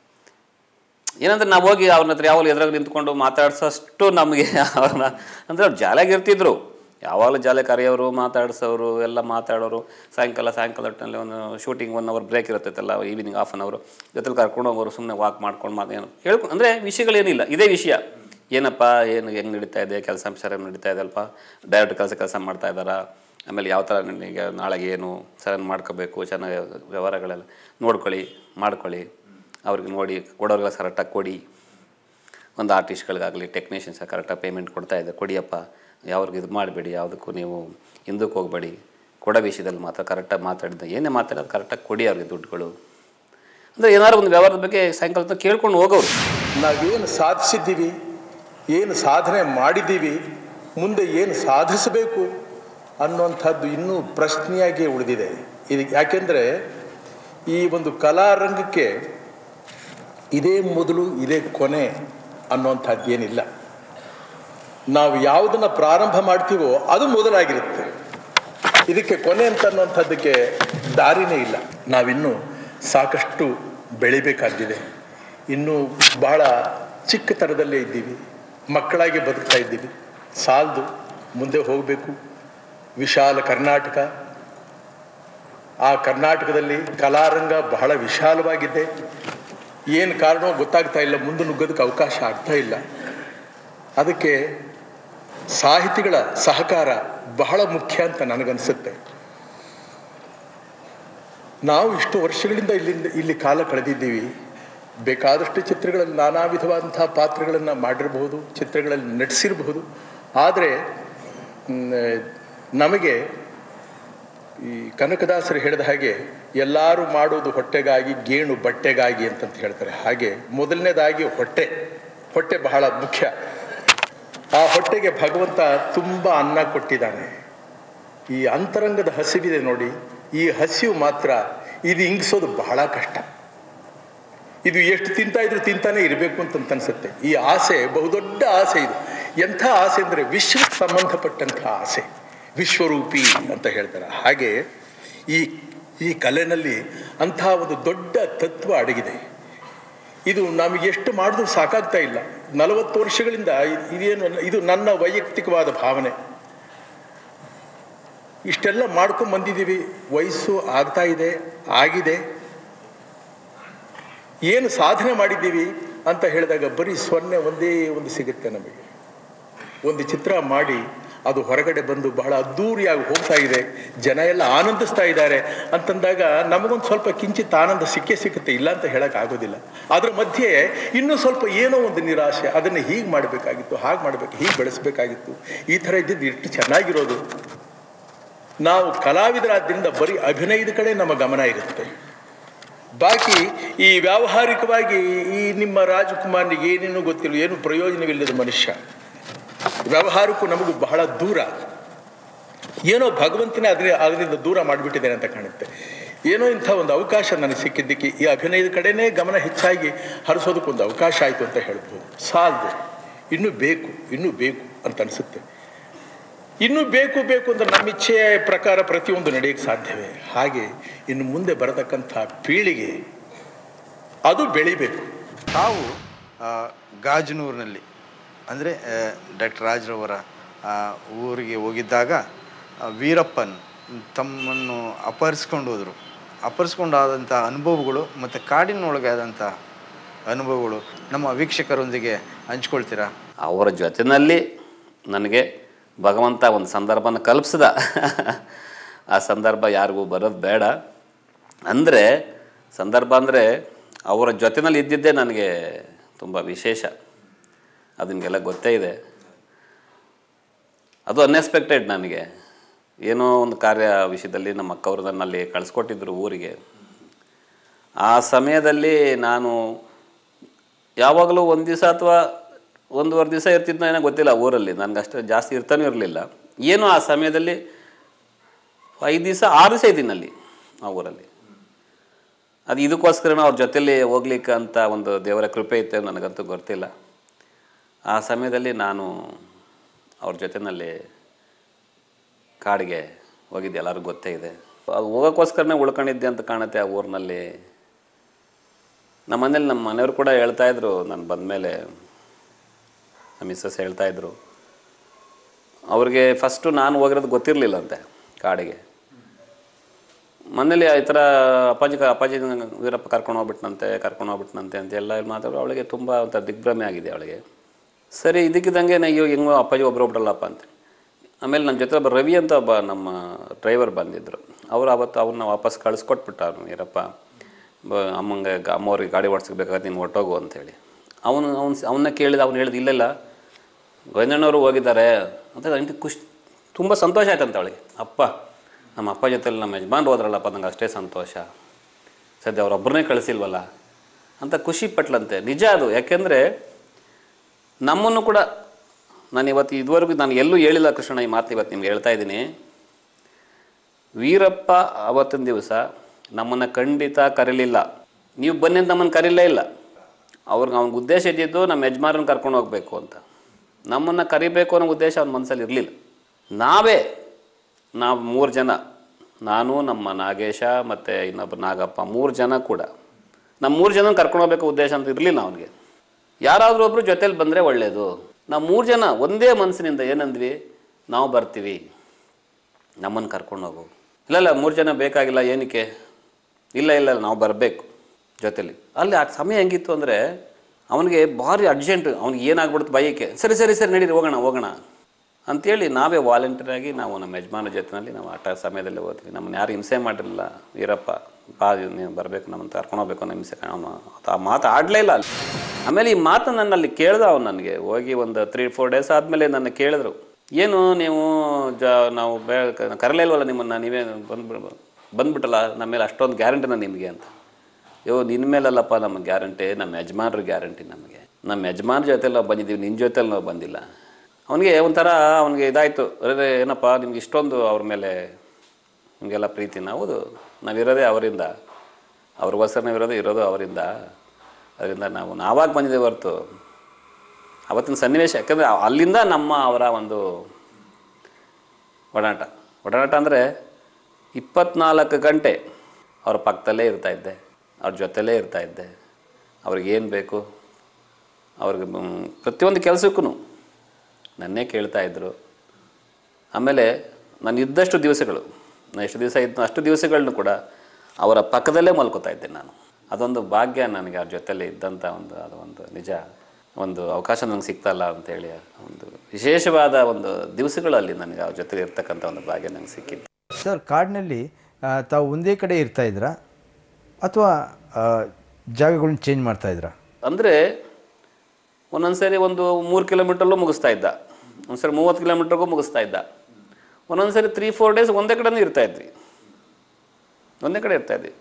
ಏನಂದ್ರೆ ನಾವು ಹೋಗಿ ಅವ್ರನ್ನ ಹತ್ರ ಯಾವಾಗಲೂ ಎದುರಾಗ ನಿಂತ್ಕೊಂಡು ಮಾತಾಡ್ಸೋಷ್ಟು ನಮಗೆ ಅವ್ರನ್ನ ಅಂದರೆ ಅವ್ರು ಜಾಲಿಯಾಗಿರ್ತಿದ್ರು ಯಾವಾಗಲೂ ಜಾಲಿ ಕರೆಯೋರು ಮಾತಾಡ್ಸೋರು ಎಲ್ಲ ಮಾತಾಡೋರು ಸಾಯಂಕಾಲ ಸಾಯಂಕಾಲ ಹೊತ್ತಿನಲ್ಲಿ ಒಂದು ಶೂಟಿಂಗ್ ಒನ್ ಅವರ್ ಬ್ರೇಕ್ ಇರುತ್ತಲ್ಲ ಈವ್ನಿಂಗ್ ಹಾಫ್ ಆನ್ ಅವರು ಜೊತೆಲಿ ಕರ್ಕೊಂಡು ಹೋಗೋರು ಸುಮ್ಮನೆ ವಾಕ್ ಮಾಡ್ಕೊಂಡು ಮಾತು ಏನು ಹೇಳ್ಕೊಂಡು ಅಂದರೆ ವಿಷಯಗಳೇನಿಲ್ಲ ಇದೇ ವಿಷಯ ಏನಪ್ಪ ಏನು ಹೆಂಗೆ ನಡೀತಾ ಇದೆ ಕೆಲಸ ಸರಿಯಾಗಿ ನಡೀತಾ ಇದೆ ಅಲ್ಪ ಡೈರೆಕ್ಟ್ ಕೆಲಸ ಕೆಲಸ ಮಾಡ್ತಾ ಇದ್ದಾರಾ ಆಮೇಲೆ ಯಾವ ಥರ ನನಗೆ ನಾಳೆಗೆ ಏನು ಸರಿಯಾಗಿ ಮಾಡ್ಕೋಬೇಕು ಚೆನ್ನಾಗಿ ವ್ಯವಹಾರಗಳೆಲ್ಲ ನೋಡ್ಕೊಳ್ಳಿ ಮಾಡ್ಕೊಳ್ಳಿ ಅವ್ರಿಗೆ ನೋಡಿ ಕೊಡೋರಿಗೆಲ್ಲ ಕರೆಕ್ಟಾಗಿ ಕೊಡಿ ಒಂದು ಆರ್ಟಿಸ್ಟ್ಗಳಿಗಾಗಲಿ ಟೆಕ್ನಿಷಿಯನ್ಸ್ ಕರೆಕ್ಟಾಗಿ ಪೇಮೆಂಟ್ ಕೊಡ್ತಾ ಇದೆ ಕೊಡಿಯಪ್ಪ ಯಾವ್ರಿಗೆ ಇದು ಮಾಡಬೇಡಿ ಯಾವುದಕ್ಕೂ ನೀವು ಹಿಂದಕ್ಕೆ ಹೋಗಬೇಡಿ ಕೊಡೋ ವಿಷಯದಲ್ಲಿ ಮಾತ್ರ ಕರೆಕ್ಟಾಗಿ ಮಾತಾಡಿದ ಏನೇ ಮಾತಾಡೋದು ಕರೆಕ್ಟಾಗಿ ಕೊಡಿ ಅವ್ರಿಗೆ ದುಡ್ಡುಗಳು ಅಂದರೆ ಏನಾದ್ರು ಒಂದು ವ್ಯವಹಾರದ ಬಗ್ಗೆ ಸಾಯಂಕಾಲ ಹೊತ್ತು ಕೇಳ್ಕೊಂಡು ಹೋಗೋರು ನಾವೇನು ಸಾಧಿಸಿದ್ದೀವಿ ಏನು ಸಾಧನೆ ಮಾಡಿದ್ದೀವಿ ಮುಂದೆ ಏನು ಸಾಧಿಸಬೇಕು ಅನ್ನುವಂಥದ್ದು ಇನ್ನೂ ಪ್ರಶ್ನೆಯಾಗಿ ಉಳಿದಿದೆ ಇದು ಯಾಕೆಂದರೆ ಈ ಒಂದು ಕಲಾರಂಗಕ್ಕೆ ಇದೇ ಮೊದಲು ಇದೇ ಕೊನೆ ಅನ್ನುವಂಥದ್ದು ಏನಿಲ್ಲ ನಾವು ಯಾವುದನ್ನು ಪ್ರಾರಂಭ ಮಾಡ್ತೀವೋ ಅದು ಮೊದಲಾಗಿರುತ್ತೆ ಇದಕ್ಕೆ ಕೊನೆ ಅಂತ ಅನ್ನುವಂಥದ್ದಕ್ಕೆ ದಾರಿನೇ ಇಲ್ಲ ನಾವಿನ್ನೂ ಸಾಕಷ್ಟು ಬೆಳಿಬೇಕಾಗಿದೆ ಇನ್ನೂ ಬಹಳ ಚಿಕ್ಕತನದಲ್ಲೇ ಇದ್ದೀವಿ ಮಕ್ಕಳಾಗಿ ಬದುಕ್ತಾ ಇದ್ದೀವಿ ಸಾಲದು ಮುಂದೆ ಹೋಗಬೇಕು ವಿಶಾಲ ಕರ್ನಾಟಕ ಆ ಕರ್ನಾಟಕದಲ್ಲಿ ಕಲಾರಂಗ ಬಹಳ ವಿಶಾಲವಾಗಿದೆ ಏನು ಕಾರಣವೋ ಗೊತ್ತಾಗ್ತಾ ಇಲ್ಲ ಮುಂದೆ ನುಗ್ಗೋದಕ್ಕೆ ಅವಕಾಶ ಆಗ್ತಾ ಇಲ್ಲ ಅದಕ್ಕೆ ಸಾಹಿತಿಗಳ ಸಹಕಾರ ಬಹಳ ಮುಖ್ಯ ಅಂತ ನನಗನ್ಸುತ್ತೆ ನಾವು ಇಷ್ಟು ವರ್ಷಗಳಿಂದ ಇಲ್ಲಿಂದ ಇಲ್ಲಿ ಕಾಲ ಕಳೆದಿದ್ದೀವಿ ಬೇಕಾದಷ್ಟು ಚಿತ್ರಗಳಲ್ಲಿ ನಾನಾ ವಿಧವಾದಂತಹ ಪಾತ್ರಗಳನ್ನು ಮಾಡಿರಬಹುದು ಚಿತ್ರಗಳಲ್ಲಿ ನಟಿಸಿರಬಹುದು ಆದರೆ ನಮಗೆ ಈ ಕನಕದಾಸರು ಹೇಳಿದ ಹಾಗೆ ಎಲ್ಲರೂ ಮಾಡೋದು ಹೊಟ್ಟೆಗಾಗಿ ಗೇಣು ಬಟ್ಟೆಗಾಗಿ ಅಂತಂತ ಹೇಳ್ತಾರೆ ಹಾಗೆ ಮೊದಲನೇದಾಗಿ ಹೊಟ್ಟೆ ಹೊಟ್ಟೆ ಬಹಳ ಮುಖ್ಯ ಆ ಹೊಟ್ಟೆಗೆ ಭಗವಂತ ತುಂಬ ಅನ್ನ ಕೊಟ್ಟಿದ್ದಾನೆ ಈ ಅಂತರಂಗದ ಹಸಿವಿದೆ ನೋಡಿ ಈ ಹಸಿವು ಮಾತ್ರ ಇದು ಇಂಗಿಸೋದು ಬಹಳ ಕಷ್ಟ ಇದು ಎಷ್ಟು ತಿಂತಾ ಇದ್ರು ತಿಂತಾನೆ ಇರಬೇಕು ಅಂತ ಅನ್ಸುತ್ತೆ ಈ ಆಸೆ ಬಹುದೊಡ್ಡ ಆಸೆ ಇದು ಎಂಥ ಆಸೆ ಅಂದರೆ ವಿಶ್ವಕ್ಕೆ ಸಂಬಂಧಪಟ್ಟಂಥ ಆಸೆ ವಿಶ್ವರೂಪಿ ಅಂತ ಹೇಳ್ತಾರೆ ಹಾಗೆ ಈ ಈ ಕಲೆನಲ್ಲಿ ಅಂಥ ಒಂದು ದೊಡ್ಡ ತತ್ವ ಅಡಗಿದೆ ಇದು ನಮಗೆ ಎಷ್ಟು ಮಾಡಿದ್ರೂ ಸಾಕಾಗ್ತಾ ಇಲ್ಲ ನಲವತ್ತು ವರ್ಷಗಳಿಂದ ಇದೇನು ಇದು ನನ್ನ ವೈಯಕ್ತಿಕವಾದ ಭಾವನೆ ಇಷ್ಟೆಲ್ಲ ಮಾಡ್ಕೊಂಡು ಬಂದಿದ್ದೀವಿ ವಯಸ್ಸು ಆಗ್ತಾ ಇದೆ ಆಗಿದೆ ಏನು ಸಾಧನೆ ಮಾಡಿದ್ದೀವಿ ಅಂತ ಹೇಳಿದಾಗ ಬರೀ ಸೊನ್ನೆ ಒಂದೇ ಒಂದು ಸಿಗುತ್ತೆ ನಮಗೆ ಒಂದು ಚಿತ್ರ ಮಾಡಿ ಅದು ಹೊರಗಡೆ ಬಂದು ಬಹಳ ಅದ್ಧೂರಿಯಾಗಿ ಹೋಗ್ತಾ ಇದೆ ಜನ ಎಲ್ಲ ಆನಂದಿಸ್ತಾ ಇದ್ದಾರೆ ಅಂತಂದಾಗ ನಮಗೊಂದು ಸ್ವಲ್ಪ ಕಿಂಚಿತ್ ಆನಂದ ಸಿಕ್ಕೇ ಸಿಕ್ಕುತ್ತೆ ಇಲ್ಲ ಅಂತ ಹೇಳಕ್ ಆಗೋದಿಲ್ಲ ಅದ್ರ ಮಧ್ಯೆ ಇನ್ನೂ ಸ್ವಲ್ಪ ಏನೋ ಒಂದು ನಿರಾಶೆ ಅದನ್ನು ಹೀಗೆ ಮಾಡಬೇಕಾಗಿತ್ತು ಹಾಗೆ ಮಾಡಬೇಕು ಹೀಗೆ ಬೆಳೆಸಬೇಕಾಗಿತ್ತು ಈ ಥರ ಇದ್ದಿದ್ದು ಎಷ್ಟು ಚೆನ್ನಾಗಿರೋದು ನಾವು ಕಲಾವಿದರಾದ್ರಿಂದ ಬರೀ ಅಭಿನಯದ ಕಡೆ ನಮ್ಮ ಗಮನ ಇರುತ್ತೆ ಬಾಕಿ ಈ ವ್ಯಾವಹಾರಿಕವಾಗಿ ಈ ನಿಮ್ಮ ರಾಜಕುಮಾರ್ನಿಗೆ ಏನೇನು ಗೊತ್ತಿಲ್ಲ ಏನು ಪ್ರಯೋಜನವಿಲ್ಲದ ಮನುಷ್ಯ ವ್ಯವಹಾರಕ್ಕೂ ನಮಗೂ ಬಹಳ ದೂರ ಏನೋ ಭಗವಂತನೇ ಅದರ ಅದರಿಂದ ದೂರ ಮಾಡಿಬಿಟ್ಟಿದ್ದೇನೆ ಅಂತ ಕಾಣುತ್ತೆ ಏನೋ ಇಂಥ ಒಂದು ಅವಕಾಶ ನನಗೆ ಸಿಕ್ಕಿದ್ದಕ್ಕೆ ಈ ಅಭಿನಯದ ಕಡೆನೇ ಗಮನ ಹೆಚ್ಚಾಗಿ ಹರಿಸೋದಕ್ಕೊಂದು ಅವಕಾಶ ಆಯಿತು ಅಂತ ಹೇಳ್ಬೋದು ಸಾಲದು ಇನ್ನೂ ಬೇಕು ಇನ್ನೂ ಬೇಕು ಅಂತ ಅನಿಸುತ್ತೆ ಇನ್ನೂ ಬೇಕು ಬೇಕು ಅಂತ ನಮ್ಮ ಇಚ್ಛೆಯ ಪ್ರಕಾರ ಪ್ರತಿಯೊಂದು ನಡೆಯಕ್ಕೆ ಸಾಧ್ಯವೇ ಹಾಗೆ ಇನ್ನು ಮುಂದೆ ಬರತಕ್ಕಂಥ ಪೀಳಿಗೆ ಅದು ಬೆಳಿಬೇಕು ತಾವು ಆ, ಗಾಜನೂರಿನಲ್ಲಿ ಅಂದರೆ ಡಾಕ್ಟರ್ ರಾಜ್ರವರ ಆ, ಊರಿಗೆ ಹೋಗಿದ್ದಾಗ ಆ, ವೀರಪ್ಪನ್ ತಮ್ಮನ್ನು ಅಪಹರಿಸ್ಕೊಂಡು ಹೋದರು ಅಪಹರಿಸ್ಕೊಂಡಾದಂಥ ಅನುಭವಗಳು ಮತ್ತು ಕಾಡಿನೊಳಗೆ ಆದಂಥ ಅನುಭವಗಳು ನಮ್ಮ ವೀಕ್ಷಕರೊಂದಿಗೆ ಹಂಚ್ಕೊಳ್ತೀರಾ ಅವರ ಜೊತೆಯಲ್ಲಿ ನನಗೆ ಭಗವಂತ ಒಂದು ಸಂದರ್ಭನ ಕಲ್ಪಿಸ್ದ ಆ ಸಂದರ್ಭ ಯಾರಿಗೂ ಬರೋದು ಬೇಡ ಅಂದರೆ ಸಂದರ್ಭ ಅಂದರೆ ಅವರ ಜೊತೆನಲ್ಲಿ ಇದ್ದಿದ್ದೇ ನನಗೆ ತುಂಬ ವಿಶೇಷ ಅದು ನಿಮಗೆಲ್ಲ ಗೊತ್ತೇ ಇದೆ ಅದು ಅನ್ಎಕ್ಸ್ಪೆಕ್ಟೆಡ್ ನನಗೆ ಏನೋ ಒಂದು ಕಾರ್ಯ ವಿಷಯದಲ್ಲಿ ನಮ್ಮ ಅಕ್ಕವರು ನನ್ನಲ್ಲಿ ಕಳಿಸ್ಕೊಟ್ಟಿದ್ರು ಊರಿಗೆ ಆ ಸಮಯದಲ್ಲಿ ನಾನು ಯಾವಾಗಲೂ ಒಂದು ದಿವಸ ಅಥವಾ ಒಂದೂವರೆ ದಿವಸ ಇರ್ತಿದ್ನೋ ಏನೋ ಗೊತ್ತಿಲ್ಲ ಊರಲ್ಲಿ ನನಗೆ ಅಷ್ಟು ಜಾಸ್ತಿ ಇರ್ತಾನೂ ಇರಲಿಲ್ಲ ಏನೋ ಆ ಸಮಯದಲ್ಲಿ ಐದು ದಿವಸ ಆರು ದಿವಸ ಇದ್ದೀನಿ ಅಲ್ಲಿ ಆ ಊರಲ್ಲಿ ಅದು ಇದಕ್ಕೋಸ್ಕರ ಅವ್ರ ಜೊತೆಲಿ ಹೋಗ್ಲಿಕ್ಕೆ ಅಂತ ಒಂದು ದೇವರ ಕೃಪೆ ಇತ್ತು ನನಗಂತೂ ಗೊತ್ತಿಲ್ಲ ಆ ಸಮಯದಲ್ಲಿ ನಾನು ಅವ್ರ ಜೊತೆಯಲ್ಲಿ ಕಾಡಿಗೆ ಹೋಗಿದ್ದೆ ಎಲ್ಲರಿಗೂ ಗೊತ್ತೇ ಇದೆ ಅದು ಹೋಗೋಕ್ಕೋಸ್ಕರನೇ ಉಳ್ಕೊಂಡಿದ್ದೆ ಅಂತ ಕಾಣುತ್ತೆ ಆ ಊರಿನಲ್ಲಿ ನಮ್ಮ ಮನೇಲಿ ನಮ್ಮ ಮನೆಯವರು ಕೂಡ ಹೇಳ್ತಾ ಇದ್ರು ನಾನು ಬಂದಮೇಲೆ ನಮ್ಮ ಮಿಸ್ಸಸ್ ಹೇಳ್ತಾ ಇದ್ರು ಅವ್ರಿಗೆ ಫಸ್ಟು ನಾನು ಹೋಗಿರೋದು ಗೊತ್ತಿರಲಿಲ್ಲಂತೆ ಕಾಡಿಗೆ ಮನೇಲಿ ಈ ಥರ ಅಪ್ಪಾಜಿ ಕ- ಅಪ್ಪಾಜಿ ವೀರಪ್ಪ ಕರ್ಕೊಂಡು ಹೋಗ್ಬಿಟ್ನಂತೆ ಕರ್ಕೊಂಡು ಹೋಗ್ಬಿಟ್ನಂತೆ ಅಂತ ಎಲ್ಲ ಮಾತಾಡೋ ಅವಳಿಗೆ ತುಂಬ ಒಂಥರ ದಿಗ್ಭ್ರಮೆ ಆಗಿದೆ ಅವಳಿಗೆ ಸರಿ ಇದಕ್ಕಿದ್ದಂಗೆ ನಾ ಅಯ್ಯೋ ಹೆಂಗೋ ಅಪ್ಪಾಜಿ ಒಬ್ಬರು ಒಬ್ರಲ್ಲಪ್ಪ ಅಂತ ಆಮೇಲೆ ನನ್ನ ಜೊತೆ ಒಬ್ಬ ರವಿ ಅಂತ ಒಬ್ಬ ನಮ್ಮ ಡ್ರೈವರ್ ಬಂದಿದ್ದರು ಅವರು ಅವತ್ತು ಅವ್ರನ್ನ ವಾಪಸ್ ಕಳಿಸ್ಕೊಟ್ಬಿಟ್ಟ ಅವ್ನು ವೀರಪ್ಪ ಬ ಅಮ್ಮಂಗೆ ಗ- ಅಮ್ಮವ್ರಿಗೆ ಗಾಡಿ ಓಡಿಸ್ಬೇಕಾದ್ರೆ ನೀನು ಹೊರ್ಟೋಗು ಅಂತೇಳಿ ಅವನು ಅವ್ನು ಅವನ್ನ ಕೇಳಿದ ಅವ್ನು ಹೇಳಿದ ಇಲ್ಲೆಲ್ಲ ಗೋವಿಂದಣ್ಣವರು ಹೋಗಿದ್ದಾರೆ ಅಂತ ನನಗೆ ಖುಷಿ ತುಂಬ ಸಂತೋಷ ಆಯ್ತಂತ ಅವಳಿಗೆ ಅಪ್ಪ ನಮ್ಮ ಅಪ್ಪ ಜೊತೆಲಿ ನಮ್ಮ ಯಜಮಾನ್ರು ಹೋದ್ರಲ್ಲಪ್ಪ ನಂಗೆ ಅಷ್ಟೇ ಸಂತೋಷ ಸದ್ಯ ಅವರೊಬ್ಬರನ್ನೇ ಕಳಿಸಿಲ್ವಲ್ಲ ಅಂತ ಖುಷಿ ಪಟ್ಲಂತೆ ನಿಜ ಅದು ಯಾಕೆಂದರೆ ನಮ್ಮನ್ನು ಕೂಡ ನಾನು ಇವತ್ತು ಇದುವರೆಗೂ ನಾನು ಎಲ್ಲೂ ಹೇಳಿಲ್ಲ ಕೃಷ್ಣ ಈ ಮಾತು ಇವತ್ತು ನಿಮ್ಗೆ ಹೇಳ್ತಾ ಇದ್ದೀನಿ ವೀರಪ್ಪ ಅವತ್ತಿನ ದಿವಸ ನಮ್ಮನ್ನು ಖಂಡಿತ ಕರೀಲಿಲ್ಲ ನೀವು ಬನ್ನಿ ಅಂತ ನಮ್ಮನ್ನು ಕರೀಲೇ ಇಲ್ಲ ಅವ್ರಿಗೆ ಅವ್ನ ಉದ್ದೇಶ ಇದ್ದಿದ್ದು ನಮ್ಮ ಯಜಮಾರನ್ನ ಕರ್ಕೊಂಡು ಹೋಗಬೇಕು ಅಂತ ನಮ್ಮನ್ನು ಕರಿಬೇಕು ಅನ್ನೋ ಉದ್ದೇಶ ಅವ್ನ ಮನಸ್ಸಲ್ಲಿ ಇರಲಿಲ್ಲ ನಾವೇ ನಾವು ಮೂರು ಜನ ನಾನು ನಮ್ಮ ನಾಗೇಶ ಮತ್ತು ಇನ್ನೊಬ್ಬ ನಾಗಪ್ಪ ಮೂರು ಜನ ಕೂಡ ನಮ್ಮ ಮೂರು ಜನ ಕರ್ಕೊಂಡು ಹೋಗ್ಬೇಕು ಉದ್ದೇಶ ಅಂತ ಇರಲಿಲ್ಲ ಅವನಿಗೆ ಯಾರಾದರೂ ಒಬ್ಬರು ಜೊತೇಲಿ ಬಂದರೆ ಒಳ್ಳೆಯದು ನಾವು ಮೂರು ಜನ ಒಂದೇ ಮನಸ್ಸಿನಿಂದ ಏನಂದ್ವಿ ನಾವು ಬರ್ತೀವಿ ನಮ್ಮನ್ನು ಕರ್ಕೊಂಡು ಹೋಗು ಇಲ್ಲ ಇಲ್ಲ ಮೂರು ಜನ ಬೇಕಾಗಿಲ್ಲ ಏನಕ್ಕೆ ಇಲ್ಲ ಇಲ್ಲ ನಾವು ಬರಬೇಕು ಜೊತೇಲಿ ಅಲ್ಲಿ ಆ ಸಮಯ ಹೆಂಗಿತ್ತು ಅಂದರೆ ಅವನಿಗೆ ಭಾರಿ ಅರ್ಜೆಂಟ್ ಅವ್ನಿಗೆ ಏನಾಗ್ಬಿಡುತ್ತೆ ಬೈಕೆ ಸರಿ ಸರಿ ಸರಿ ನಡೀರಿ ಹೋಗೋಣ ಹೋಗೋಣ ಅಂತೇಳಿ ನಾವೇ ವಾಲಂಟಿಯರ್ ಆಗಿ ನಾವು ನಮ್ಮ ಯಜಮಾನ ಜೊತೆಯಲ್ಲಿ ನಾವು ಆಟ ಸಮಯದಲ್ಲಿ ಹೋದ್ವಿ ನಮ್ಮನ್ನು ಯಾರು ಹಿಂಸೆ ಮಾಡಿರಲಿಲ್ಲ ವೀರಪ್ಪ ಬಾ ನೀನು ಬರಬೇಕು ನಮ್ಮನ್ನು ಕರ್ಕೊಂಡು ಹೋಗ್ಬೇಕು ಅನ್ನೋ ಹಿಂಸೆ ಅವನು ಆ ಮಾತು ಆಡಲೇ ಇಲ್ಲ ಅಲ್ಲಿ ಆಮೇಲೆ ಈ ಮಾತು ನನ್ನ ಅಲ್ಲಿ ಕೇಳ್ದ ಅವ್ನು ನನಗೆ ಹೋಗಿ ಒಂದು ತ್ರೀ ಫೋರ್ ಡೇಸ್ ಆದಮೇಲೆ ನನ್ನ ಕೇಳಿದ್ರು ಏನು ನೀವು ಜ ನಾವು ಬೇ ಕರಲೇ ಇಲ್ವಲ್ಲ ನಿಮ್ಮನ್ನು ನೀವೇ ಬಂದ್ಬಿಡ್ ಬಂದ್ಬಿಟ್ಟಲ್ಲ ನಮ್ಮ ಮೇಲೆ ಅಷ್ಟೊಂದು ಗ್ಯಾರಂಟಿನ ನಿಮಗೆ ಅಂತ ಯೋ ನಿನ್ನ ಮೇಲಲ್ಲಪ್ಪ ನಮ್ಮ ಗ್ಯಾರಂಟಿ ನಮ್ಮ ಯಜಮಾನ್ರ ಗ್ಯಾರಂಟಿ ನಮಗೆ ನಮ್ಮ ಯಜಮಾನ್ರ ಜೊತೆಲಿ ನಾವು ಬಂದಿದ್ದೀವಿ ನಿನ್ನ ಜೊತೆಲಿ ನಾವು ಬಂದಿಲ್ಲ ಅವನಿಗೆ ಒಂಥರ ಅವನಿಗೆ ಇದಾಯಿತು ಅರೆ ಏನಪ್ಪ ನಿಮ್ಗೆ ಇಷ್ಟೊಂದು ಅವ್ರ ಮೇಲೆ ನಿಮಗೆಲ್ಲ ಪ್ರೀತಿನ ಹೌದು ನಾವಿರೋದೇ ಅವರಿಂದ ಅವ್ರಿಗೋಸ್ಕರ ನಾವಿರೋದು ಇರೋದು ಅವರಿಂದ ಅದರಿಂದ ನಾವು ನಾವಾಗ ಬಂದಿದ್ದೇವೆ ಹೊರತು ಅವತ್ತಿನ ಸನ್ನಿವೇಶ ಯಾಕಂದರೆ ಅಲ್ಲಿಂದ ನಮ್ಮ ಅವರ ಒಂದು ಒಡನಾಟ ಒಡನಾಟ ಅಂದರೆ ಇಪ್ಪತ್ನಾಲ್ಕು ಗಂಟೆ ಅವ್ರ ಪಕ್ಕದಲ್ಲೇ ಇರ್ತಾ ಇದ್ದೆ ಅವ್ರ ಜೊತೆಲೇ ಇರ್ತಾ ಇದ್ದೆ ಅವ್ರಿಗೇನು ಬೇಕು ಅವ್ರಿಗೆ ಮ್, ಪ್ರತಿಯೊಂದು ಕೆಲಸಕ್ಕೂ ನನ್ನೇ ಕೇಳ್ತಾ ಇದ್ದರು ಆಮೇಲೆ ನಾನು ಇದ್ದಷ್ಟು ದಿವಸಗಳು ನಾನು ಎಷ್ಟು ದಿವಸ ಇದ್ದು ಅಷ್ಟು ದಿವಸಗಳನ್ನು ಕೂಡ ಅವರ ಪಕ್ಕದಲ್ಲೇ ಮಲ್ಕೋತಾ ಇದ್ದೆ ನಾನು ಅದೊಂದು ಭಾಗ್ಯ ನನಗೆ ಅವ್ರ ಜೊತೆಲಿ ಇದ್ದಂಥ ಒಂದು ಅದು ಒಂದು ನಿಜ ಒಂದು ಅವಕಾಶ ನನಗೆ ಸಿಗ್ತಲ್ಲ ಅಂತೇಳಿ ಒಂದು ವಿಶೇಷವಾದ ಒಂದು ದಿವಸಗಳಲ್ಲಿ ನನಗೆ ಅವ್ರ ಜೊತೆಲಿ ಇರ್ತಕ್ಕಂಥ ಒಂದು ಭಾಗ್ಯ ನನಗೆ ಸಿಕ್ಕಿತ್ತು ಸರ್ ಕಾಡಿನಲ್ಲಿ ಆ, ತಾವು ಒಂದೇ ಕಡೆ ಇರ್ತಾ ಇದ್ರಾ ಅಥವಾ ಜಾಗಗಳನ್ನ ಚೇಂಜ್ ಮಾಡ್ತಾ ಇದ್ರಾ ಅಂದರೆ ಒಂದೊಂದ್ಸರಿ ಒಂದು ಮೂರು ಕಿಲೋಮೀಟರ್ಲೂ ಮುಗಿಸ್ತಾ ಇದ್ದ ಒಂದ್ಸರಿ ಮೂವತ್ತು ಕಿಲೋಮೀಟರ್ಗೂ ಮುಗಿಸ್ತಾ ಇದ್ದ ಒಂದೊಂದ್ಸರಿ ತ್ರೀ ಫೋರ್ ಡೇಸ್ ಒಂದೇ ಕಡೆನೂ ಇರ್ತಾ ಇದ್ವಿ ಒಂದೇ ಕಡೆ ಇರ್ತಾ ಇದ್ವಿ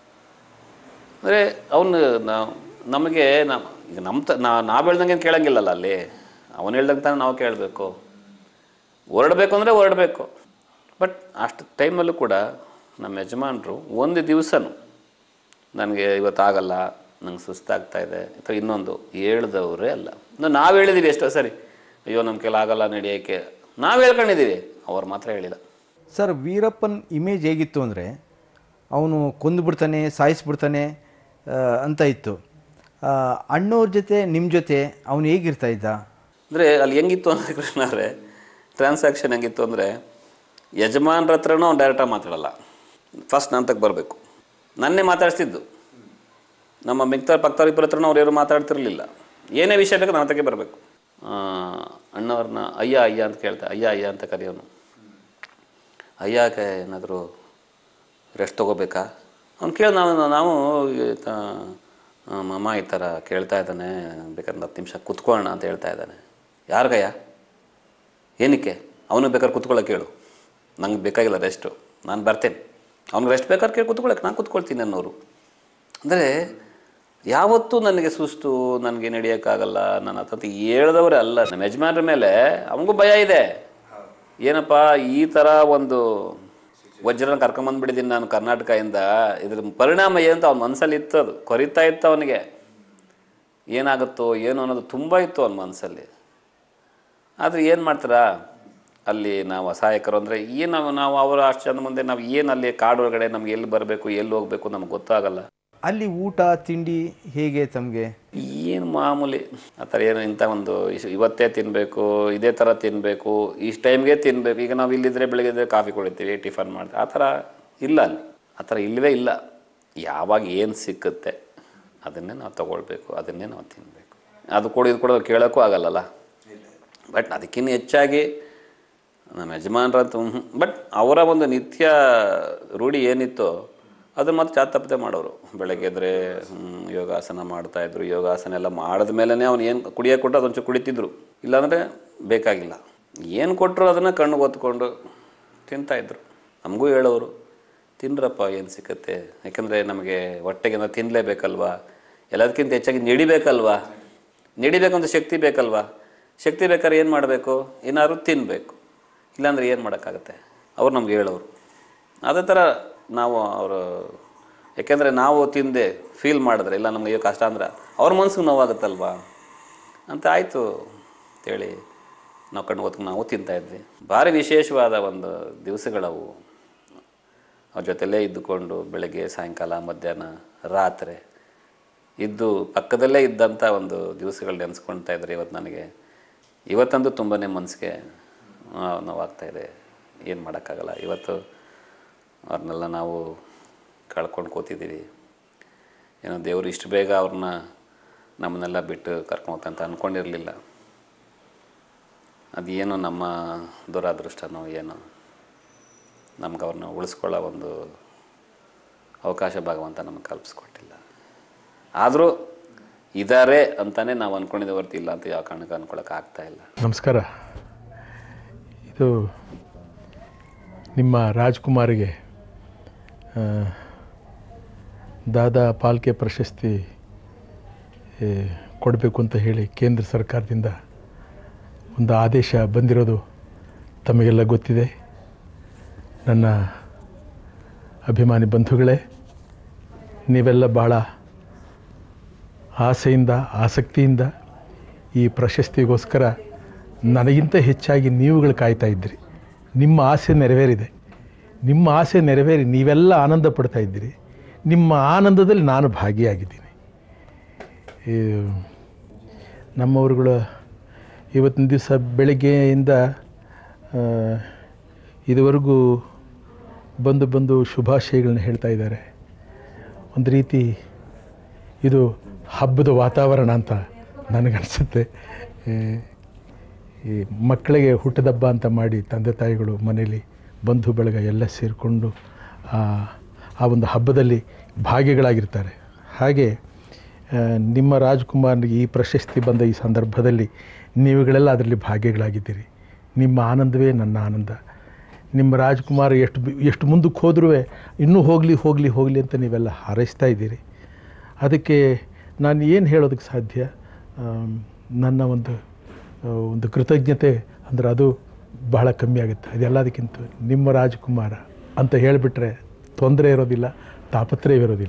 ಅಂದರೆ ಅವನು ನಾವು ನಮಗೆ ನಾವು ಈಗ ನಮ್ಮ ತ ನಾವು ಹೇಳ್ದಂಗೆ ಕೇಳಂಗಿಲ್ಲಲ್ಲ ಅಲ್ಲಿ ಅವನು ಹೇಳ್ದಂಗೆ ತಾನೇ ನಾವು ಕೇಳಬೇಕು ಹೊರಡಬೇಕು ಅಂದರೆ ಹೊರಡಬೇಕು ಬಟ್ ಅಷ್ಟು ಟೈಮಲ್ಲೂ ಕೂಡ ನಮ್ಮ ಯಜಮಾನರು ಒಂದು ದಿವಸನೂ ನನಗೆ ಇವತ್ತಾಗಲ್ಲ ನಂಗೆ ಸುಸ್ತಾಗ್ತಾ ಇದೆ ಅಥವಾ ಇನ್ನೊಂದು ಹೇಳ್ದವರೇ ಅಲ್ಲ ಇನ್ನು ನಾವು ಹೇಳಿದ್ದೀವಿ ಎಷ್ಟೋ ಸರಿ ಅಯ್ಯೋ ನಮ್ಮ ಕೆಲ ಆಗಲ್ಲ ನಡೆಯೋಕ್ಕೆ ನಾವು ಹೇಳ್ಕೊಂಡಿದ್ದೀವಿ ಅವ್ರು ಮಾತ್ರ ಹೇಳಿಲ್ಲ ಸರ್ ವೀರಪ್ಪನ್ ಇಮೇಜ್ ಹೇಗಿತ್ತು ಅಂದರೆ ಅವನು ಕೊಂದುಬಿಡ್ತಾನೆ ಸಾಯಿಸ್ಬಿಡ್ತಾನೆ ಆ, ಅಂತ ಇತ್ತು ಆ, ಅಣ್ಣವ್ರ ಜೊತೆ ನಿಮ್ಮ ಜೊತೆ ಅವನು ಹೇಗಿರ್ತಾ ಇದ್ದ ಅಂದರೆ ಅಲ್ಲಿ ಹೆಂಗಿತ್ತು ಅಂದರೆ ಕೃಷ್ಣವ್ರೆ ಟ್ರಾನ್ಸಾಕ್ಷನ್ ಹೆಂಗಿತ್ತು ಅಂದರೆ ಯಜಮಾನ್ರ ಹತ್ರನೂ ಅವ್ನು ಡೈರೆಕ್ಟಾಗಿ ಮಾತಾಡಲ್ಲ ಫಸ್ಟ್ ನನ್ನ ತಗ ಬರಬೇಕು ನನ್ನೇ ಮಾತಾಡ್ತಿದ್ದು ನಮ್ಮ ಮಿಕ್ತವ್ರ ಪಕ್ತವ್ರ ಇಬ್ಬರ ಹತ್ರನೂ ಅವ್ರು ಯಾರು ಮಾತಾಡ್ತಿರ್ಲಿಲ್ಲ ಏನೇ ವಿಷಯ ಬೇಕು ನನ್ನ ತಗೆ ಬರಬೇಕು ಅಣ್ಣವ್ರನ್ನ ಅಯ್ಯ ಅಯ್ಯ ಅಂತ ಕೇಳ್ತಾ ಅಯ್ಯ ಅಯ್ಯ ಅಂತ ಕರೆಯೋನು ಅಯ್ಯಕ್ಕೆ ಏನಾದರೂ ರೆಸ್ಟ್ ತೊಗೋಬೇಕಾ ಅವ್ನು ಕೇಳಿ ನಾವು ನಾವು ಈ ತ- ಆ, ಮಾಮ ಈ ಥರ ಕೇಳ್ತಾ ಇದ್ದಾನೆ ಬೇಕಾದ್ರೆ ಹತ್ತು ನಿಮಿಷ ಕುತ್ಕೊಳ್ಳೋಣ ಅಂತ ಹೇಳ್ತಾ ಇದ್ದಾನೆ ಯಾರಿಗಯ್ಯ ಏನಕ್ಕೆ ಅವನು ಬೇಕಾದ್ರೆ ಕುತ್ಕೊಳ್ಳೋಕೆ ಕೇಳು ನಂಗೆ ಬೇಕಾಗಿಲ್ಲ ರೆಸ್ಟು ನಾನು ಬರ್ತೇನೆ ಅವ್ನಿಗೆ ರೆಸ್ಟ್ ಬೇಕಾದ್ರೆ ಕೇಳಿ ಕುತ್ಕೊಳ್ಳೋಕೆ ನಾನು ಕುತ್ಕೊಳ್ತೀನಿ ಅನ್ನೋರು ಅಂದರೆ ಯಾವತ್ತೂ ನನಗೆ ಸುಸ್ತು ನನಗೆ ನಡೆಯೋಕ್ಕಾಗಲ್ಲ ನನ್ನ ಹತ್ರ ಹೇಳ್ದವ್ರೆ ಅಲ್ಲ ನಮ್ಮ ಯಜಮಾನ್ರ ಮೇಲೆ ಅವನಿಗೂ ಭಯ ಇದೆ ಏನಪ್ಪ ಈ ಥರ ಒಂದು ವಜ್ರನ ಕರ್ಕೊಂಬಂದ್ಬಿಟ್ಟಿದ್ದೀನಿ ನಾನು ಕರ್ನಾಟಕದಿಂದ ಇದ್ರ ಪರಿಣಾಮ ಏನಂತ ಅವ್ನ ಮನಸ್ಸಲ್ಲಿ ಇತ್ತು ಅದು ಕೊರಿತಾ ಇತ್ತು ಅವನಿಗೆ ಏನಾಗುತ್ತೋ ಏನು ಅನ್ನೋದು ತುಂಬ ಇತ್ತು ಅವನ ಮನಸ್ಸಲ್ಲಿ ಆದರೆ ಏನು ಮಾಡ್ತಾರಾ ಅಲ್ಲಿ ನಾವು ಅಸಹಾಯಕರು ಅಂದರೆ ಏನು ನಾವು ನಾವು ಅವರ ಅಷ್ಟು ಜನ ಮುಂದೆ ನಾವು ಏನು ಅಲ್ಲಿ ಕಾಡು ಒಳಗಡೆ ನಮ್ಗೆ ಎಲ್ಲಿ ಬರಬೇಕು ಎಲ್ಲಿ ಹೋಗಬೇಕು ನಮ್ಗೆ ಗೊತ್ತಾಗಲ್ಲ ಅಲ್ಲಿ ಊಟ ತಿಂಡಿ ಹೇಗೆ ತಮಗೆ ಏನು ಮಾಮೂಲಿ ಆ ಥರ ಏನು ಇಂಥ ಒಂದು ಇಶ್- ಇವತ್ತೇ ತಿನ್ನಬೇಕು ಇದೇ ಥರ ತಿನ್ನಬೇಕು ಇಷ್ಟು ಟೈಮ್ಗೆ ತಿನ್ನಬೇಕು ಈಗ ನಾವು ಇಲ್ಲಿದ್ದರೆ ಬೆಳಗ್ಗೆ ಎದ್ದು ಕಾಫಿ ಕುಡಿತೀವಿ ಟಿಫನ್ ಮಾಡ್ತೀವಿ ಆ ಥರ ಇಲ್ಲ ಅಲ್ಲಿ ಆ ಥರ ಇಲ್ಲವೇ ಇಲ್ಲ ಯಾವಾಗ ಏನು ಸಿಕ್ಕುತ್ತೆ ಅದನ್ನೇ ನಾವು ತಗೊಳ್ಬೇಕು ಅದನ್ನೇ ನಾವು ತಿನ್ನಬೇಕು ಅದು ಕೊಡು ಇದು ಕೊಡೋದು ಕೇಳೋಕ್ಕೂ ಆಗಲ್ಲಲ್ಲ ಬಟ್ ಅದಕ್ಕಿಂತ ಹೆಚ್ಚಾಗಿ ನಮ್ಮ ಯಜಮಾನ್ರಂತೂ ಬಟ್ ಅವರ ಒಂದು ನಿತ್ಯ ರೂಢಿ ಏನಿತ್ತೋ ಅದನ್ನು ಮತ್ತೆ ಚಾ ತಪ್ಪದೆ ಮಾಡೋರು ಬೆಳಗ್ಗೆ ಎದ್ರೆ ಹ್ಮ್, ಯೋಗಾಸನ ಮಾಡ್ತಾಯಿದ್ರು ಯೋಗಾಸನ ಎಲ್ಲ ಮಾಡಿದ ಮೇಲೇ ಅವ್ನು ಏನು ಕುಡಿಯೋಕೆ ಕೊಟ್ಟು ಅದೊಂಚೂರು ಕುಡಿತಿದ್ರು ಇಲ್ಲಾಂದರೆ ಬೇಕಾಗಿಲ್ಲ ಏನು ಕೊಟ್ಟರು ಅದನ್ನು ಕಣ್ಣು ಒತ್ಕೊಂಡು ತಿಂತಾಯಿದ್ರು ನಮಗೂ ಹೇಳೋರು ತಿನ್ರಪ್ಪ ಏನು ಸಿಕ್ಕತ್ತೆ ಯಾಕೆಂದರೆ ನಮಗೆ ಹೊಟ್ಟೆಗೆ ನಾವು ತಿನ್ನಲೇಬೇಕಲ್ವಾ ಎಲ್ಲದಕ್ಕಿಂತ ಹೆಚ್ಚಾಗಿ ನಡಿಬೇಕಲ್ವಾ ನಡಿಬೇಕಂತ ಶಕ್ತಿ ಬೇಕಲ್ವಾ ಶಕ್ತಿ ಬೇಕಾದ್ರೆ ಏನು ಮಾಡಬೇಕು ಏನಾದ್ರು ತಿನ್ನಬೇಕು ಇಲ್ಲಾಂದ್ರೆ ಏನು ಮಾಡೋಕ್ಕಾಗತ್ತೆ ಅವ್ರು ನಮ್ಗೆ ಹೇಳೋರು ಅದೇ ಥರ ನಾವು ಅವರು ಯಾಕೆಂದರೆ ನಾವು ತಿಂದೆ ಫೀಲ್ ಮಾಡಿದ್ರೆ ಇಲ್ಲ ನಮಗೆ ಅಯ್ಯೋ ಕಷ್ಟ ಅಂದ್ರೆ ಅವ್ರ ಮನ್ಸಿಗೆ ನೋವಾಗುತ್ತಲ್ವಾ ಅಂತ ಆಯಿತು ಅಂತೇಳಿ ನಾವು ಕಣ್ಣು ಹೊತ್ಕೊಂಡು ನಾವು ತಿಂತಾಯಿದ್ವಿ ಭಾರಿ ವಿಶೇಷವಾದ ಒಂದು ದಿವಸಗಳವು ಅವ್ರ ಜೊತೆಲೇ ಇದ್ದುಕೊಂಡು ಬೆಳಗ್ಗೆ ಸಾಯಂಕಾಲ ಮಧ್ಯಾಹ್ನ ರಾತ್ರಿ ಇದ್ದು ಪಕ್ಕದಲ್ಲೇ ಇದ್ದಂಥ ಒಂದು ದಿವಸಗಳು ನೆನೆಸ್ಕೊಳ್ತಾ ಇದ್ದಾರೆ ಇವತ್ತು ನನಗೆ ಇವತ್ತಂತೂ ತುಂಬಾ ಮನಸ್ಸಿಗೆ ನೋವಾಗ್ತಾಯಿದೆ ಏನು ಮಾಡೋಕ್ಕಾಗಲ್ಲ ಇವತ್ತು ಅವ್ರನ್ನೆಲ್ಲ ನಾವು ಕಳ್ಕೊಂಡು ಕೂತಿದ್ದೀವಿ ಏನೋ ದೇವರು ಇಷ್ಟು ಬೇಗ ಅವ್ರನ್ನ ನಮ್ಮನ್ನೆಲ್ಲ ಬಿಟ್ಟು ಕರ್ಕೊಂತ ಅಂದ್ಕೊಂಡಿರಲಿಲ್ಲ ಅದೇನೋ ನಮ್ಮ ದುರಾದೃಷ್ಟನೋ ಏನೋ ನಮ್ಗೆ ಅವ್ರನ್ನ ಉಳಿಸ್ಕೊಳ್ಳೋ ಒಂದು ಅವಕಾಶ ಭಗವಂತ ನಮಗೆ ಕಲ್ಪಿಸ್ಕೊಟ್ಟಿಲ್ಲ ಆದರೂ ಇದ್ದಾರೆ ಅಂತಲೇ ನಾವು ಅಂದ್ಕೊಂಡಿದ್ದೆ ಹೊರ್ತು ಇಲ್ಲ ಅಂತ ಯಾವ ಕಾರಣಕ್ಕೆ ಅಂದ್ಕೊಳಕ್ಕೆ ಆಗ್ತಾ ಇಲ್ಲ ನಮಸ್ಕಾರ ಇದು ನಿಮ್ಮ ರಾಜ್ಕುಮಾರಿಗೆ ಆ, ದಾದಾ ಪಾಲ್ಕೆ ಪ್ರಶಸ್ತಿ ಏ, ಕೊಡಬೇಕು ಅಂತ ಹೇಳಿ ಕೇಂದ್ರ ಸರ್ಕಾರದಿಂದ ಒಂದು ಆದೇಶ ಬಂದಿರೋದು ತಮಗೆಲ್ಲ ಗೊತ್ತಿದೆ ನನ್ನ ಅಭಿಮಾನಿ ಬಂಧುಗಳೇ ನೀವೆಲ್ಲ ಭಾಳ ಆಸೆಯಿಂದ ಆಸಕ್ತಿಯಿಂದ ಈ ಪ್ರಶಸ್ತಿಗೋಸ್ಕರ ನನಗಿಂತ ಹೆಚ್ಚಾಗಿ ನೀವುಗಳು ಕಾಯ್ತಾ ಇದ್ದೀರಿ ನಿಮ್ಮ ಆಸೆ ನೆರವೇರಿದೆ ನಿಮ್ಮ ಆಸೆ ನೆರವೇರಿ ನೀವೆಲ್ಲ ಆನಂದ ಪಡ್ತಾ ಇದ್ದೀರಿ ನಿಮ್ಮ ಆನಂದದಲ್ಲಿ ನಾನು ಭಾಗಿಯಾಗಿದ್ದೀನಿ ಈ ನಮ್ಮವರುಗಳು ಇವತ್ತಿನ ದಿವಸ ಬೆಳಗ್ಗೆಯಿಂದ ಆ, ಇದುವರೆಗೂ ಬಂದು ಬಂದು ಶುಭಾಶಯಗಳನ್ನ ಹೇಳ್ತಾ ಇದ್ದಾರೆ ಒಂದು ರೀತಿ ಇದು ಹಬ್ಬದ ವಾತಾವರಣ ಅಂತ ನನಗನ್ಸುತ್ತೆ ಈ ಈ ಮಕ್ಕಳಿಗೆ ಹುಟ್ಟದಬ್ಬ ಅಂತ ಮಾಡಿ ತಂದೆ ತಾಯಿಗಳು ಮನೇಲಿ ಬಂಧು ಬಳಗ ಎಲ್ಲ ಸೇರಿಕೊಂಡು ಆ ಆ ಒಂದು ಹಬ್ಬದಲ್ಲಿ ಭಾಗಿಗಳಾಗಿರ್ತಾರೆ ಹಾಗೆ ಆ, ನಿಮ್ಮ ರಾಜ್ಕುಮಾರ್ಗೆ ಈ ಪ್ರಶಸ್ತಿ ಬಂದ ಈ ಸಂದರ್ಭದಲ್ಲಿ ನೀವುಗಳೆಲ್ಲ ಅದರಲ್ಲಿ ಭಾಗಿಗಳಾಗಿದ್ದೀರಿ ನಿಮ್ಮ ಆನಂದವೇ ನನ್ನ ಆನಂದ ನಿಮ್ಮ ರಾಜ್ಕುಮಾರ್ ಎಷ್ಟು ಬಿ- ಎಷ್ಟು ಮುಂದಕ್ಕೆ ಹೋದ್ರೂ ಇನ್ನೂ ಹೋಗಲಿ ಹೋಗಲಿ ಹೋಗಲಿ ಅಂತ ನೀವೆಲ್ಲ ಹಾರೈಸ್ತಾ ಇದ್ದೀರಿ ಅದಕ್ಕೆ ನಾನು ಏನು ಹೇಳೋದಕ್ಕೆ ಸಾಧ್ಯ ಆಮ್, ನನ್ನ ಒಂದು ಆ, ಒಂದು ಕೃತಜ್ಞತೆ ಅಂದರೆ ಅದು ಬಹಳ ಕಮ್ಮಿ ಆಗುತ್ತೆ ಅದೆಲ್ಲದಕ್ಕಿಂತ ನಿಮ್ಮ ರಾಜ್ಕುಮಾರ ಅಂತ ಹೇಳಿಬಿಟ್ರೆ ತೊಂದರೆ ಇರೋದಿಲ್ಲ ತಾಪತ್ರಯವಿರೋದಿಲ್ಲ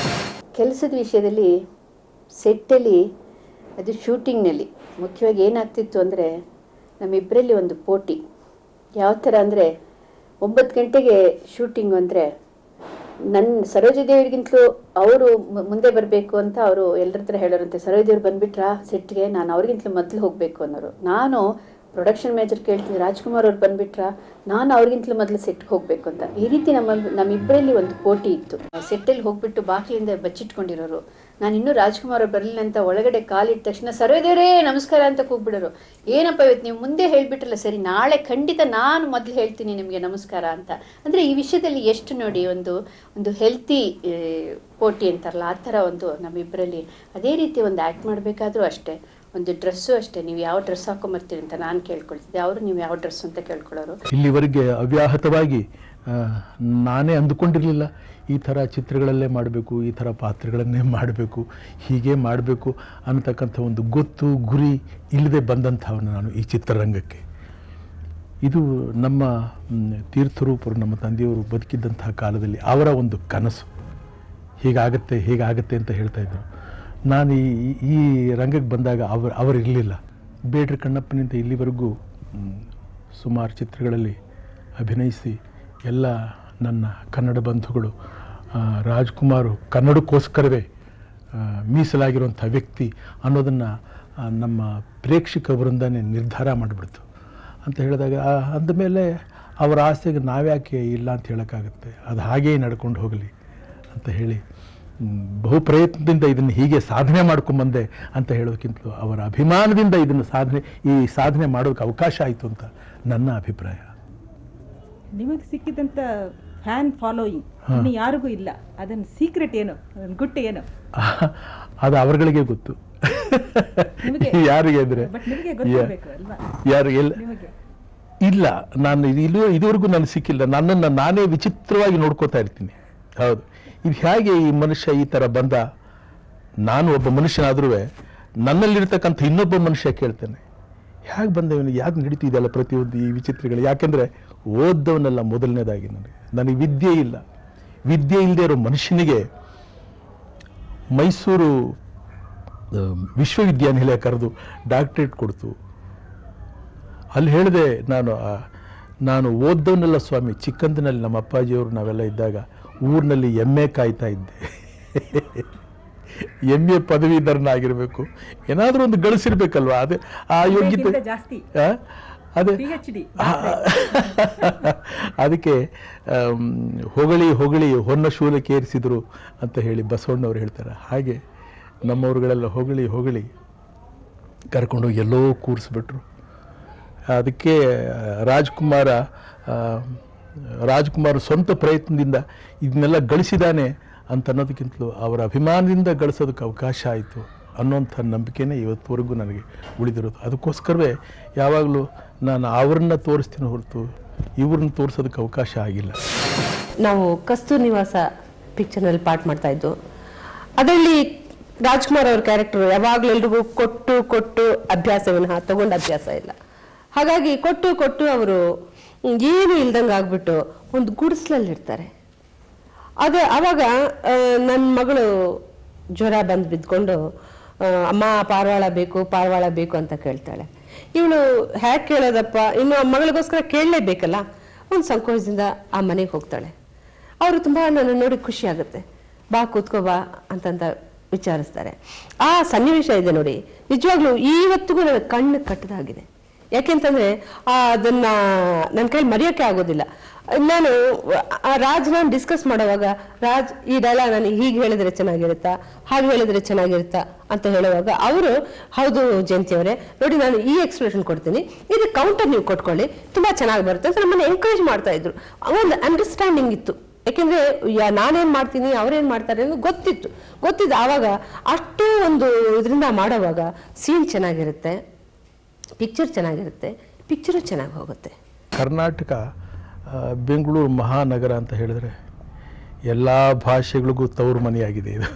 ಕೆಲಸದ ವಿಷಯದಲ್ಲಿ ಸೆಟ್ಟಲ್ಲಿ ಅದು ಶೂಟಿಂಗ್ನಲ್ಲಿ ಮುಖ್ಯವಾಗಿ ಏನಾಗ್ತಿತ್ತು ಅಂದರೆ ನಮ್ಮಿಬ್ಬರಲ್ಲಿ ಒಂದು ಪೋಟಿ ಯಾವ ಥರ ಅಂದರೆ ಒಂಬತ್ತು ಗಂಟೆಗೆ ಶೂಟಿಂಗು ಅಂದರೆ ನನ್ನ ಸರೋಜದೇವರಿಗಿಂತಲೂ ಅವರು ಮುಂದೆ ಬರಬೇಕು ಅಂತ ಅವರು ಎಲ್ಲರ ಹತ್ರ ಹೇಳೋರಂತೆ ಸರೋಜದೇವ್ರು ಬಂದುಬಿಟ್ರಾ ಸೆಟ್ಗೆ ನಾನು ಅವ್ರಿಗಿಂತಲೂ ಮೊದಲು ಹೋಗಬೇಕು ಅನ್ನೋರು ನಾನು ಪ್ರೊಡಕ್ಷನ್ ಮ್ಯಾನೇಜರ್ ಕೇಳ್ತೀನಿ ರಾಜ್ಕುಮಾರ್ ಅವ್ರು ಬಂದುಬಿಟ್ರಾ ನಾನು ಅವ್ರಿಗಿಂತಲೂ ಮೊದಲು ಸೆಟ್ಗೆ ಹೋಗಬೇಕು ಅಂತ ಈ ರೀತಿ ನಮ್ಮ ನಮ್ಮಿಬ್ಬರಲ್ಲಿ ಒಂದು ಪೋಟಿ ಇತ್ತು ಸೆಟ್ಟಲ್ಲಿ ಹೋಗ್ಬಿಟ್ಟು ಬಾಗಿಲಿಂದ ಬಚ್ಚಿಟ್ಕೊಂಡಿರೋರು ನಾನು ಇನ್ನೂ ರಾಜ್ಕುಮಾರ್ ಅವ್ರು ಬರಲಿಲ್ಲ ಅಂತ ಒಳಗಡೆ ಕಾಲಿಟ್ಟ ತಕ್ಷಣ ಸರೋದೇವರೇ ನಮಸ್ಕಾರ ಅಂತ ಕೂಗ್ಬಿಡೋರು ಏನಪ್ಪ ಇವತ್ತು ನೀವು ಮುಂದೆ ಹೇಳ್ಬಿಟ್ರಲ್ಲ ಸರಿ ನಾಳೆ ಖಂಡಿತ ನಾನು ಮೊದಲು ಹೇಳ್ತೀನಿ ನಿಮಗೆ ನಮಸ್ಕಾರ ಅಂತ ಅಂದರೆ ಈ ವಿಷಯದಲ್ಲಿ ಎಷ್ಟು ನೋಡಿ ಒಂದು ಒಂದು ಹೆಲ್ತಿ ಪೋಟಿ ಅಂತಾರಲ್ಲ ಆ ಥರ ಒಂದು ನಮ್ಮಿಬ್ಬರಲ್ಲಿ ಅದೇ ರೀತಿ ಒಂದು ಆ್ಯಕ್ಟ್ ಮಾಡಬೇಕಾದ್ರೂ ಅಷ್ಟೇ ಒಂದು ಡ್ರೆಸ್ಸು ಅಷ್ಟೇ ನೀವು ಯಾವ ಡ್ರೆಸ್ ಹಾಕೊಂಬರ್ತೀರಿ ಅಂತ ನಾನು ಕೇಳ್ಕೊಳ್ತಿದ್ದೆ ಅವರು ನೀವು ಯಾವ ಡ್ರೆಸ್ ಅಂತ ಕೇಳ್ಕೊಳ್ಳೋರು ಇಲ್ಲಿವರೆಗೆ ಅವ್ಯಾಹತವಾಗಿ ಆ, ನಾನೇ ಅಂದುಕೊಂಡಿರಲಿಲ್ಲ ಈ ಥರ ಚಿತ್ರಗಳಲ್ಲೇ ಮಾಡಬೇಕು ಈ ಥರ ಪಾತ್ರಗಳನ್ನೇ ಮಾಡಬೇಕು ಹೀಗೆ ಮಾಡಬೇಕು ಅನ್ನತಕ್ಕಂಥ ಒಂದು ಗೊತ್ತು ಗುರಿ ಇಲ್ಲದೆ ಬಂದಂಥವನು ನಾನು ಈ ಚಿತ್ರರಂಗಕ್ಕೆ ಇದು ನಮ್ಮ ಮ್, ತೀರ್ಥರೂಪರು ನಮ್ಮ ತಂದೆಯವರು ಬದುಕಿದ್ದಂತಹ ಕಾಲದಲ್ಲಿ ಅವರ ಒಂದು ಕನಸು ಹೀಗಾಗತ್ತೆ ಹೀಗಾಗತ್ತೆ ಅಂತ ಹೇಳ್ತಾ ಇದ್ರು ನಾನು ಈ ಈ- ಈ ರಂಗಕ್ಕೆ ಬಂದಾಗ ಅವರು ಅವರು ಇರಲಿಲ್ಲ ಬೇಡ್ರ ಕಣ್ಣಪ್ಪನಿಂದ ಇಲ್ಲಿವರೆಗೂ ಮ್, ಸುಮಾರು ಚಿತ್ರಗಳಲ್ಲಿ ಅಭಿನಯಿಸಿ ಎಲ್ಲ ನನ್ನ ಕನ್ನಡ ಬಂಧುಗಳು ಆ, ರಾಜ್ಕುಮಾರು ಕನ್ನಡಕ್ಕೋಸ್ಕರವೇ ಆ, ಮೀಸಲಾಗಿರುವಂಥ ವ್ಯಕ್ತಿ ಅನ್ನೋದನ್ನು ನಮ್ಮ ಪ್ರೇಕ್ಷಕ ವೃಂದನೇ ನಿರ್ಧಾರ ಮಾಡಿಬಿಡ್ತು ಅಂತ ಹೇಳಿದಾಗ ಆ, ಅಂದಮೇಲೆ ಅವರ ಆಸೆಗೆ ನಾವ್ಯಾಕೆ ಇಲ್ಲ ಅಂತ ಹೇಳೋಕ್ಕಾಗುತ್ತೆ ಅದು ಹಾಗೇ ನಡ್ಕೊಂಡು ಹೋಗಲಿ ಅಂತ ಹೇಳಿ ಮ್, ಬಹು ಪ್ರಯತ್ನದಿಂದ ಇದನ್ನು ಹೀಗೆ ಸಾಧನೆ ಮಾಡ್ಕೊಂಬಂದೆ ಅಂತ ಹೇಳೋದಕ್ಕಿಂತಲೂ ಅವರ ಅಭಿಮಾನದಿಂದ ಇದನ್ನು ಸಾಧನೆ ಈ ಸಾಧನೆ ಮಾಡೋಕ್ಕೆ ಅವಕಾಶ ಆಯಿತು ಅಂತ ನನ್ನ ಅಭಿಪ್ರಾಯ ನಿಮಗೆ ಸಿಕ್ಕಿದಂತ ಫ್ಯಾನ್ ಫಾಲೋಯಿಂಗ್ ಹಾ. ಇನ್ನು ಯಾರಿಗೂ ಇಲ್ಲ ಅದನ್ನ ಸೀಕ್ರೆಟ್ ಏನು ಅದನ್ನ ಗುಟ್ಟು ಏನು ಅದು ಅವರುಗಳಿಗೆ ಗೊತ್ತು ನಿಮಗೆ ಯಾರಿಗೆ ಅಂದರೆ ಬಟ್ ನಿಮಗೆ ಗೊತ್ತಿರಬೇಕು ಅಲ್ವಾ ಯಾರಿಗೆ ಎಲ್ಲ ನಿಮಗೆ ಇಲ್ಲ ನಾನು ಇದು ಇಲ್ಲಿ ಇದುವರೆಗೂ ನನಗೆ ಸಿಕ್ಕಿಲ್ಲ ನನ್ನನ್ನು ನಾನೇ ವಿಚಿತ್ರವಾಗಿ ನೋಡ್ಕೋತಾ ಇರ್ತೀನಿ ಹೌದು ಇದು ಹೇಗೆ ಈ ಮನುಷ್ಯ ಈ ಥರ ಬಂದ ನಾನು ಒಬ್ಬ ಮನುಷ್ಯನಾದ್ರೂ ನನ್ನಲ್ಲಿರ್ತಕ್ಕಂಥ ಇನ್ನೊಬ್ಬ ಮನುಷ್ಯ ಕೇಳ್ತಾನೆ ಹೇಗೆ ಬಂದ ಇವನಿಗೆ ಯಾಕೆ ನಡೀತಿದೆಯಲ್ಲ ಪ್ರತಿಯೊಂದು ಈ ವಿಚಿತ್ರಗಳು ಯಾಕೆಂದರೆ ಓದ್ದವನಲ್ಲ ಮೊದಲನೇದಾಗಿ ನನಗೆ ನನಗೆ ವಿದ್ಯೆ ಇಲ್ಲ ವಿದ್ಯೆ ಇಲ್ಲದೆ ಇರೋ ಮನುಷ್ಯನಿಗೆ ಮೈಸೂರು ಆ, ವಿಶ್ವವಿದ್ಯಾನಿಲಯ ಕರೆದು ಡಾಕ್ಟ್ರೇಟ್ ಕೊಡ್ತು ಅಲ್ಲಿ ಹೇಳಿದೆ ನಾನು ಆ, ನಾನು ಓದ್ದವನೆಲ್ಲ ಸ್ವಾಮಿ ಚಿಕ್ಕಂದಿನಲ್ಲಿ ನಮ್ಮ ಅಪ್ಪಾಜಿಯವರು ನಾವೆಲ್ಲ ಇದ್ದಾಗ ಊರಿನಲ್ಲಿ ಎಮ್ಮೆ ಕಾಯ್ತಾ ಇದ್ದೆ ಎಮ್ ಎ ಪದವೀಧರನಾಗಿರಬೇಕು ಏನಾದರೂ ಒಂದು ಗಳಿಸಿರ್ಬೇಕಲ್ವಾ ಅದೇ ಆ ಯೋಗ್ಯತೆ ಇದಕ್ಕಿಂತ ಜಾಸ್ತಿ ಆ? ಅದೇ ಪಿ ಎಚ್ ಡಿ ಅದಕ್ಕೆ ಆಮ್, ಹೊಗಳಿ ಹೊಗಳಿ ಹೊನ್ನ ಶೂಲಕ್ಕೆ ಏರಿಸಿದ್ರು ಅಂತ ಹೇಳಿ ಬಸವಣ್ಣವ್ರು ಹೇಳ್ತಾರೆ ಹಾಗೆ ನಮ್ಮವ್ರುಗಳೆಲ್ಲ ಹೊಗಳಿ ಹೊಗಳಿ ಕರ್ಕೊಂಡೋಗಿ ಎಲ್ಲೋ ಕೂರಿಸ್ಬಿಟ್ರು ಅದಕ್ಕೆ ಆ, ರಾಜ್ಕುಮಾರ ಆ, ರಾಜ್ಕುಮಾರ್ ಸ್ವಂತ ಪ್ರಯತ್ನದಿಂದ ಇದನ್ನೆಲ್ಲ ಗಳಿಸಿದಾನೆ ಅಂತ ಅನ್ನೋದಕ್ಕಿಂತಲೂ ಅವರ ಅಭಿಮಾನದಿಂದ ಗಳಿಸೋದಕ್ಕೆ ಅವಕಾಶ ಆಯಿತು ಅನ್ನೋಂಥ ನಂಬಿಕೆನೇ ಇವತ್ತುವರೆಗೂ ನನಗೆ ಉಳಿದಿರೋದು ಅದಕ್ಕೋಸ್ಕರವೇ ಯಾವಾಗಲೂ ನಾನು ಅವ್ರನ್ನ ತೋರಿಸ್ತೀನಿ ಹೊರತು ಇವ್ರನ್ನ ತೋರಿಸೋದಕ್ಕೆ ಅವಕಾಶ ಆಗಿಲ್ಲ ನಾವು ಕಸ್ತೂರ್ ನಿವಾಸ ಪಿಕ್ಚರ್ನಲ್ಲಿ ಪಾಠ ಮಾಡ್ತಾ ಇದ್ದು ಅದರಲ್ಲಿ ರಾಜ್ಕುಮಾರ್ ಅವ್ರ ಕ್ಯಾರೆಕ್ಟರ್ ಯಾವಾಗಲೂ ಎಲ್ರಿಗೂ ಕೊಟ್ಟು ಕೊಟ್ಟು ಅಭ್ಯಾಸ ವಿನಃ ತಗೊಂಡ ಅಭ್ಯಾಸ ಇಲ್ಲ ಹಾಗಾಗಿ ಕೊಟ್ಟು ಕೊಟ್ಟು ಅವರು ಏನು ಇಲ್ದಂಗೆ ಆಗ್ಬಿಟ್ಟು ಒಂದು ಗುಡಿಸ್ಲಲ್ಲಿ ಇರ್ತಾರೆ ಅದೇ ಅವಾಗ ನನ್ನ ಮಗಳು ಜ್ವರ ಬಂದು ಬಿದ್ಕೊಂಡು ಆ, ಅಮ್ಮ ಪಾರಿವಾಳ ಬೇಕು ಪಾರಿವಾಳ ಬೇಕು ಅಂತ ಕೇಳ್ತಾಳೆ ಇವಳು ಹ್ಯಾಕ್ ಕೇಳೋದಪ್ಪ ಇನ್ನು ಆ ಮಗಳಿಗೋಸ್ಕರ ಕೇಳಲೇಬೇಕಲ್ಲ ಒಂದು ಸಂಕೋಚದಿಂದ ಆ ಮನೆಗೆ ಹೋಗ್ತಾಳೆ ಅವರು ತುಂಬ ನನ್ನ ನೋಡಿ ಖುಷಿ ಆಗುತ್ತೆ ಬಾ ಕೂತ್ಕೋ ಬಾ ಅಂತಂತ ವಿಚಾರಿಸ್ತಾರೆ ಆ ಸನ್ನಿವೇಶ ಇದೆ ನೋಡಿ ನಿಜವಾಗ್ಲೂ ಇವತ್ತಿಗೂ ನನಗೆ ಕಣ್ಣು ಕಟ್ಟದಾಗಿದೆ ಯಾಕೆಂತಂದ್ರೆ ಆ, ಅದನ್ನ ನನ್ನ ಕೈಲಿ ಮರೆಯೋಕೆ ಆಗೋದಿಲ್ಲ ನಾನು ಆ ರಾಜ್ನ ಡಿಸ್ಕಸ್ ಮಾಡುವಾಗ ರಾಜ್ ಈ ಡೈಲಾಗ್ ನಾನು ಹೀಗೆ ಹೇಳಿದ್ರೆ ಚೆನ್ನಾಗಿರುತ್ತಾ ಹಾಗೆ ಹೇಳಿದ್ರೆ ಚೆನ್ನಾಗಿರುತ್ತಾ ಅಂತ ಹೇಳುವಾಗ ಅವರು ಹೌದು ಜಯಂತಿ ಅವರೇ ನೋಡಿ ನಾನು ಈ ಎಕ್ಸ್ಪ್ರೆಷನ್ ಕೊಡ್ತೀನಿ ಇದು ಕೌಂಟರ್ ನೀವು ಕೊಟ್ಕೊಳ್ಳಿ ತುಂಬಾ ಚೆನ್ನಾಗಿ ಬರುತ್ತೆ ಅಂತ ನಮ್ಮನ್ನ ಎಂಕರೇಜ್ ಮಾಡ್ತಾ ಇದ್ರು ಒಂದು ಅಂಡರ್ಸ್ಟ್ಯಾಂಡಿಂಗ್ ಇತ್ತು ಯಾಕೆಂದ್ರೆ ಯಾ- ನಾನೇನ್ ಮಾಡ್ತೀನಿ ಅವ್ರೇನ್ ಮಾಡ್ತಾರೆ ಅನ್ನೋದು ಗೊತ್ತಿತ್ತು ಗೊತ್ತಿದ್ದು ಆವಾಗ ಅಷ್ಟು ಒಂದು ಇದರಿಂದ ಮಾಡೋವಾಗ ಸೀನ್ ಚೆನ್ನಾಗಿರುತ್ತೆ ಪಿಕ್ಚರ್ ಚೆನ್ನಾಗಿರುತ್ತೆ ಪಿಕ್ಚರು ಚೆನ್ನಾಗಿ ಹೋಗುತ್ತೆ ಕರ್ನಾಟಕ ಆ, ಬೆಂಗಳೂರು ಮಹಾನಗರ ಅಂತ ಹೇಳಿದ್ರೆ ಎಲ್ಲ ಭಾಷೆಗಳಿಗೂ ತವರು ಮನೆಯಾಗಿದೆ ಇದು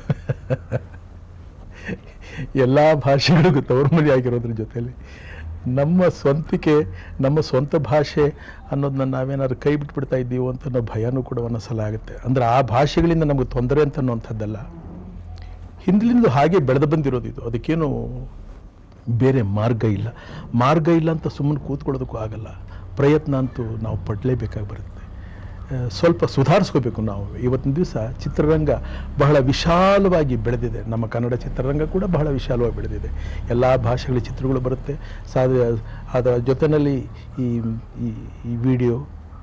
ಎಲ್ಲ ಭಾಷೆಗಳಿಗೂ ತವರು ಮನೆಯಾಗಿರೋದ್ರ ಜೊತೆಯಲ್ಲಿ ನಮ್ಮ ಸ್ವಂತಿಕೆ ನಮ್ಮ ಸ್ವಂತ ಭಾಷೆ ಅನ್ನೋದನ್ನ ನಾವೇನಾದ್ರು ಕೈ ಬಿಟ್ಬಿಡ್ತಾ ಇದ್ದೀವೋ ಅಂತ ಅನ್ನೋ ಭಯನೂ ಕೂಡ ಒಂದೊಂದ್ಸಲ ಆಗುತ್ತೆ ಅಂದರೆ ಆ ಭಾಷೆಗಳಿಂದ ನಮಗೆ ತೊಂದರೆ ಅಂತ ಅನ್ನುವಂಥದ್ದಲ್ಲ ಹಿಂದಿಲಿಂದ ಹಾಗೆ ಬೆಳೆದು ಬಂದಿರೋದು ಇದು ಅದಕ್ಕೇನು ಬೇರೆ ಮಾರ್ಗ ಇಲ್ಲ ಮಾರ್ಗ ಇಲ್ಲ ಅಂತ ಸುಮ್ಮನೆ ಕೂತ್ಕೊಳ್ಳೋದಕ್ಕೂ ಆಗಲ್ಲ ಪ್ರಯತ್ನ ಅಂತೂ ನಾವು ಪಡಲೇಬೇಕಾಗಿ ಬರುತ್ತೆ ಆ, ಸ್ವಲ್ಪ ಸುಧಾರಿಸ್ಕೋಬೇಕು ನಾವು ಇವತ್ತಿನ ದಿವಸ ಚಿತ್ರರಂಗ ಬಹಳ ವಿಶಾಲವಾಗಿ ಬೆಳೆದಿದೆ ನಮ್ಮ ಕನ್ನಡ ಚಿತ್ರರಂಗ ಕೂಡ ಬಹಳ ವಿಶಾಲವಾಗಿ ಬೆಳೆದಿದೆ ಎಲ್ಲ ಭಾಷೆಗಳ ಚಿತ್ರಗಳು ಬರುತ್ತೆ ಸಾಧ ಅದರ ಜೊತೆಯಲ್ಲಿ ಈ ಈ ಈ ವಿಡಿಯೋ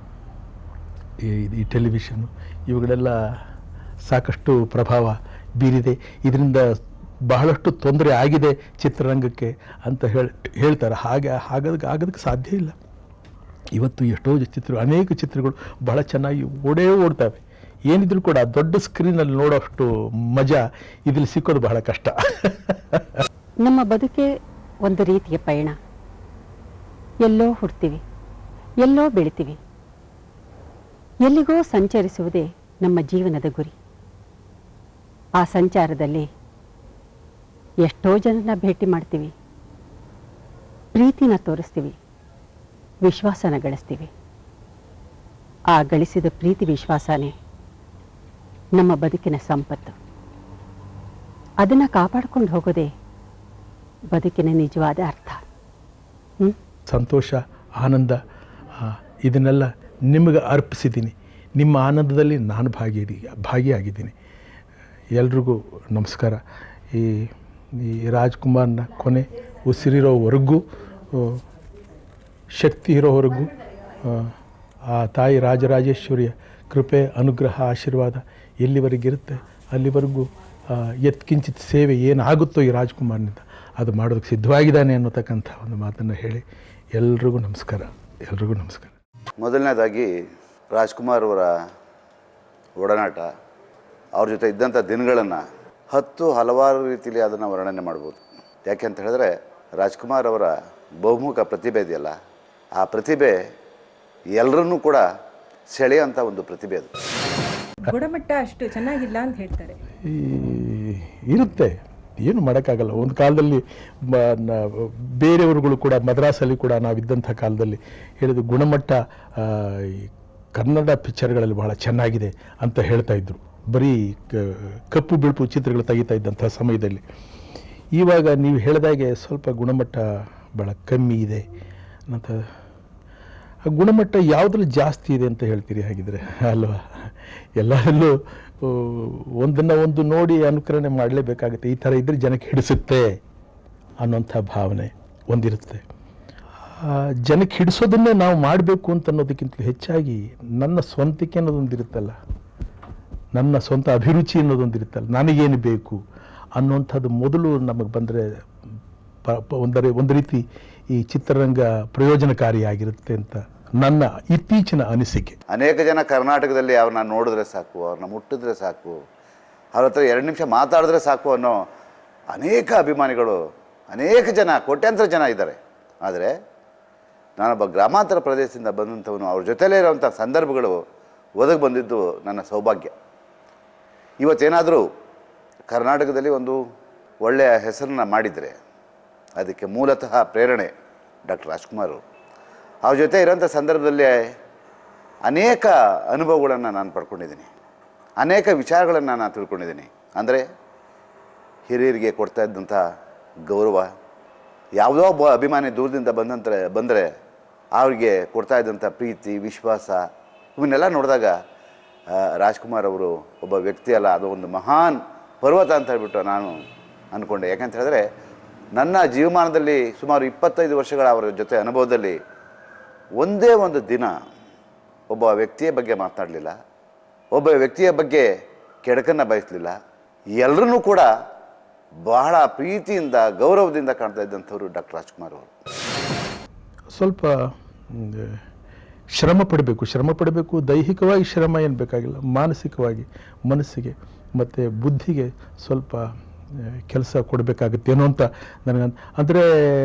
ಈ ಈ ಟೆಲಿವಿಷನ್ನು ಇವುಗಳೆಲ್ಲ ಸಾಕಷ್ಟು ಪ್ರಭಾವ ಬೀರಿದೆ ಇದರಿಂದ ಬಹಳಷ್ಟು ತೊಂದರೆ ಆಗಿದೆ ಚಿತ್ರರಂಗಕ್ಕೆ ಅಂತ ಹೇಳಿ ಹೇಳ್ತಾರೆ ಹಾಗೆ ಹಾಗದಕ್ಕೆ ಆಗೋದಕ್ಕೆ ಸಾಧ್ಯ ಇಲ್ಲ ಇವತ್ತು ಎಷ್ಟೋ ಚಿತ್ರ ಅನೇಕ ಚಿತ್ರಗಳು ಬಹಳ ಚೆನ್ನಾಗಿ ಓಡೇ ಓಡ್ತವೆ ಏನಿದ್ರು ಕೂಡ ದೊಡ್ಡ ಸ್ಕ್ರೀನಲ್ಲಿ ನೋಡೋಷ್ಟು ಮಜಾ ಇದ್ರಲ್ಲಿ ಸಿಕ್ಕೋದು ಬಹಳ ಕಷ್ಟ ನಮ್ಮ ಬದುಕೆ ಒಂದು ರೀತಿಯ ಪಯಣ ಎಲ್ಲೋ ಹುಡ್ತೀವಿ ಎಲ್ಲೋ ಬೆಳಿತೀವಿ ಎಲ್ಲಿಗೋ ಸಂಚರಿಸುವುದೇ ನಮ್ಮ ಜೀವನದ ಗುರಿ ಆ ಸಂಚಾರದಲ್ಲಿ ಎಷ್ಟೋ ಜನನ ಭೇಟಿ ಮಾಡ್ತೀವಿ ಪ್ರೀತಿನ ತೋರಿಸ್ತೀವಿ ವಿಶ್ವಾಸನ ಗಳಿಸ್ತೀವಿ ಆ ಗಳಿಸಿದ ಪ್ರೀತಿ ವಿಶ್ವಾಸನೇ ನಮ್ಮ ಬದುಕಿನ ಸಂಪತ್ತು ಅದನ್ನು ಕಾಪಾಡ್ಕೊಂಡು ಹೋಗೋದೇ ಬದುಕಿನ ನಿಜವಾದ ಅರ್ಥ ಸಂತೋಷ ಆನಂದ ಆ, ಇದನ್ನೆಲ್ಲ ನಿಮಗೆ ಅರ್ಪಿಸಿದ್ದೀನಿ ನಿಮ್ಮ ಆನಂದದಲ್ಲಿ ನಾನು ಭಾಗಿ ಭಾಗಿಯಾಗಿದ್ದೀನಿ ಎಲ್ರಿಗೂ ನಮಸ್ಕಾರ ಈ ಈ ರಾಜ್ಕುಮಾರ್ನ ಕೊನೆ ಉಸಿರಿರೋವರೆಗೂ ಆ, ಶಕ್ತಿ ಇರೋವರೆಗೂ ಆ, ಆ ತಾಯಿ ರಾಜರಾಜೇಶ್ವರಿಯ ಕೃಪೆ ಅನುಗ್ರಹ ಆಶೀರ್ವಾದ ಎಲ್ಲಿವರೆಗಿರುತ್ತೆ ಅಲ್ಲಿವರೆಗೂ ಆ, ಯತ್ಕಿಂಚಿತ್ ಸೇವೆ ಏನಾಗುತ್ತೋ ಈ ರಾಜ್ಕುಮಾರ್ನಿಂದ ಅದು ಮಾಡೋದಕ್ಕೆ ಸಿದ್ಧವಾಗಿದ್ದಾನೆ ಅನ್ನೋತಕ್ಕಂಥ ಒಂದು ಮಾತನ್ನು ಹೇಳಿ ಎಲ್ರಿಗೂ ನಮಸ್ಕಾರ ಎಲ್ರಿಗೂ ನಮಸ್ಕಾರ ಮೊದಲನೇದಾಗಿ ರಾಜ್ಕುಮಾರ್ ಅವರ ಒಡನಾಟ ಅವ್ರ ಜೊತೆ ಇದ್ದಂಥ ದಿನಗಳನ್ನು ಹತ್ತು ಹಲವಾರು ರೀತಿಯಲ್ಲಿ ಅದನ್ನು ವರ್ಣನೆ ಮಾಡ್ಬೋದು ಯಾಕೆ ಅಂತ ಹೇಳಿದ್ರೆ ರಾಜ್ಕುಮಾರ್ ಅವರ ಬಹುಮುಖ ಪ್ರತಿಭೆ ಇದೆಯಲ್ಲ ಆ ಪ್ರತಿಭೆ ಎಲ್ಲರನ್ನೂ ಕೂಡ ಸೆಳೆಯೋಂಥ ಒಂದು ಪ್ರತಿಭೆ ಅದು ಗುಣಮಟ್ಟ ಅಷ್ಟು ಚೆನ್ನಾಗಿಲ್ಲ ಅಂತ ಹೇಳ್ತಾರೆ ಈ ಇರುತ್ತೆ ಏನು ಮಾಡೋಕ್ಕಾಗಲ್ಲ ಒಂದು ಕಾಲದಲ್ಲಿ ಮ- ನ- ಬೇರೆಯವರುಗಳು ಕೂಡ ಮದ್ರಾಸಲ್ಲಿ ಕೂಡ ನಾವಿದ್ದಂಥ ಕಾಲದಲ್ಲಿ ಹೇಳಿದ ಗುಣಮಟ್ಟ ಆ, ಈ ಕನ್ನಡ ಪಿಕ್ಚರ್ಗಳಲ್ಲಿ ಬಹಳ ಚೆನ್ನಾಗಿದೆ ಅಂತ ಹೇಳ್ತಾ ಇದ್ರು ಬರೀ ಕ- ಕಪ್ಪು ಬಿಳುಪು ಚಿತ್ರಗಳು ತೆಗಿತಾ ಇದ್ದಂಥ ಸಮಯದಲ್ಲಿ ಇವಾಗ ನೀವು ಹೇಳಿದಾಗೆ ಸ್ವಲ್ಪ ಗುಣಮಟ್ಟ ಭಾಳ ಕಮ್ಮಿ ಇದೆ ಅಂತ ಆ ಗುಣಮಟ್ಟ ಯಾವುದ್ರಲ್ಲಿ ಜಾಸ್ತಿ ಇದೆ ಅಂತ ಹೇಳ್ತೀರಿ ಹಾಗಿದ್ರೆ ಅಲ್ವಾ ಎಲ್ಲರಲ್ಲೂ ಆ, ಒಂದನ್ನು ಒಂದು ನೋಡಿ ಅನುಕರಣೆ ಮಾಡಲೇಬೇಕಾಗುತ್ತೆ ಈ ಥರ ಇದ್ದರೆ ಜನಕ್ಕೆ ಹಿಡಿಸುತ್ತೆ ಅನ್ನೋಂಥ ಭಾವನೆ ಒಂದಿರುತ್ತೆ ಆ, ಜನಕ್ಕೆ ಹಿಡಿಸೋದನ್ನೇ ನಾವು ಮಾಡಬೇಕು ಅಂತ ಅನ್ನೋದಕ್ಕಿಂತ ಹೆಚ್ಚಾಗಿ ನನ್ನ ಸ್ವಂತಿಕೆ ಅನ್ನೋದೊಂದಿರುತ್ತಲ್ಲ ನನ್ನ ಸ್ವಂತ ಅಭಿರುಚಿ ಅನ್ನೋದೊಂದಿರುತ್ತಲ್ಲ ನನಗೇನು ಬೇಕು ಅನ್ನುವಂಥದ್ದು ಮೊದಲು ನಮಗೆ ಬಂದರೆ ಒಂದರೆ ಒಂದು ರೀತಿ ಈ ಚಿತ್ರರಂಗ ಪ್ರಯೋಜನಕಾರಿಯಾಗಿರುತ್ತೆ ಅಂತ ನನ್ನ ಇತ್ತೀಚಿನ ಅನಿಸಿಕೆ ಅನೇಕ ಜನ ಕರ್ನಾಟಕದಲ್ಲಿ ಅವ್ರನ್ನ ನೋಡಿದ್ರೆ ಸಾಕು ಅವ್ರನ್ನ ಮುಟ್ಟಿದ್ರೆ ಸಾಕು ಅವ್ರ ಹತ್ರ ಎರಡು ನಿಮಿಷ ಮಾತಾಡಿದ್ರೆ ಸಾಕು ಅನ್ನೋ ಅನೇಕ ಅಭಿಮಾನಿಗಳು ಅನೇಕ ಜನ ಕೋಟ್ಯಾಂತರ ಜನ ಇದ್ದಾರೆ ಆದರೆ ನಾನೊಬ್ಬ ಗ್ರಾಮಾಂತರ ಪ್ರದೇಶದಿಂದ ಬಂದಂಥವನು ಅವ್ರ ಜೊತೆಲೇ ಇರೋವಂಥ ಸಂದರ್ಭಗಳು ಒದಗಿ ಬಂದಿದ್ದು ನನ್ನ ಸೌಭಾಗ್ಯ ಇವತ್ತೇನಾದರೂ ಕರ್ನಾಟಕದಲ್ಲಿ ಒಂದು ಒಳ್ಳೆಯ ಹೆಸರನ್ನ ಮಾಡಿದರೆ ಅದಕ್ಕೆ ಮೂಲತಃ ಪ್ರೇರಣೆ ಡಾಕ್ಟರ್ ರಾಜ್ಕುಮಾರ್ ಅವರು. ಅವ್ರ ಜೊತೆ ಇರೋಂಥ ಸಂದರ್ಭದಲ್ಲಿ ಅನೇಕ ಅನುಭವಗಳನ್ನು ನಾನು ಪಡ್ಕೊಂಡಿದ್ದೀನಿ ಅನೇಕ ವಿಚಾರಗಳನ್ನು ನಾನು ತಿಳ್ಕೊಂಡಿದ್ದೀನಿ ಅಂದರೆ ಹಿರಿಯರಿಗೆ ಕೊಡ್ತಾ ಇದ್ದಂಥ ಗೌರವ ಯಾವುದೋ ಒಬ್ಬ ಅಭಿಮಾನಿ ದೂರದಿಂದ ಬಂದಂತ ಬಂದರೆ ಅವ್ರಿಗೆ ಕೊಡ್ತಾ ಇದ್ದಂಥ ಪ್ರೀತಿ ವಿಶ್ವಾಸ ಇವನ್ನೆಲ್ಲ ನೋಡಿದಾಗ ಆ, ರಾಜ್ಕುಮಾರ್ ಅವರು ಒಬ್ಬ ವ್ಯಕ್ತಿ ಅಲ್ಲ ಅದು ಒಂದು ಮಹಾನ್ ಪರ್ವತ ಅಂತ ಹೇಳ್ಬಿಟ್ಟು ನಾನು ಅಂದ್ಕೊಂಡೆ ಯಾಕಂತ ಹೇಳಿದ್ರೆ ನನ್ನ ಜೀವಮಾನದಲ್ಲಿ ಸುಮಾರು ಇಪ್ಪತ್ತೈದು ವರ್ಷಗಳ ಅವರ ಜೊತೆ ಅನುಭವದಲ್ಲಿ ಒಂದೇ ಒಂದು ದಿನ ಒಬ್ಬ ವ್ಯಕ್ತಿಯ ಬಗ್ಗೆ ಮಾತನಾಡಲಿಲ್ಲ ಒಬ್ಬ ವ್ಯಕ್ತಿಯ ಬಗ್ಗೆ ಕೆಡಕನ್ನು ಬಯಸಲಿಲ್ಲ ಎಲ್ಲರನ್ನೂ ಕೂಡ ಬಹಳ ಪ್ರೀತಿಯಿಂದ ಗೌರವದಿಂದ ಕಾಣ್ತಾ ಇದ್ದಂಥವ್ರು ಡಾಕ್ಟರ್ ರಾಜ್ಕುಮಾರ್ ಅವರು ಸ್ವಲ್ಪ ಮ್, ಶ್ರಮ ಪಡಬೇಕು ಶ್ರಮ ಪಡಬೇಕು ದೈಹಿಕವಾಗಿ ಶ್ರಮ ಏನು ಬೇಕಾಗಿಲ್ಲ ಮಾನಸಿಕವಾಗಿ ಮನಸ್ಸಿಗೆ ಮತ್ತು ಬುದ್ಧಿಗೆ ಸ್ವಲ್ಪ ಕೆಲಸ ಕೊಡಬೇಕಾಗುತ್ತೇನೋ ಅಂತ ನನಗೆ ಅಂದರೆ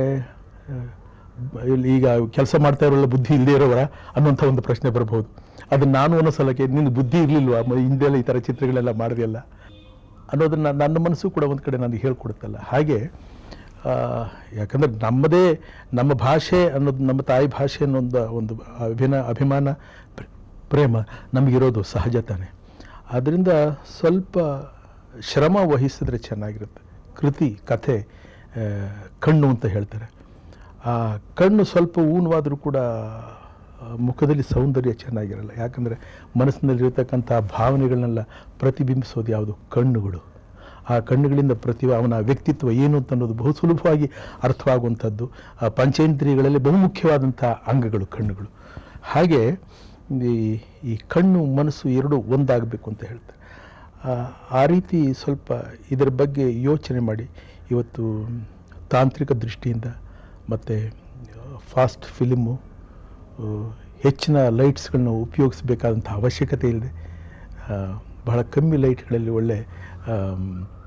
ಇಲ್ಲಿ ಈಗ ಕೆಲಸ ಮಾಡ್ತಾ ಇರೋಲ್ಲ ಬುದ್ಧಿ ಇಲ್ಲದೆ ಇರೋವರ ಅನ್ನೋಂಥ ಒಂದು ಪ್ರಶ್ನೆ ಬರಬಹುದು ಅದನ್ನು ನಾನು ಅನ್ನೋ ಸಲಕ್ಕೆ ನಿನ್ನ ಬುದ್ಧಿ ಇರಲಿಲ್ವಾ ಹಿಂದೆಲ್ಲ ಈ ಥರ ಚಿತ್ರಗಳೆಲ್ಲ ಮಾಡಿದೆಯಲ್ಲ ಅನ್ನೋದನ್ನು ನನ್ನ ಮನಸ್ಸು ಕೂಡ ಒಂದು ಕಡೆ ನನಗೆ ಹೇಳ್ಕೊಡುತ್ತಲ್ಲ ಹಾಗೆ ಆ, ಯಾಕಂದ್ರೆ ನಮ್ಮದೇ ನಮ್ಮ ಭಾಷೆ ಅನ್ನೋದು ನಮ್ಮ ತಾಯಿ ಭಾಷೆ ಅನ್ನೋ ಒಂದು ಒಂದು ಅಭಿನ ಅಭಿಮಾನ ಪ್ರ- ಪ್ರೇಮ ನಮಗಿರೋದು ಸಹಜ ತಾನೆ ಆದ್ದರಿಂದ ಸ್ವಲ್ಪ ಶ್ರಮ ವಹಿಸಿದ್ರೆ ಚೆನ್ನಾಗಿರುತ್ತೆ ಕೃತಿ ಕಥೆ ಆ, ಕಣ್ಣು ಅಂತ ಹೇಳ್ತಾರೆ ಆ ಕಣ್ಣು ಸ್ವಲ್ಪ ಊನವಾದರೂ ಕೂಡ ಆ, ಮುಖದಲ್ಲಿ ಸೌಂದರ್ಯ ಚೆನ್ನಾಗಿರಲ್ಲ ಯಾಕಂದರೆ ಮನಸ್ಸಿನಲ್ಲಿರ್ತಕ್ಕಂಥ ಭಾವನೆಗಳನ್ನೆಲ್ಲ ಪ್ರತಿಬಿಂಬಿಸೋದು ಯಾವುದು ಕಣ್ಣುಗಳು ಆ ಕಣ್ಣುಗಳಿಂದ ಪ್ರತಿ ಅವನ ವ್ಯಕ್ತಿತ್ವ ಏನು ಅಂತ ಅನ್ನೋದು ಬಹು ಸುಲಭವಾಗಿ ಅರ್ಥವಾಗುವಂಥದ್ದು ಆ ಪಂಚೇಂದ್ರಿಯಗಳಲ್ಲಿ ಬಹುಮುಖ್ಯವಾದಂಥ ಅಂಗಗಳು ಕಣ್ಣುಗಳು ಹಾಗೆ ಈ ಈ ಕಣ್ಣು ಮನಸ್ಸು ಎರಡೂ ಒಂದಾಗಬೇಕು ಅಂತ ಹೇಳ್ತಾರೆ ಆ- ಆ ರೀತಿ ಸ್ವಲ್ಪ ಇದರ ಬಗ್ಗೆ ಯೋಚನೆ ಮಾಡಿ ಇವತ್ತು ತಾಂತ್ರಿಕ ದೃಷ್ಟಿಯಿಂದ ಮತ್ತು ಫಾಸ್ಟ್ ಫಿಲಿಮು ಆ, ಹೆಚ್ಚಿನ ಲೈಟ್ಸ್ಗಳನ್ನ ಉಪಯೋಗಿಸಬೇಕಾದಂಥ ಅವಶ್ಯಕತೆ ಇಲ್ಲದೆ ಆ, ಬಹಳ ಕಮ್ಮಿ ಲೈಟ್ಗಳಲ್ಲಿ ಒಳ್ಳೆ ಆಮ್,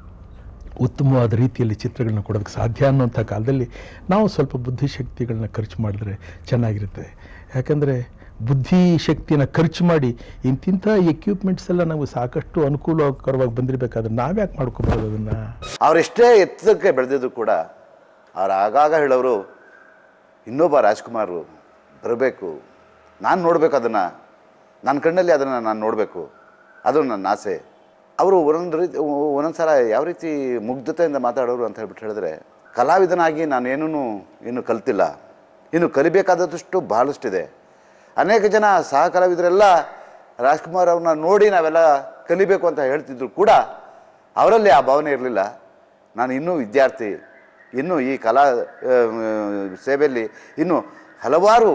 ಉತ್ತಮವಾದ ರೀತಿಯಲ್ಲಿ ಚಿತ್ರಗಳನ್ನ ಕೊಡೋದಕ್ಕೆ ಸಾಧ್ಯ ಅನ್ನೋಂಥ ಕಾಲದಲ್ಲಿ ನಾವು ಸ್ವಲ್ಪ ಬುದ್ಧಿಶಕ್ತಿಗಳನ್ನ ಖರ್ಚು ಮಾಡಿದ್ರೆ ಚೆನ್ನಾಗಿರುತ್ತೆ ಯಾಕಂದರೆ ಬುದ್ಧಿ ಶಕ್ತಿಯನ್ನು ಖರ್ಚು ಮಾಡಿ ಇಂತಿಂಥ ಎಕ್ವಿಪ್ಮೆಂಟ್ಸ್ ಎಲ್ಲ ನಾವು ಸಾಕಷ್ಟು ಅನುಕೂಲಕರವಾಗಿ ಬಂದಿರಬೇಕಾದ್ರೆ ನಾವ್ಯಾಕೆ ಮಾಡ್ಕೋಬೋದು ಅದನ್ನು ಅವರೆಷ್ಟೇ ಎತ್ತರಕ್ಕೆ ಬೆಳೆದಿದ್ರು ಕೂಡ ಅವ್ರು ಆಗಾಗ ಹೇಳೋರು ಇನ್ನೊಬ್ಬ ರಾಜ್ಕುಮಾರ್ ಬರಬೇಕು ನಾನು ನೋಡಬೇಕು ಅದನ್ನು ನನ್ನ ಕಣ್ಣಲ್ಲಿ ಅದನ್ನು ನಾನು ನೋಡಬೇಕು ಅದು ನನ್ನ ಆಸೆ ಅವರು ಒಂದೊಂದು ರೀತಿ ಒಂದೊಂದು ಸಲ ಯಾವ ರೀತಿ ಮುಗ್ಧತೆಯಿಂದ ಮಾತಾಡೋರು ಅಂತ ಹೇಳ್ಬಿಟ್ಟು ಹೇಳಿದ್ರೆ ಕಲಾವಿದನಾಗಿ ನಾನೇನೂ ಇನ್ನು ಕಲ್ತಿಲ್ಲ ಇನ್ನು ಕಲಿಬೇಕಾದಷ್ಟು ಬಹಳಷ್ಟಿದೆ ಅನೇಕ ಜನ ಸಹ ಕಲಾವಿದರೆಲ್ಲ ರಾಜ್ಕುಮಾರ್ ಅವ್ರನ್ನ ನೋಡಿ ನಾವೆಲ್ಲ ಕಲಿಬೇಕು ಅಂತ ಹೇಳ್ತಿದ್ರು ಕೂಡ ಅವರಲ್ಲಿ ಆ ಭಾವನೆ ಇರಲಿಲ್ಲ ನಾನು ಇನ್ನೂ ವಿದ್ಯಾರ್ಥಿ ಇನ್ನೂ ಈ ಕಲಾ ಆ, ಸೇವೆಯಲ್ಲಿ ಇನ್ನೂ ಹಲವಾರು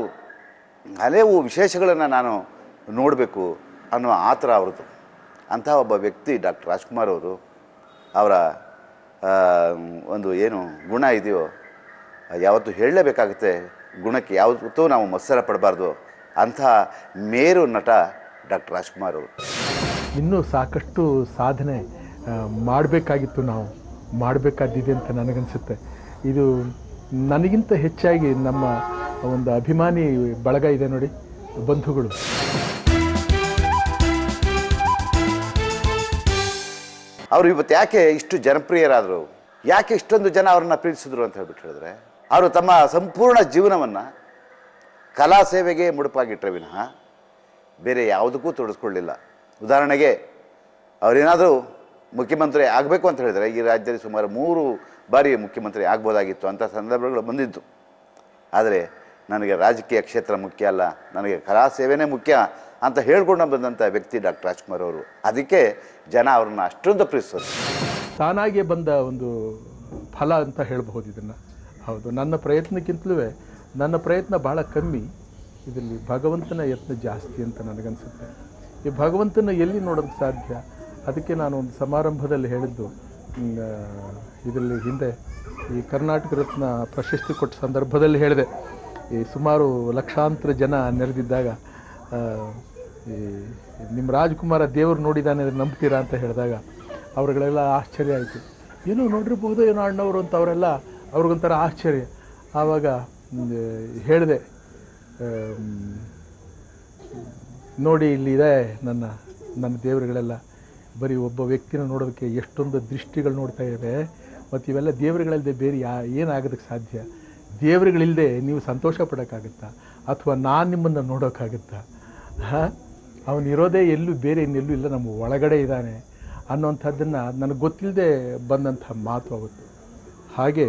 ಹಲವು ವಿಶೇಷಗಳನ್ನು ನಾನು ನೋಡಬೇಕು ಅನ್ನೋ ಆತರ ಅವ್ರದ್ದು ಅಂಥ ಒಬ್ಬ ವ್ಯಕ್ತಿ ಡಾಕ್ಟರ್ ರಾಜ್ಕುಮಾರ್ ಅವರು ಅವರ ಆ, ಒಂದು ಏನು ಗುಣ ಇದೆಯೋ ಯಾವತ್ತೂ ಹೇಳಲೇಬೇಕಾಗುತ್ತೆ ಗುಣಕ್ಕೆ ಯಾವತ್ತೂ ನಾವು ಮತ್ಸರ ಪಡಬಾರ್ದು ಅಂಥ ಮೇರು ನಟ ಡಾಕ್ಟರ್ ರಾಜ್ಕುಮಾರ್ ಅವರು ಇನ್ನೂ ಸಾಕಷ್ಟು ಸಾಧನೆ ಮಾಡಬೇಕಾಗಿತ್ತು ನಾವು ಮಾಡಬೇಕಾದಿದೆ ಅಂತ ನನಗನ್ಸುತ್ತೆ ಇದು ನನಗಿಂತ ಹೆಚ್ಚಾಗಿ ನಮ್ಮ ಒಂದು ಅಭಿಮಾನಿ ಬಳಗ ಇದೆ ನೋಡಿ ಬಂಧುಗಳು ಅವರು ಇವತ್ತು ಯಾಕೆ ಇಷ್ಟು ಜನಪ್ರಿಯರಾದರು ಯಾಕೆ ಇಷ್ಟೊಂದು ಜನ ಅವ್ರನ್ನ ಪ್ರೀತಿಸಿದ್ರು ಅಂತ ಹೇಳ್ಬಿಟ್ಟು ಹೇಳಿದ್ರೆ ಅವರು ತಮ್ಮ ಸಂಪೂರ್ಣ ಜೀವನವನ್ನು ಕಲಾ ಸೇವೆಗೆ ಮುಡುಪಾಗಿಟ್ಟರೆ ವಿನಃ ಬೇರೆ ಯಾವುದಕ್ಕೂ ತೊಡಸ್ಕೊಳ್ಳಿಲ್ಲ ಉದಾಹರಣೆಗೆ ಅವರೇನಾದರೂ ಮುಖ್ಯಮಂತ್ರಿ ಆಗಬೇಕು ಅಂತ ಹೇಳಿದರೆ ಈ ರಾಜ್ಯದಲ್ಲಿ ಸುಮಾರು ಮೂರು ಬಾರಿ ಮುಖ್ಯಮಂತ್ರಿ ಆಗ್ಬೋದಾಗಿತ್ತು ಅಂಥ ಸಂದರ್ಭಗಳು ಬಂದಿದ್ದು ಆದರೆ ನನಗೆ ರಾಜಕೀಯ ಕ್ಷೇತ್ರ ಮುಖ್ಯ ಅಲ್ಲ ನನಗೆ ಕಲಾ ಸೇವೆನೇ ಮುಖ್ಯ ಅಂತ ಹೇಳ್ಕೊಂಡು ಬಂದಂಥ ವ್ಯಕ್ತಿ ಡಾಕ್ಟರ್ ರಾಜ್ಕುಮಾರ್ ಅವರು ಅದಕ್ಕೆ ಜನ ಅವ್ರನ್ನ ಅಷ್ಟೊಂದು ಪ್ರೀತಿಸೋದು ತಾನಾಗೆ ಬಂದ ಒಂದು ಫಲ ಅಂತ ಹೇಳಬಹುದು ಇದನ್ನು ಹೌದು ನನ್ನ ಪ್ರಯತ್ನಕ್ಕಿಂತಲೂ ನನ್ನ ಪ್ರಯತ್ನ ಭಾಳ ಕಮ್ಮಿ ಇದರಲ್ಲಿ ಭಗವಂತನ ಯತ್ನ ಜಾಸ್ತಿ ಅಂತ ನನಗನ್ಸುತ್ತೆ ಈ ಭಗವಂತನ ಎಲ್ಲಿ ನೋಡೋದಕ್ಕೆ ಸಾಧ್ಯ ಅದಕ್ಕೆ ನಾನು ಒಂದು ಸಮಾರಂಭದಲ್ಲಿ ಹೇಳಿದ್ದು ಮ್, ಆ, ಇದರಲ್ಲಿ ಹಿಂದೆ ಈ ಕರ್ನಾಟಕ ರತ್ನ ಪ್ರಶಸ್ತಿ ಕೊಟ್ಟ ಸಂದರ್ಭದಲ್ಲಿ ಹೇಳಿದೆ ಈ ಸುಮಾರು ಲಕ್ಷಾಂತರ ಜನ ನೆರೆದಿದ್ದಾಗ ಆ, ಈ ನಿಮ್ಮ ರಾಜ್ಕುಮಾರ ದೇವರು ನೋಡಿದ್ದಾನೆ ಅಂದ್ರೆ ನಂಬ್ತೀರಾ ಅಂತ ಹೇಳಿದಾಗ ಅವ್ರುಗಳೆಲ್ಲ ಆಶ್ಚರ್ಯ ಆಯಿತು ಏನೋ ನೋಡಿರ್ಬೋದು ಏನೋ ಅಣ್ಣವರು ಅಂತ ಅವರೆಲ್ಲ ಅವ್ರಿಗೊಂಥರ ಆಶ್ಚರ್ಯ ಆವಾಗ ಹೇಳಿದೆ ನೋಡಿ ಇಲ್ಲಿದೆ ನನ್ನ ನನ್ನ ದೇವರುಗಳೆಲ್ಲ ಬರೀ ಒಬ್ಬ ವ್ಯಕ್ತಿನ ನೋಡೋದಕ್ಕೆ ಎಷ್ಟೊಂದು ದೃಷ್ಟಿಗಳು ನೋಡ್ತಾ ಇವೆ ಮತ್ತು ಇವೆಲ್ಲ ದೇವರುಗಳಿಲ್ಲದೆ ಬೇರೆ ಯಾ ಏನಾಗೋದಕ್ಕೆ ಸಾಧ್ಯ ದೇವರುಗಳಿಲ್ಲದೆ ನೀವು ಸಂತೋಷ ಪಡೋಕ್ಕಾಗುತ್ತಾ ಅಥವಾ ನಾನು ನಿಮ್ಮನ್ನು ನೋಡೋಕ್ಕಾಗುತ್ತಾ ಹಾಂ ಅವನಿರೋದೇ ಎಲ್ಲೂ ಬೇರೆ ಇನ್ನೆಲ್ಲೂ ಇಲ್ಲ ನಮ್ಮ ಒಳಗಡೆ ಇದ್ದಾನೆ ಅನ್ನೋಂಥದ್ದನ್ನು ನನಗೆ ಗೊತ್ತಿಲ್ಲದೆ ಬಂದಂಥ ಮಾತು ಅವತ್ತು ಹಾಗೆ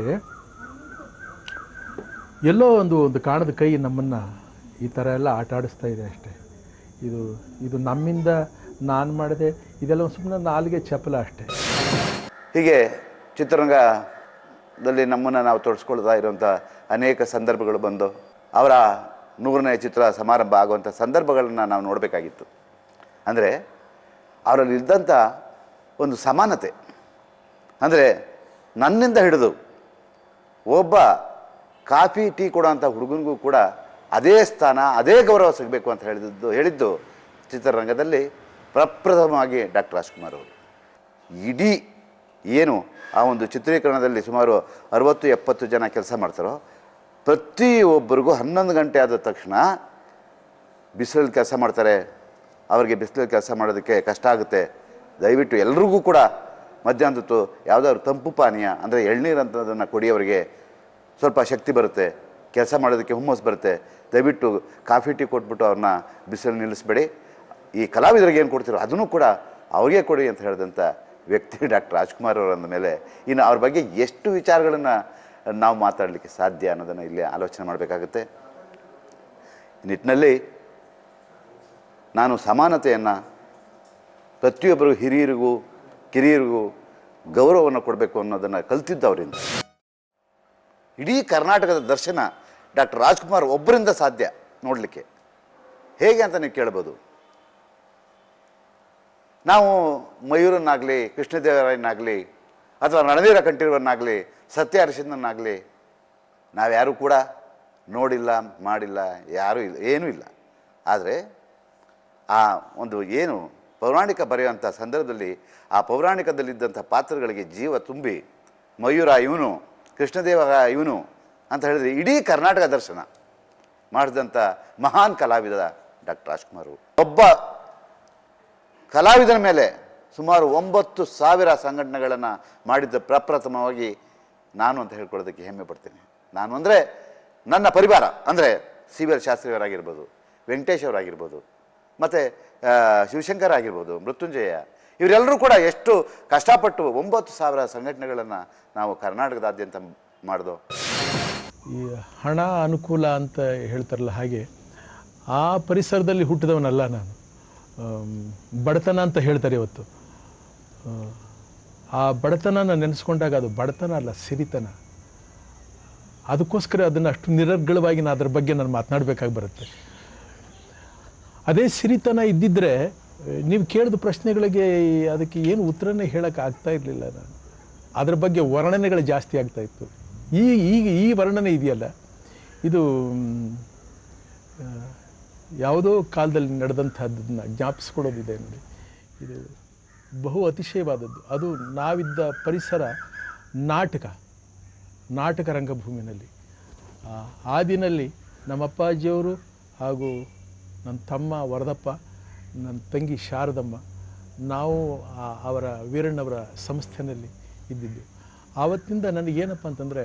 ಎಲ್ಲೋ ಒಂದು ಒಂದು ಕಾಣದ ಕೈ ನಮ್ಮನ್ನು ಈ ಥರ ಎಲ್ಲ ಆಟ ಆಡಿಸ್ತಾ ಇದೆ ಅಷ್ಟೇ ಇದು ಇದು ನಮ್ಮಿಂದ ನಾನು ಮಾಡಿದೆ ಇದೆಲ್ಲ ಸುಮ್ಮನೆ ನಾಲಿಗೆ ಚಪಲ ಅಷ್ಟೇ ಹೀಗೆ ಚಿತ್ರರಂಗ ದಲ್ಲಿ ನಮ್ಮನ್ನು ನಾವು ತೊಡಸ್ಕೊಳ್ತಾ ಇರುವಂಥ ಅನೇಕ ಸಂದರ್ಭಗಳು ಬಂದು ಅವರ ನೂರನೇ ಚಿತ್ರ ಸಮಾರಂಭ ಆಗುವಂಥ ಸಂದರ್ಭಗಳನ್ನು ನಾವು ನೋಡಬೇಕಾಗಿತ್ತು ಅಂದರೆ ಅವರಲ್ಲಿ ಇದ್ದಂಥ ಒಂದು ಸಮಾನತೆ ಅಂದರೆ ನನ್ನಿಂದ ಹಿಡಿದು ಒಬ್ಬ ಕಾಫಿ ಟೀ ಕೊಡೋಂಥ ಹುಡುಗನಿಗೂ ಕೂಡ ಅದೇ ಸ್ಥಾನ ಅದೇ ಗೌರವ ಸಿಗಬೇಕು ಅಂತ ಹೇಳಿದ್ದು ಹೇಳಿದ್ದು ಚಿತ್ರರಂಗದಲ್ಲಿ ಪ್ರಪ್ರಥಮವಾಗಿ ಡಾಕ್ಟರ್ ರಾಜ್ಕುಮಾರ್ ಅವರು ಇಡೀ ಏನು ಆ ಒಂದು ಚಿತ್ರೀಕರಣದಲ್ಲಿ ಸುಮಾರು ಅರವತ್ತು ಎಪ್ಪತ್ತು ಜನ ಕೆಲಸ ಮಾಡ್ತಾರೋ ಪ್ರತಿಯೊಬ್ಬರಿಗೂ ಹನ್ನೊಂದು ಗಂಟೆ ಆದ ತಕ್ಷಣ ಬಿಸಿಲಲ್ಲಿ ಕೆಲಸ ಮಾಡ್ತಾರೆ ಅವರಿಗೆ ಬಿಸಿಲಲ್ಲಿ ಕೆಲಸ ಮಾಡೋದಕ್ಕೆ ಕಷ್ಟ ಆಗುತ್ತೆ ದಯವಿಟ್ಟು ಎಲ್ರಿಗೂ ಕೂಡ ಮಧ್ಯಾಹ್ನದ್ದು ಯಾವುದಾದ್ರು ತಂಪು ಪಾನೀಯ ಅಂದರೆ ಎಳ್ನೀರು ಅಂತದನ್ನು ಕೊಡಿ ಅವರಿಗೆ ಸ್ವಲ್ಪ ಶಕ್ತಿ ಬರುತ್ತೆ ಕೆಲಸ ಮಾಡೋದಕ್ಕೆ ಹುಮ್ಮಸ್ ಬರುತ್ತೆ ದಯವಿಟ್ಟು ಕಾಫಿ ಟೀ ಕೊಟ್ಬಿಟ್ಟು ಅವ್ರನ್ನ ಬಿಸಿಲು ನಿಲ್ಲಿಸ್ಬೇಡಿ ಈ ಕಲಾವಿದರಿಗೆ ಏನು ಕೊಡ್ತೀರೋ ಅದನ್ನು ಕೂಡ ಅವ್ರಿಗೆ ಕೊಡಿ ಅಂತ ಹೇಳಿದಂಥ ವ್ಯಕ್ತಿ ಡಾಕ್ಟರ್ ರಾಜ್ಕುಮಾರ್ ಅವರಂದ ಮೇಲೆ ಇನ್ನು ಅವ್ರ ಬಗ್ಗೆ ಎಷ್ಟು ವಿಚಾರಗಳನ್ನು ನಾವು ಮಾತಾಡಲಿಕ್ಕೆ ಸಾಧ್ಯ ಅನ್ನೋದನ್ನು ಇಲ್ಲಿ ಆಲೋಚನೆ ಮಾಡಬೇಕಾಗುತ್ತೆ ಈ ನಿಟ್ಟಿನಲ್ಲಿ ನಾನು ಸಮಾನತೆಯನ್ನು ಪ್ರತಿಯೊಬ್ಬರು ಹಿರಿಯರಿಗೂ ಕಿರಿಯರಿಗೂ ಗೌರವವನ್ನು ಕೊಡಬೇಕು ಅನ್ನೋದನ್ನು ಕಲ್ತಿದ್ದು ಅವರಿಂದ ಇಡೀ ಕರ್ನಾಟಕದ ದರ್ಶನ ಡಾಕ್ಟರ್ ರಾಜ್ಕುಮಾರ್ ಒಬ್ಬರಿಂದ ಸಾಧ್ಯ ನೋಡಲಿಕ್ಕೆ ಹೇಗೆ ಅಂತ ನೀವು ಕೇಳ್ಬೋದು ನಾವು ಮಯೂರನ್ನಾಗಲಿ ಕೃಷ್ಣದೇವರಾಯನಾಗಲಿ ಅಥವಾ ರಣವೀರ ಕಂಠೀರವನ್ನಾಗಲಿ ಸತ್ಯ ಹರಿಶ್ಚಂದ್ರನಾಗಲಿ ನಾವ್ಯಾರೂ ಕೂಡ ನೋಡಿಲ್ಲ ಮಾಡಿಲ್ಲ ಯಾರೂ ಇಲ್ಲ ಏನೂ ಇಲ್ಲ ಆದರೆ ಆ ಒಂದು ಏನು ಪೌರಾಣಿಕ ಬರೆಯುವಂಥ ಸಂದರ್ಭದಲ್ಲಿ ಆ ಪೌರಾಣಿಕದಲ್ಲಿದ್ದಂಥ ಪಾತ್ರಗಳಿಗೆ ಜೀವ ತುಂಬಿ ಮಯೂರ ಇವನು ಕೃಷ್ಣದೇವ ಇವನು ಅಂತ ಹೇಳಿದ್ರೆ ಇಡೀ ಕರ್ನಾಟಕ ದರ್ಶನ ಮಾಡಿದಂಥ ಮಹಾನ್ ಕಲಾವಿದ ಡಾಕ್ಟರ್ ರಾಜ್ಕುಮಾರ್ ಅವರು. ಒಬ್ಬ ಕಲಾವಿದನ ಮೇಲೆ ಸುಮಾರು ಒಂಬತ್ತು ಸಾವಿರ ಸಂಘಟನೆಗಳನ್ನು ಮಾಡಿದ್ದ ಪ್ರಪ್ರಥಮವಾಗಿ ನಾನು ಅಂತ ಹೇಳ್ಕೊಳ್ಳೋದಕ್ಕೆ ಹೆಮ್ಮೆ ಪಡ್ತೀನಿ ನಾನು ಅಂದರೆ ನನ್ನ ಪರಿವಾರ ಅಂದರೆ ಸಿ ವಿ ಎಲ್ ಶಾಸ್ತ್ರಿಯವರಾಗಿರ್ಬೋದು ವೆಂಕಟೇಶ್ ಅವರಾಗಿರ್ಬೋದು ಮತ್ತು ಶಿವಶಂಕರ್ ಆಗಿರ್ಬೋದು ಮೃತ್ಯುಂಜಯ ಇವರೆಲ್ಲರೂ ಕೂಡ ಎಷ್ಟು ಕಷ್ಟಪಟ್ಟು ಒಂಬತ್ತು ಸಾವಿರ ಸಂಘಟನೆಗಳನ್ನು ನಾವು ಕರ್ನಾಟಕದಾದ್ಯಂತ ಮಾಡಿದೋ ಈ ಹಣ ಅನುಕೂಲ ಅಂತ ಹೇಳ್ತಾರಲ್ಲ ಹಾಗೆ ಆ ಪರಿಸರದಲ್ಲಿ ಹುಟ್ಟಿದವನಲ್ಲ ನಾನು ಆಮ್, ಬಡತನ ಅಂತ ಹೇಳ್ತಾರೆ ಇವತ್ತು ಆ, ಆ ಬಡತನನ ನೆನೆಸ್ಕೊಂಡಾಗ ಅದು ಬಡತನ ಅಲ್ಲ ಸಿರಿತನ ಅದಕ್ಕೋಸ್ಕರ ಅದನ್ನು ಅಷ್ಟು ನಿರರ್ಗಳವಾಗಿ ನಾನು ಅದ್ರ ಬಗ್ಗೆ ನಾನು ಮಾತನಾಡಬೇಕಾಗಿ ಬರುತ್ತೆ ಅದೇ ಸಿರಿತನ ಇದ್ದಿದ್ದರೆ ನೀವು ಕೇಳಿದ ಪ್ರಶ್ನೆಗಳಿಗೆ ಅದಕ್ಕೆ ಏನು ಉತ್ತರನೇ ಹೇಳೋಕ್ಕೆ ಆಗ್ತಾ ಇರಲಿಲ್ಲ ನಾನು ಅದ್ರ ಬಗ್ಗೆ ವರ್ಣನೆಗಳು ಜಾಸ್ತಿ ಆಗ್ತಾ ಇತ್ತು ಈ ಈಗ ಈ ವರ್ಣನೆ ಇದೆಯಲ್ಲ ಇದು ಮ್, ಆ, ಯಾವುದೋ ಕಾಲದಲ್ಲಿ ನಡೆದಂಥದ್ದನ್ನು ಜ್ಞಾಪಿಸ್ಕೊಡೋದಿದೆ ನೋಡಿ ಇದು ಬಹು ಅತಿಶಯವಾದದ್ದು ಅದು ನಾವಿದ್ದ ಪರಿಸರ ನಾಟಕ ನಾಟಕ ರಂಗಭೂಮಿನಲ್ಲಿ ಆ, ಆ ದಿನಲ್ಲಿ ನಮ್ಮ ಅಪ್ಪಾಜಿಯವರು ಹಾಗೂ ನನ್ನ ತಮ್ಮ ವರದಪ್ಪ ನನ್ನ ತಂಗಿ ಶಾರದಮ್ಮ ನಾವು ಆ- ಅವರ ವೀರಣ್ಣವರ ಸಂಸ್ಥೆಯಲ್ಲಿ ಇದ್ದಿದ್ದು ಆವತ್ತಿಂದ ನನಗೇನಪ್ಪ ಅಂತಂದರೆ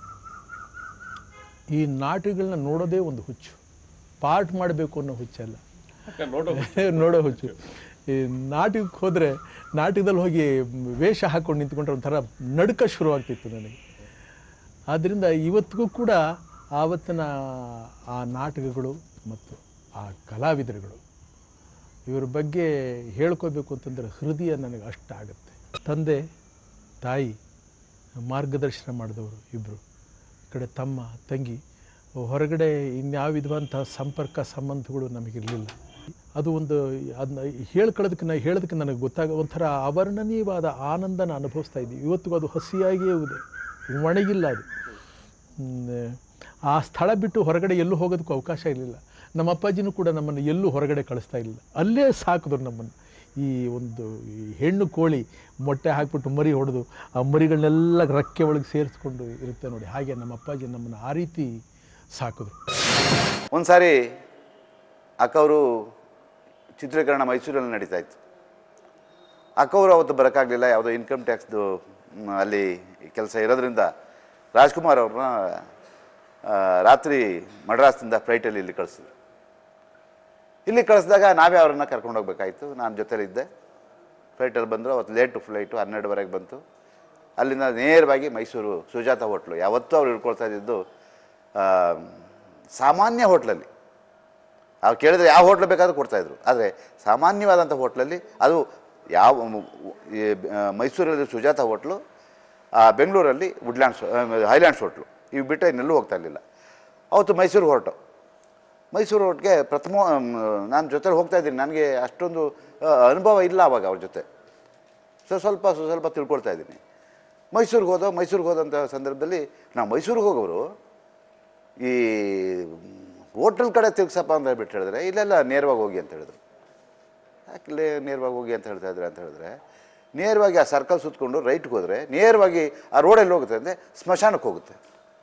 ಈ ನಾಟಕಗಳನ್ನ ನೋಡೋದೇ ಒಂದು ಹುಚ್ಚು ಪಾರ್ಟ್ ಮಾಡಬೇಕು ಅನ್ನೋ ಹುಚ್ಚಲ್ಲ ನೋಡೋ ನೋಡೋ ಹುಚ್ಚು ಈ ನಾಟಕಕ್ಕೆ ಹೋದರೆ ನಾಟಕದಲ್ಲಿ ಹೋಗಿ ವೇಷ ಹಾಕ್ಕೊಂಡು ನಿಂತ್ಕೊಂಡ್ರೆ ಒಂಥರ ನಡುಕ ಶುರುವಾಗ್ತಿತ್ತು ನನಗೆ ಆದ್ದರಿಂದ ಇವತ್ತಿಗೂ ಕೂಡ ಆವತ್ತಿನ ಆ ನಾಟಕಗಳು ಮತ್ತು ಆ ಕಲಾವಿದರುಗಳು ಇವರ ಬಗ್ಗೆ ಹೇಳ್ಕೋಬೇಕು ಅಂತಂದರೆ ಹೃದಯ ನನಗೆ ಅಷ್ಟಾಗುತ್ತೆ ತಂದೆ ತಾಯಿ ಮಾರ್ಗದರ್ಶನ ಮಾಡಿದವರು ಇಬ್ಬರು ಈ ಕಡೆ ತಮ್ಮ ತಂಗಿ ಹೊರಗಡೆ ಇನ್ಯಾವ ವಿಧವಂಥ ಸಂಪರ್ಕ ಸಂಬಂಧಗಳು ನಮಗಿರಲಿಲ್ಲ ಅದು ಒಂದು ಅದನ್ನ ಹೇಳ್ಕೊಳ್ಳೋದಕ್ಕೆ ನಾ ಹೇಳೋದಕ್ಕೆ ನನಗೆ ಗೊತ್ತಾಗ ಒಂಥರ ಅವರ್ಣನೀಯವಾದ ಆನಂದನ ಅನುಭವಿಸ್ತಾ ಇದ್ದೀವಿ ಇವತ್ತಿಗೂ ಅದು ಹಸಿಯಾಗಿಯೇ ಇದೆ ಒಣಗಿಲ್ಲ ಅದು ಹ್ಮ್, ಆ ಸ್ಥಳ ಬಿಟ್ಟು ಹೊರಗಡೆ ಎಲ್ಲೂ ಹೋಗೋದಕ್ಕೂ ಅವಕಾಶ ಇರಲಿಲ್ಲ ನಮ್ಮ ಅಪ್ಪಾಜಿನೂ ಕೂಡ ನಮ್ಮನ್ನು ಎಲ್ಲೂ ಹೊರಗಡೆ ಕಳಿಸ್ತಾ ಇರಲಿಲ್ಲ ಅಲ್ಲೇ ಸಾಕಿದ್ರು ನಮ್ಮನ್ನು ಈ ಒಂದು ಈ ಹೆಣ್ಣು ಕೋಳಿ ಮೊಟ್ಟೆ ಹಾಕ್ಬಿಟ್ಟು ಮರಿ ಹೊಡೆದು ಆ ಮರಿಗಳನ್ನೆಲ್ಲ ರಕ್ಕೆ ಒಳಗೆ ಸೇರಿಸ್ಕೊಂಡು ಇರುತ್ತೆ ನೋಡಿ ಹಾಗೆ ನಮ್ಮ ಅಪ್ಪಾಜಿ ನಮ್ಮನ್ನು ಆ ರೀತಿ ಸಾಕಿದ್ರು ಒಂದು ಸಾರಿ ಅಕ್ಕವರು ಚಿತ್ರೀಕರಣ ಮೈಸೂರಲ್ಲಿ ನಡೀತಾ ಇತ್ತು ಅಕ್ಕವರು ಅವತ್ತು ಬರೋಕ್ಕಾಗಲಿಲ್ಲ ಯಾವುದೋ ಇನ್ಕಮ್ ಟ್ಯಾಕ್ಸ್ದು ಮ್, ಅಲ್ಲಿ ಕೆಲಸ ಇರೋದ್ರಿಂದ ರಾಜ್ಕುಮಾರ್ ಅವ್ರನ್ನ ಆ, ರಾತ್ರಿ ಮಡ್ರಾಸ್ನಿಂದ ಫ್ಲೈಟಲ್ಲಿ ಇಲ್ಲಿ ಕಳಿಸಿದ್ರು ಇಲ್ಲಿ ಕಳಿಸಿದಾಗ ನಾವೇ ಅವ್ರನ್ನ ಕರ್ಕೊಂಡು ಹೋಗ್ಬೇಕಾಯ್ತು ನಾನು ಜೊತೆಲಿದ್ದೆ ಫ್ಲೈಟಲ್ಲಿ ಬಂದರು ಅವತ್ತು ಲೇಟು ಫ್ಲೈಟು ಹನ್ನೆರಡುವರೆಗೆ ಬಂತು ಅಲ್ಲಿಂದ ನೇರವಾಗಿ ಮೈಸೂರು ಸುಜಾತ ಹೋಟ್ಲು ಯಾವತ್ತೂ ಅವ್ರು ಇಳ್ಕೊಳ್ತಾ ಇದ್ದಿದ್ದು ಆ, ಸಾಮಾನ್ಯ ಹೋಟ್ಲಲ್ಲಿ ಅವ್ರು ಕೇಳಿದ್ರೆ ಯಾವ ಹೋಟ್ಲ್ ಬೇಕಾದ್ರೂ ಕೊಡ್ತಾಯಿದ್ರು ಆದರೆ ಸಾಮಾನ್ಯವಾದಂಥ ಹೋಟ್ಲಲ್ಲಿ ಅದು ಯಾವ ಮ್- ಈ, ಆ, ಮೈಸೂರಲ್ಲಿ ಸುಜಾತ ಹೋಟ್ಲು ಆ ಬೆಂಗಳೂರಲ್ಲಿ ವುಡ್ಲ್ಯಾಂಡ್ಸ್ ಹೈಲ್ಯಾಂಡ್ಸ್ ಹೋಟ್ಲು ಇವು ಬಿಟ್ಟರೆ ಇನ್ನೆಲ್ಲೂ ಹೋಗ್ತಾ ಇರಲಿಲ್ಲ ಅವತ್ತು ಮೈಸೂರು ಹೊರಟು ಮೈಸೂರು ಹೊರಟಿಗೆ ಪ್ರಥಮ ನಾನು ಜೊತೆ ಹೋಗ್ತಾ ಇದ್ದೀನಿ ನನಗೆ ಅಷ್ಟೊಂದು ಆ, ಅನುಭವ ಇಲ್ಲ ಅವಾಗ ಅವ್ರ ಜೊತೆ ಸೊ ಸ್ವಲ್ಪ ಸ್ವ- ಸ್ವಲ್ಪ ತಿಳ್ಕೊಳ್ತಾ ಇದ್ದೀನಿ ಮೈಸೂರಿಗೆ ಹೋದೋ ಮೈಸೂರಿಗೆ ಹೋದಂಥ ಸಂದರ್ಭದಲ್ಲಿ ನಾವು ಮೈಸೂರಿಗೆ ಹೋಗೋರು ಈ ಹೋಟೆಲ್ ಕಡೆ ತಿರ್ಗ್ಸಪ್ಪ ಅಂತ ಹೇಳ್ಬಿಟ್ಟು ಹೇಳಿದ್ರೆ ಇಲ್ಲೆಲ್ಲ ನೇರವಾಗಿ ಹೋಗಿ ಅಂತ ಹೇಳಿದ್ರು ಯಾಕೆ ನೇರವಾಗಿ ಹೋಗಿ ಅಂತ ಹೇಳ್ತಾ ಇದ್ರೆ ಅಂತ ಹೇಳಿದ್ರೆ ನೇರವಾಗಿ ಆ ಸರ್ಕಲ್ ಸುತ್ತಕೊಂಡು ರೈಟ್ಗೆ ಹೋದರೆ ನೇರವಾಗಿ ಆ ರೋಡಲ್ಲಿ ಹೋಗುತ್ತೆ ಅಂದರೆ ಸ್ಮಶಾನಕ್ಕೆ ಹೋಗುತ್ತೆ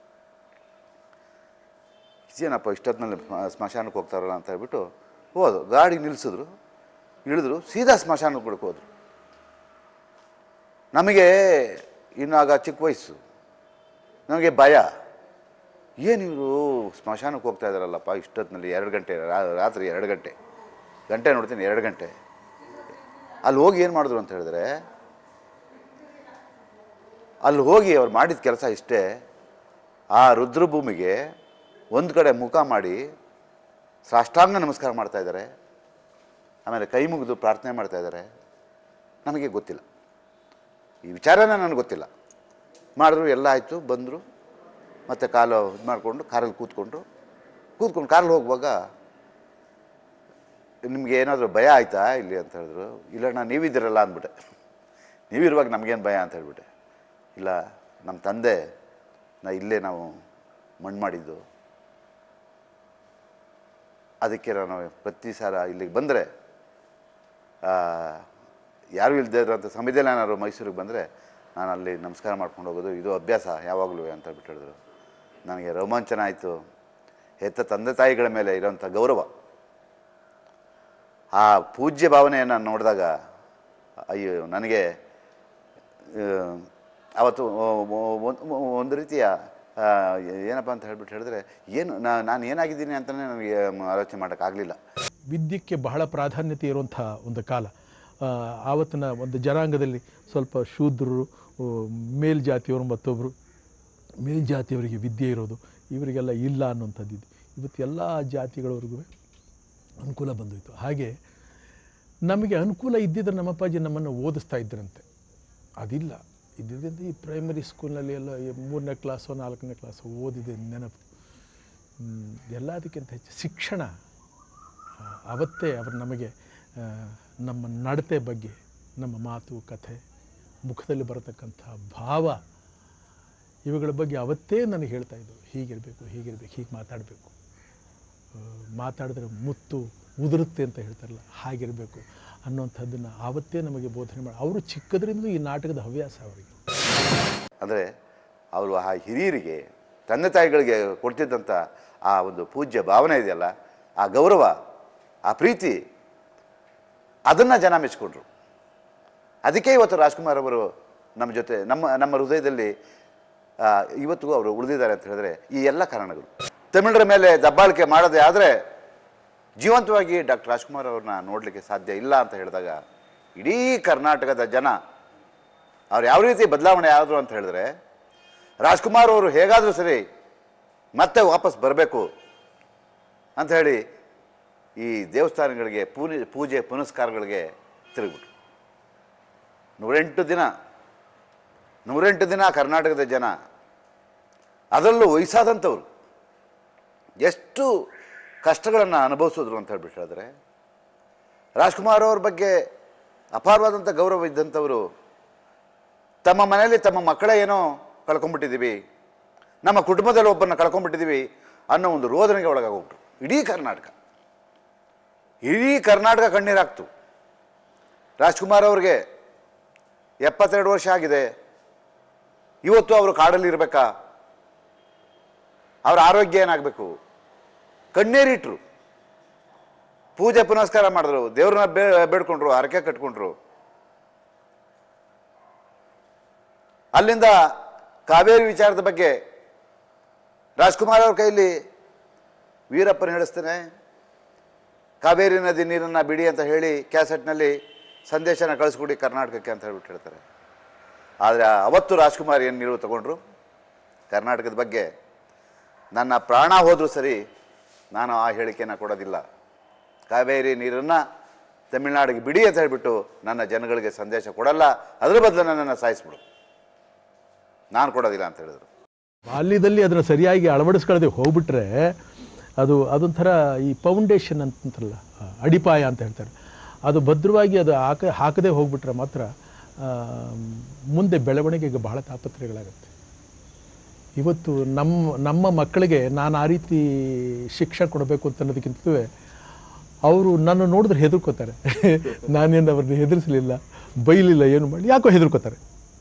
ಏನಪ್ಪ ಇಷ್ಟೊತ್ತಿನಲ್ಲಿ ಸ್ಮ- ಸ್ಮಶಾನಕ್ಕೆ ಹೋಗ್ತಾರಲ್ಲ ಅಂತ ಹೇಳ್ಬಿಟ್ಟು ಹೋದು ಗಾಡಿ ನಿಲ್ಲಿಸಿದ್ರು ಇಳಿದ್ರು ಸೀದಾ ಸ್ಮಶಾನಕ್ಕೆ ಬಿಡಕ್ಕೆ ಹೋದ್ರು ನಮಗೆ ಇನ್ನು ಆಗ ಚಿಕ್ಕ ವಯಸ್ಸು ನಮಗೆ ಭಯ ಏನು ಇವರು ಸ್ಮಶಾನಕ್ಕೆ ಹೋಗ್ತಾ ಇದ್ದಾರಲ್ಲಪ್ಪ ಇಷ್ಟೊತ್ತಿನಲ್ಲಿ ಎರಡು ಗಂಟೆ ರಾ- ರಾತ್ರಿ ಎರಡು ಗಂಟೆ ಗಂಟೆ ನೋಡ್ತೀನಿ ಎರಡು ಗಂಟೆ ಅಲ್ಲಿ ಹೋಗಿ ಏನು ಮಾಡಿದ್ರು ಅಂತ ಹೇಳಿದ್ರೆ ಅಲ್ಲಿ ಹೋಗಿ ಅವ್ರು ಮಾಡಿದ ಕೆಲಸ ಇಷ್ಟೇ ಆ ರುದ್ರಭೂಮಿಗೆ ಒಂದು ಕಡೆ ಮುಖ ಮಾಡಿ ಸಾಷ್ಟಾಂಗ ನಮಸ್ಕಾರ ಮಾಡ್ತಾ ಇದ್ದಾರೆ ಆಮೇಲೆ ಕೈ ಮುಗಿದು ಪ್ರಾರ್ಥನೆ ಮಾಡ್ತಾ ಇದ್ದಾರೆ ನಮಗೆ ಗೊತ್ತಿಲ್ಲ ಈ ವಿಚಾರನೇ ನನಗೆ ಗೊತ್ತಿಲ್ಲ ಮಾಡಿದ್ರು ಎಲ್ಲ ಆಯಿತು ಬಂದರು ಮತ್ತು ಕಾಲು ಇದು ಮಾಡಿಕೊಂಡು ಕಾರಲ್ಲಿ ಕೂತ್ಕೊಂಡ್ರು ಕೂತ್ಕೊಂಡು ಕಾರಲ್ಲಿ ಹೋಗುವಾಗ ನಿಮ್ಗೆ ಏನಾದರೂ ಭಯ ಆಯಿತಾ ಇಲ್ಲಿ ಅಂತ ಹೇಳಿದ್ರು ಇಲ್ಲಣ್ಣ ನೀವಿದ್ದೀರಲ್ಲ ಅಂದ್ಬಿಟ್ಟೆ ನೀವಿರುವಾಗ ನಮಗೇನು ಭಯ ಅಂತ ಹೇಳ್ಬಿಟ್ಟೆ ಇಲ್ಲ ನಮ್ಮ ತಂದೆ ನಾ ಇಲ್ಲೇ ನಾವು ಮಣ್ಣು ಮಾಡಿದ್ದು ಅದಕ್ಕೆ ನಾನು ಪ್ರತಿ ಸಲ ಇಲ್ಲಿಗೆ ಬಂದರೆ ಯಾರು ಇಲ್ಲದೆ ಇರೋಂಥ ಸಮಯದಲ್ಲಿ ಏನಾದ್ರು ಮೈಸೂರಿಗೆ ಬಂದರೆ ನಾನು ಅಲ್ಲಿ ನಮಸ್ಕಾರ ಮಾಡ್ಕೊಂಡು ಹೋಗೋದು ಇದು ಅಭ್ಯಾಸ ಯಾವಾಗಲೂ ಅಂತ ಹೇಳ್ಬಿಟ್ಟು ಹೇಳಿದ್ರು ನನಗೆ ರೋಮಾಂಚನ ಆಯಿತು ಹೆತ್ತ ತಂದೆ ತಾಯಿಗಳ ಮೇಲೆ ಇರೋಂಥ ಗೌರವ ಆ ಪೂಜ್ಯ ಭಾವನೆಯನ್ನು ನೋಡಿದಾಗ ಅಯ್ಯೋ ನನಗೆ ಆ, ಅವತ್ತು ಒ- ಒ- ಒಂದು- ಒಂದು ರೀತಿಯ ಆ, ಏನಪ್ಪ ಅಂತ ಹೇಳ್ಬಿಟ್ಟು ಹೇಳಿದ್ರೆ ಏನು ನಾ- ನಾನು ಏನಾಗಿದ್ದೀನಿ ಅಂತಲೇ ನನಗೆ ಆಲೋಚನೆ ಮಾಡೋಕ್ಕಾಗಲಿಲ್ಲ ವಿದ್ಯಕ್ಕೆ ಬಹಳ ಪ್ರಾಧಾನ್ಯತೆ ಇರುವಂಥ ಒಂದು ಕಾಲ ಆ, ಆವತ್ತಿನ ಒಂದು ಜನಾಂಗದಲ್ಲಿ ಸ್ವಲ್ಪ ಶೂದ್ರರು ಆ, ಮೇಲ್ಜಾತಿಯವರು ಮತ್ತೊಬ್ಬರು ಮೇಲ್ಜಾತಿಯವರಿಗೆ ವಿದ್ಯೆ ಇರೋದು ಇವರಿಗೆಲ್ಲ ಇಲ್ಲ ಅನ್ನುವಂಥದ್ದು ಇದು ಇವತ್ತು ಎಲ್ಲ ಜಾತಿಗಳವರೆಗೂ ಅನುಕೂಲ ಬಂದೋಯ್ತು ಹಾಗೆ ನಮಗೆ ಅನುಕೂಲ ಇದ್ದಿದ್ರೆ ನಮ್ಮಪ್ಪಾಜಿ ನಮ್ಮನ್ನು ಓದಿಸ್ತಾ ಇದ್ರಂತೆ ಅದಿಲ್ಲ ಇದ್ದಿದ್ದರಿಂದ ಈ ಪ್ರೈಮರಿ ಸ್ಕೂಲ್ನಲ್ಲಿ ಎಲ್ಲ ಈ ಮೂರನೇ ಕ್ಲಾಸು ನಾಲ್ಕನೇ ಕ್ಲಾಸು ಓದಿದೆ ನೆನಪು ಹ್ಮ್, ಎಲ್ಲದಕ್ಕಿಂತ ಹೆಚ್ಚು ಶಿಕ್ಷಣ ಆ, ಅವತ್ತೇ ಅವರು ನಮಗೆ ಆ, ನಮ್ಮ ನಡತೆ ಬಗ್ಗೆ ನಮ್ಮ ಮಾತು ಕಥೆ ಮುಖದಲ್ಲಿ ಬರತಕ್ಕಂಥ ಭಾವ ಇವುಗಳ ಬಗ್ಗೆ ಅವತ್ತೇ ನನಗೆ ಹೇಳ್ತಾ ಇದ್ದರು ಹೀಗಿರಬೇಕು ಹೀಗಿರಬೇಕು ಹೀಗೆ ಮಾತಾಡಬೇಕು ಮಾತಾಡಿದ್ರೆ ಮುತ್ತು ಉದುರುತ್ತೆ ಅಂತ ಹೇಳ್ತಾರಲ್ಲ ಹಾಗಿರಬೇಕು ಅನ್ನೋಂಥದ್ದನ್ನು ಆವತ್ತೇ ನಮಗೆ ಬೋಧನೆ ಮಾಡಿ ಅವರು ಚಿಕ್ಕದ್ರಿಂದ ಈ ನಾಟಕದ ಹವ್ಯಾಸ ಅವರಿಗೆ ಅಂದರೆ ಅವರು ಆ ಹಿರಿಯರಿಗೆ ತಂದೆ ತಾಯಿಗಳಿಗೆ ಕೊಡ್ತಿದ್ದಂಥ ಆ ಒಂದು ಪೂಜ್ಯ ಭಾವನೆ ಇದೆಯಲ್ಲ ಆ ಗೌರವ ಆ ಪ್ರೀತಿ ಅದನ್ನು ಜನ ಮೆಚ್ಕೊಂಡ್ರು ಅದಕ್ಕೆ ಇವತ್ತು ರಾಜ್ಕುಮಾರ್ ಅವರು ನಮ್ಮ ಜೊತೆ ನಮ್ಮ ನಮ್ಮ ಹೃದಯದಲ್ಲಿ ಆ, ಇವತ್ತಿಗೂ ಅವರು ಉಳಿದಿದ್ದಾರೆ ಅಂತ ಹೇಳಿದ್ರೆ ಈ ಎಲ್ಲ ಕಾರಣಗಳು ತಮಿಳರ ಮೇಲೆ ದಬ್ಬಾಳಿಕೆ ಮಾಡದೆ ಆದರೆ ಜೀವಂತವಾಗಿ ಡಾಕ್ಟರ್ ರಾಜ್ಕುಮಾರ್ ಅವ್ರನ್ನ ನೋಡಲಿಕ್ಕೆ ಸಾಧ್ಯ ಇಲ್ಲ ಅಂತ ಹೇಳಿದಾಗ ಇಡೀ ಕರ್ನಾಟಕದ ಜನ ಅವ್ರು ಯಾವ ರೀತಿ ಬದಲಾವಣೆ ಆದರು ಅಂತ ಹೇಳಿದ್ರೆ ರಾಜ್ಕುಮಾರ್ ಅವರು ಹೇಗಾದರೂ ಸರಿ ಮತ್ತೆ ವಾಪಸ್ ಬರಬೇಕು ಅಂತ ಹೇಳಿ ಈ ದೇವಸ್ಥಾನಗಳಿಗೆ ಪೂಜೆ ಪೂಜೆ ಪುನಸ್ಕಾರಗಳಿಗೆ ತಿರುಗಿಬಿಟ್ರು ನೂರೆಂಟು ದಿನ ನೂರೆಂಟು ದಿನ ಕರ್ನಾಟಕದ ಜನ ಅದರಲ್ಲೂ ವಯಸ್ಸಾದಂಥವ್ರು ಎಷ್ಟು ಕಷ್ಟಗಳನ್ನು ಅನುಭವಿಸಿದ್ರು ಅಂತ ಹೇಳ್ಬಿಟ್ಟು ಹೇಳಿದ್ರೆ ರಾಜ್ಕುಮಾರ್ ಅವ್ರ ಬಗ್ಗೆ ಅಪಾರವಾದಂಥ ಗೌರವ ಇದ್ದಂಥವರು ತಮ್ಮ ಮನೆಯಲ್ಲಿ ತಮ್ಮ ಮಕ್ಕಳೇ ಏನೋ ಕಳ್ಕೊಂಡ್ಬಿಟ್ಟಿದ್ದೀವಿ ನಮ್ಮ ಕುಟುಂಬದಲ್ಲಿ ಒಬ್ಬರನ್ನ ಕಳ್ಕೊಂಡ್ಬಿಟ್ಟಿದ್ದೀವಿ ಅನ್ನೋ ಒಂದು ರೋದನೆಗೆ ಒಳಗಾಗೋಗ್ಬಿಟ್ರು ಇಡೀ ಕರ್ನಾಟಕ ಇಡೀ ಕರ್ನಾಟಕ ಕಣ್ಣೀರಾಗ್ತು ರಾಜ್ಕುಮಾರ್ ಅವ್ರಿಗೆ ಎಪ್ಪತ್ತೆರಡು ವರ್ಷ ಆಗಿದೆ ಇವತ್ತು ಅವರು ಕಾಡಲ್ಲಿ ಇರಬೇಕಾ ಅವ್ರ ಆರೋಗ್ಯ ಏನಾಗಬೇಕು ಕಣ್ಣೀರಿಟ್ರು ಪೂಜೆ ಪುನಸ್ಕಾರ ಮಾಡಿದ್ರು ದೇವ್ರನ್ನ ಬೇ ಬೇಡ್ಕೊಂಡ್ರು ಹರಕೆ ಕಟ್ಕೊಂಡ್ರು ಅಲ್ಲಿಂದ ಕಾವೇರಿ ವಿಚಾರದ ಬಗ್ಗೆ ರಾಜ್ಕುಮಾರ್ ಅವ್ರ ಕೈಲಿ ವೀರಪ್ಪನ ಹೇಳಿಸ್ತೇನೆ ಕಾವೇರಿ ನದಿ ನೀರನ್ನು ಬಿಡಿ ಅಂತ ಹೇಳಿ ಕ್ಯಾಸೆಟ್ನಲ್ಲಿ ಸಂದೇಶನ ಕಳಿಸ್ಕೊಡಿ ಕರ್ನಾಟಕಕ್ಕೆ ಅಂತ ಹೇಳ್ಬಿಟ್ಟು ಹೇಳ್ತಾರೆ ಆದರೆ ಅವತ್ತು ರಾಜ್ಕುಮಾರ್ ಏನು ನಿಲುವು ತಗೊಂಡ್ರು ಕರ್ನಾಟಕದ ಬಗ್ಗೆ ನನ್ನ ಪ್ರಾಣ ಹೋದರೂ ಸರಿ ನಾನು ಆ ಹೇಳಿಕೆನ ಕೊಡೋದಿಲ್ಲ ಕಾವೇರಿ ನೀರನ್ನು ತಮಿಳ್ನಾಡಿಗೆ ಬಿಡಿ ಅಂತ ಹೇಳಿಬಿಟ್ಟು ನನ್ನ ಜನಗಳಿಗೆ ಸಂದೇಶ ಕೊಡಲ್ಲ ಅದ್ರ ಬದಲು ನನ್ನನ್ನು ಸಾಯಿಸ್ಬಿಡು ನಾನು ಕೊಡೋದಿಲ್ಲ ಅಂತ ಹೇಳಿದ್ರು ಬಾಲ್ಯದಲ್ಲಿ ಅದನ್ನು ಸರಿಯಾಗಿ ಅಳವಡಿಸ್ಕೊಳ್ಳದೆ ಹೋಗ್ಬಿಟ್ರೆ ಅದು ಅದೊಂಥರ ಈ ಫೌಂಡೇಶನ್ ಅಂತಾರಲ್ಲ ಆ, ಅಡಿಪಾಯ ಅಂತ ಹೇಳ್ತಾರೆ ಅದು ಭದ್ರವಾಗಿ ಅದು ಹಾಕ ಹಾಕದೇ ಹೋಗ್ಬಿಟ್ರೆ ಮಾತ್ರ ಆ, ಮುಂದೆ ಬೆಳವಣಿಗೆಗೆ ಬಹಳ ತಾಪತ್ರಯಗಳಾಗುತ್ತೆ ಇವತ್ತು ನಮ್ಮ ನಮ್ಮ ಮಕ್ಕಳಿಗೆ ನಾನು ಆ ರೀತಿ ಶಿಕ್ಷಣ ಕೊಡಬೇಕು ಅಂತ ಅನ್ನೋದಕ್ಕಿಂತಲೂ ಅವರು ನನ್ನ ನೋಡಿದ್ರೆ ಹೆದರ್ಕೋತಾರೆ ನಾನೇನು ಅವ್ರನ್ನ ಹೆದರಿಸಲಿಲ್ಲ ಬೈಲಿಲ್ಲ ಏನು ಮಾಡಿ ಯಾಕೋ ಹೆದರ್ಕೋತಾರೆ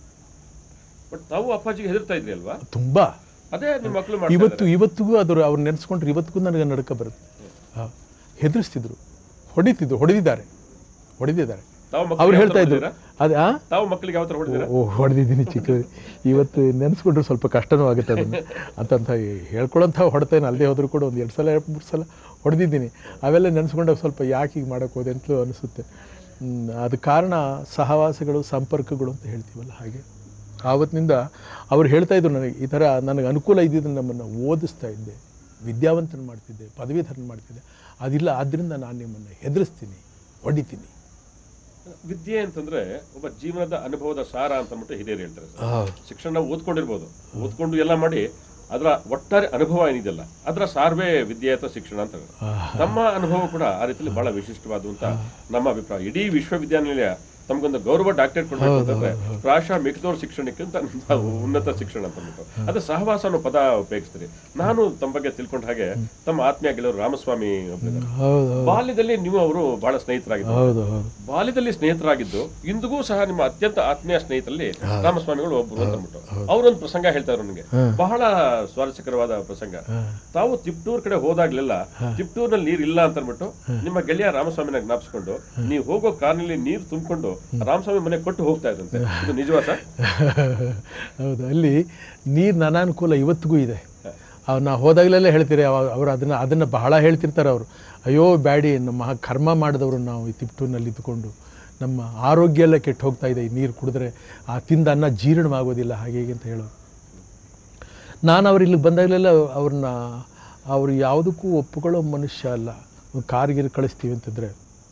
ಬಟ್ ತಾವು ಅಪ್ಪಾಜಿಗೆ ಹೆದರ್ತಾ ಇದ್ರಿ ಅಲ್ವಾ ತುಂಬ ಅದೇ ನಿಮ್ಮ ಮಕ್ಕಳು ಮಾಡ್ತಾ ಇವತ್ತು ಇವತ್ತಿಗೂ ಅದ್ರ ಅವ್ರು ನೆನೆಸ್ಕೊಂಡ್ರೆ ಇವತ್ತಿಗೂ ನನಗೆ ನಡ್ಕ ಬರುತ್ತೆ ಹಾಂ ಹೆದರಿಸ್ತಿದ್ರು ಹೊಡಿತಿದ್ರು ಹೊಡೆದಿದ್ದಾರೆ ಹೊಡೆದಿದ್ದಾರೆ ತಾವು ಮಕ್ಕಳಿಗೆ ಅವ್ರು ಯಾವ ಹೇಳ್ತಾ ಥರ ಇದ್ರು ಹೊಡೆದಿರಾ? ಅದೇ ಆ ತಾವು ಮಕ್ಕಳಿಗೆ ಯಾವ ಥರ ಹೊಡೆದಿರಾ? ಓ ಹೊಡೆದಿದ್ದೀನಿ ಚಿಕ್ಕ ಇವತ್ತು ನೆನೆಸ್ಕೊಂಡ್ರೆ ಸ್ವಲ್ಪ ಕಷ್ಟನೂ ಆಗುತ್ತೆ ಅದನ್ನು ಅಂತಂತ ಹೇಳ್ಕೊಳ್ಳೋಂಥ ಹೊಡೆತೇನೆ ಅಲ್ಲದೆ ಹೋದರೂ ಕೂಡ ಒಂದು ಎರಡು ಸಲ ಎರಡು ಮೂರು ಸಲ ಹೊಡೆದಿದ್ದೀನಿ ಅವೆಲ್ಲ ನೆನೆಸ್ಕೊಂಡಾಗ ಸ್ವಲ್ಪ ಯಾಕೆ ಹೀಗೆ ಮಾಡೋಕ್ಕೆ ಹೋದೆ ಅಂತಲೂ ಅನಿಸುತ್ತೆ ಹ್ಮ್, ಅದು ಕಾರಣ ಸಹವಾಸಗಳು ಸಂಪರ್ಕಗಳು ಅಂತ ಹೇಳ್ತೀವಲ್ಲ ಹಾಗೆ ಆವತ್ತಿನಿಂದ ಅವ್ರು ಹೇಳ್ತಾ ಇದ್ರು ನನಗೆ ಈ ಥರ ನನಗೆ ಅನುಕೂಲ ಇದ್ದಿದ್ದು ನಮ್ಮನ್ನು ಓದಿಸ್ತಾ ಇದ್ದೆ ವಿದ್ಯಾವಂತನ ಮಾಡ್ತಿದ್ದೆ ಪದವೀಧರನ ಮಾಡ್ತಿದ್ದೆ ಅದಿಲ್ಲ ಆದ್ದರಿಂದ ನಾನು ನಿಮ್ಮನ್ನು ಹೆದರಿಸ್ತೀನಿ ಹೊಡಿತೀನಿ ವಿದ್ಯೆ ಅಂತಂದ್ರೆ ಒಬ್ಬ ಜೀವನದ ಅನುಭವದ ಸಾರ ಅಂತ ಅಂದ್ಬಿಟ್ಟು ಹಿರಿಯರು ಹೇಳ್ತಾರೆ ಸರ್. ಹೌದು. ಶಿಕ್ಷಣ ನಾವು ಓದ್ಕೊಂಡಿರ್ಬೋದು ಓದ್ಕೊಂಡು ಎಲ್ಲ ಮಾಡಿ ಅದರ ಒಟ್ಟಾರೆ ಅನುಭವ ಏನಿದೆಯಲ್ಲ ಅದರ ಸಾರ್ವೇ ವಿದ್ಯೆ ಅಥವಾ ಶಿಕ್ಷಣ ಅಂತ ಹೇಳೋದು. ನಮ್ಮ ಅನುಭವ ಕೂಡ ಆ ರೀತಿಯಲ್ಲಿ ಬಹಳ ವಿಶಿಷ್ಟವಾದಂತ ನಮ್ಮ ಅಭಿಪ್ರಾಯ ಇಡೀ ವಿಶ್ವವಿದ್ಯಾನಿಲಯ ತಮಗೊಂದು ಗೌರವ ಡಾಕ್ಟರೇಟ್ ಕೊಡಬೇಕು ಅಂತಂದ್ರೆ ಪ್ರಾಯಶಃ ಮಿಕ್ಕಿದವ್ರ ಶಿಕ್ಷಣಕ್ಕಿಂತ ನಾವು ಉನ್ನತ ಶಿಕ್ಷಣ ಅಂತ ಅಂದ್ಬಿಟ್ಟು ಅದು ಸಹವಾಸ ಅನ್ನೋ ಪದ ಉಪಯೋಗಿಸ್ತೀರಿ ನಾನು ತಮ್ಮ ಬಗ್ಗೆ ತಿಳ್ಕೊಂಡ ಹಾಗೆ ತಮ್ಮ ಆತ್ಮೀಯ ಗೆಳೆಯರು ರಾಮಸ್ವಾಮಿ ಒಬ್ರಿದ್ದಾರೆ. ಹೌದು, ಹೌದು. ಬಾಲ್ಯದಲ್ಲಿ ನೀವು ಅವರು ಬಹಳ ಸ್ನೇಹಿತರಾಗಿದ್ದರು ಹೌದು, ಹೌದು. ಬಾಲ್ಯದಲ್ಲಿ ಸ್ನೇಹಿತರಾಗಿದ್ದು ಇಂದಿಗೂ ಸಹ ನಿಮ್ಮ ಅತ್ಯಂತ ಆತ್ಮೀಯ ಸ್ನೇಹಿತರಲ್ಲಿ ರಾಮಸ್ವಾಮಿಗಳು ಒಬ್ಬರು ಅಂತ ಅಂದ್ಬಿಟ್ಟು ಅವರೊಂದು ಪ್ರಸಂಗ ಹೇಳ್ತಾರೆ ನನಗೆ ಬಹಳ ಸ್ವಾರಸ್ಯಕರವಾದ ಪ್ರಸಂಗ ತಾವು ತಿಪ್ಟೂರ್ ಕಡೆ ಹೋದಾಗ್ಲೆಲ್ಲ ತಿಪ್ಟೂರ್ನಲ್ಲಿ ನೀರ್ ಇಲ್ಲ ಅಂತ ಅಂದ್ಬಿಟ್ಟು ನಿಮ್ಮ ಗೆಳೆಯ ರಾಮಸ್ವಾಮಿನ ಜ್ಞಾಪಿಸ್ಕೊಂಡು ನೀವು ಹೋಗೋ ಕಾರ್ನಲ್ಲಿ ನೀರು ತುಂಬಿಕೊಂಡು ರಾಮಸ್ವಾಮಿ ಮನೆ ಕೊಟ್ಟು ಹೋಗ್ತಾ ಇದ್ದಂತೆ ಇದು ನಿಜವಾ ಸರ್ ಹೌದು ಅಲ್ಲಿ ನೀರಿನ ಅನಾನುಕೂಲ ಇವತ್ತಿಗೂ ಇದೆ ಅವ್ರು ನಾ ಹೋದಾಗಲೆಲ್ಲ ಹೇಳ್ತೀರಿ ಅವ- ಅವ್ರು ಅದನ್ನು ಅದನ್ನು ಬಹಳ ಹೇಳ್ತಿರ್ತಾರೆ ಅವರು ಅಯ್ಯೋ ಬ್ಯಾಡಿ ನಮ್ಮ ಕರ್ಮ ಮಾಡಿದವರು ನಾವು ಈ ತಿಪ್ಟೂರಿನಲ್ಲಿ ಇದ್ದುಕೊಂಡು ನಮ್ಮ ಆರೋಗ್ಯ ಎಲ್ಲ ಕೆಟ್ಟು ಹೋಗ್ತಾ ಇದೆ ಈ ನೀರು ಕುಡಿದ್ರೆ ಆ ತಿಂದ ಅನ್ನ ಜೀರ್ಣವಾಗೋದಿಲ್ಲ ಹಾಗೆ ಹೀಗೆ ಅಂತ ಹೇಳೋರು ನಾನು ಅವ್ರು ಇಲ್ಲಿಗೆ ಬಂದಾಗಲೆಲ್ಲ ಅವ್ರನ್ನ ಅವರು ಯಾವುದಕ್ಕೂ ಒಪ್ಪಿಕೊಳ್ಳೋ ಮನುಷ್ಯ ಅಲ್ಲ ಒಂದು ಕಾರ್ಗಿರ್ ಕಳಿಸ್ತೀವಿ ಅಂತಂದರೆ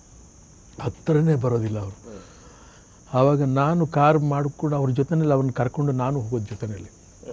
ಹತ್ರನೇ ಬರೋದಿಲ್ಲ ಅವರು ಆವಾಗ ನಾನು ಕಾರ್ ಮಾಡಿಕೊಂಡು ಅವ್ರ ಜೊತೆನಲ್ಲಿ ಅವ್ರನ್ನ ಕರ್ಕೊಂಡು ನಾನು ಹೋಗೋದು ಜೊತೆಯಲ್ಲಿ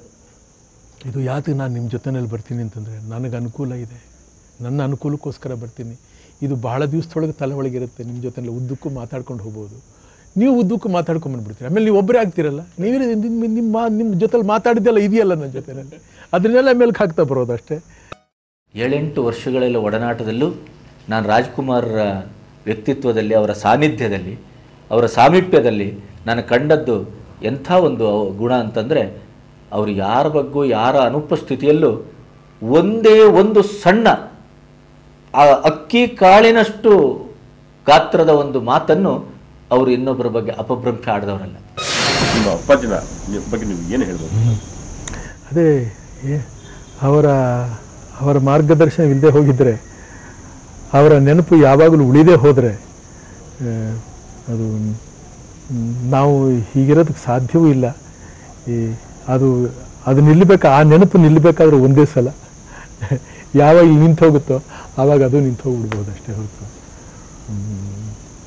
ಇದು ಯಾತಕ್ಕೆ ನಾನು ನಿಮ್ಮ ಜೊತೆಯಲ್ಲಿ ಬರ್ತೀನಿ ಅಂತಂದರೆ ನನಗೆ ಅನುಕೂಲ ಇದೆ ನನ್ನ ಅನುಕೂಲಕ್ಕೋಸ್ಕರ ಬರ್ತೀನಿ ಇದು ಬಹಳ ದಿವಸದೊಳಗೆ ತಲೆ ಒಳಗಿರುತ್ತೆ ನಿಮ್ಮ ಜೊತೆಲ್ಲ ಉದ್ದಕ್ಕೂ ಮಾತಾಡ್ಕೊಂಡು ಹೋಗ್ಬೋದು ನೀವು ಉದ್ದಕ್ಕೂ ಮಾತಾಡ್ಕೊಂಡು ಬಂದ್ಬಿಡ್ತೀರಿ ಆಮೇಲೆ ನೀವು ಒಬ್ಬರೇ ಆಗ್ತೀರಲ್ಲ ನೀವೇ ನಿಮ್ಮ ನಿಮ್ಮ ನಿಮ್ಮ ಜೊತೆಲಿ ಮಾತಾಡಿದ್ದೆಲ್ಲ ಇದೆಯಲ್ಲ ನನ್ನ ಜೊತೆಯಲ್ಲಿ ಅದನ್ನೆಲ್ಲ ಮೇಲ್ಗೆ ಹಾಕ್ತಾ ಬರೋದು ಅಷ್ಟೇ ಏಳೆಂಟು ವರ್ಷಗಳೆಲ್ಲ ಒಡನಾಟದಲ್ಲೂ ನಾನು ರಾಜ್ಕುಮಾರ್ರ ವ್ಯಕ್ತಿತ್ವದಲ್ಲಿ ಅವರ ಸಾನ್ನಿಧ್ಯದಲ್ಲಿ ಅವರ ಸಾಮೀಪ್ಯದಲ್ಲಿ ನಾನು ಕಂಡದ್ದು ಎಂಥ ಒಂದು ಗುಣ ಅಂತಂದರೆ ಅವರು ಯಾರ ಬಗ್ಗೂ ಯಾರ ಅನುಪಸ್ಥಿತಿಯಲ್ಲೂ ಒಂದೇ ಒಂದು ಸಣ್ಣ ಆ ಅಕ್ಕಿ ಕಾಳಿನಷ್ಟು ಗಾತ್ರದ ಒಂದು ಮಾತನ್ನು ಅವರು ಇನ್ನೊಬ್ಬರ ಬಗ್ಗೆ ಅಪಭ್ರಂಶ ಆಡಿದವರಲ್ಲ ನಿಮ್ಮ ಅಪ್ಪಾಜಿನ ನಿಮ್ಮ ಬಗ್ಗೆ ನೀವು ಏನು ಹೇಳ್ಬೋದು ಅದೇ ಏ- ಅವರ ಅವರ ಮಾರ್ಗದರ್ಶನ ಇಲ್ಲದೆ ಹೋಗಿದ್ದರೆ ಅವರ ನೆನಪು ಯಾವಾಗಲೂ ಉಳಿದೇ ಹೋದರೆ ಆ, ಅದು ಮ್, ನಾವು ಹೀಗಿರೋದಕ್ಕೆ ಸಾಧ್ಯವೂ ಇಲ್ಲ ಈ ಅದು ಅದು ನಿಲ್ಲಬೇಕು ಆ ನೆನಪು ನಿಲ್ಲಬೇಕಾದ್ರೆ ಒಂದೇ ಸಲ ಯಾವಾಗ ನಿಂತು ಹೋಗುತ್ತೋ ಆವಾಗ ಅದು ನಿಂತು ಹೋಗ್ಬಿಡ್ಬೋದು ಅಷ್ಟೇ ಹೊರತು ಹ್ಮ್.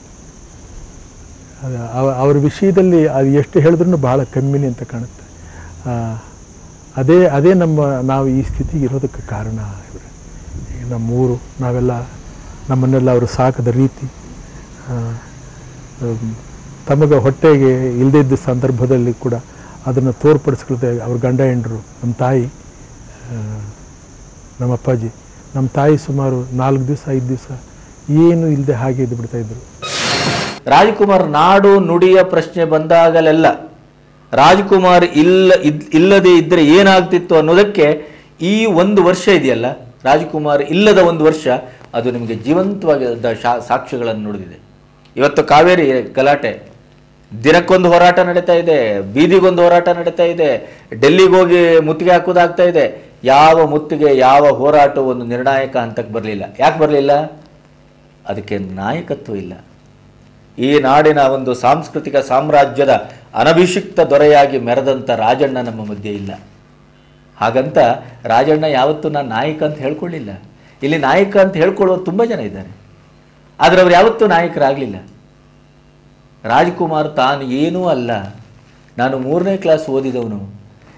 ಅದು ಅವ- ಅವ್ರ ವಿಷಯದಲ್ಲಿ ಅದು ಎಷ್ಟು ಹೇಳಿದ್ರೂ ಬಹಳ ಕಮ್ಮಿನೇ ಅಂತ ಕಾಣುತ್ತೆ ಆ, ಅದೇ ಅದೇ ನಮ್ಮ ನಾವು ಈ ಸ್ಥಿತಿಗೆ ಇರೋದಕ್ಕೆ ಕಾರಣ ಇವರು ಈಗ ನಮ್ಮ ಊರು ನಾವೆಲ್ಲ ನಮ್ಮನ್ನೆಲ್ಲ ಅವರು ಸಾಕದ ರೀತಿ ಆ, ಅಮ್, ತಮಗೆ ಹೊಟ್ಟೆಗೆ ಇಲ್ಲದೇ ಇದ್ದ ಸಂದರ್ಭದಲ್ಲಿ ಕೂಡ ಅದನ್ನು ತೋರ್ಪಡಿಸ್ಕೊಳ್ದೆ ಅವ್ರ ಗಂಡ ಹೆಂಡರು ನಮ್ಮ ತಾಯಿ ಆ, ನಮ್ಮ ಅಪ್ಪಾಜಿ ನಮ್ಮ ತಾಯಿ ಸುಮಾರು ನಾಲ್ಕು ದಿವಸ ಐದು ದಿವಸ ಏನು ಇಲ್ಲದೆ ಹಾಗೆ ಇದ್ದು ಬಿಡ್ತಾಯಿದ್ರು ರಾಜ್ಕುಮಾರ್ ನಾಡು ನುಡಿಯ ಪ್ರಶ್ನೆ ಬಂದಾಗಲೆಲ್ಲ ರಾಜ್ಕುಮಾರ್ ಇಲ್ಲ ಇದ್- ಇಲ್ಲದೆ ಇದ್ದರೆ ಏನಾಗ್ತಿತ್ತು ಅನ್ನೋದಕ್ಕೆ ಈ ಒಂದು ವರ್ಷ ಇದೆಯಲ್ಲ ರಾಜ್ಕುಮಾರ್ ಇಲ್ಲದ ಒಂದು ವರ್ಷ ಅದು ನಿಮಗೆ ಜೀವಂತವಾದ ಶಾ ಸಾಕ್ಷ್ಯಗಳನ್ನು ನುಡಿದಿದೆ ಇವತ್ತು ಕಾವೇರಿ ಗಲಾಟೆ ದಿನಕ್ಕೊಂದು ಹೋರಾಟ ನಡೀತಾ ಇದೆ ಬೀದಿಗೊಂದು ಹೋರಾಟ ನಡೀತಾ ಇದೆ ಡೆಲ್ಲಿಗೆ ಹೋಗಿ ಮುತ್ತಿಗೆ ಹಾಕೋದಾಗ್ತಾ ಇದೆ ಯಾವ ಮುತ್ತಿಗೆ ಯಾವ ಹೋರಾಟ ಒಂದು ನಿರ್ಣಾಯಕ ಹಂತಕ್ಕೆ ಬರಲಿಲ್ಲ ಯಾಕೆ ಬರಲಿಲ್ಲ ಅದಕ್ಕೆ ನಾಯಕತ್ವ ಇಲ್ಲ ಈ ನಾಡಿನ ಒಂದು ಸಾಂಸ್ಕೃತಿಕ ಸಾಮ್ರಾಜ್ಯದ ಅನಭಿಷಿಕ್ತ ದೊರೆಯಾಗಿ ಮೆರೆದಂಥ ರಾಜಣ್ಣ ನಮ್ಮ ಮಧ್ಯೆ ಇಲ್ಲ ಹಾಗಂತ ರಾಜಣ್ಣ ಯಾವತ್ತೂ ನಾನು ನಾಯಕ ಅಂತ ಹೇಳ್ಕೊಳ್ಳಿಲ್ಲ ಇಲ್ಲಿ ನಾಯಕ ಅಂತ ಹೇಳ್ಕೊಳ್ಳೋರು ತುಂಬ ಜನ ಇದ್ದಾರೆ ಆದರೆ ಅವ್ರು ಯಾವತ್ತೂ ನಾಯಕರಾಗಲಿಲ್ಲ ರಾಜ್ಕುಮಾರ್ ತಾನು ಏನೂ ಅಲ್ಲ ನಾನು ಮೂರನೇ ಕ್ಲಾಸ್ ಓದಿದವನು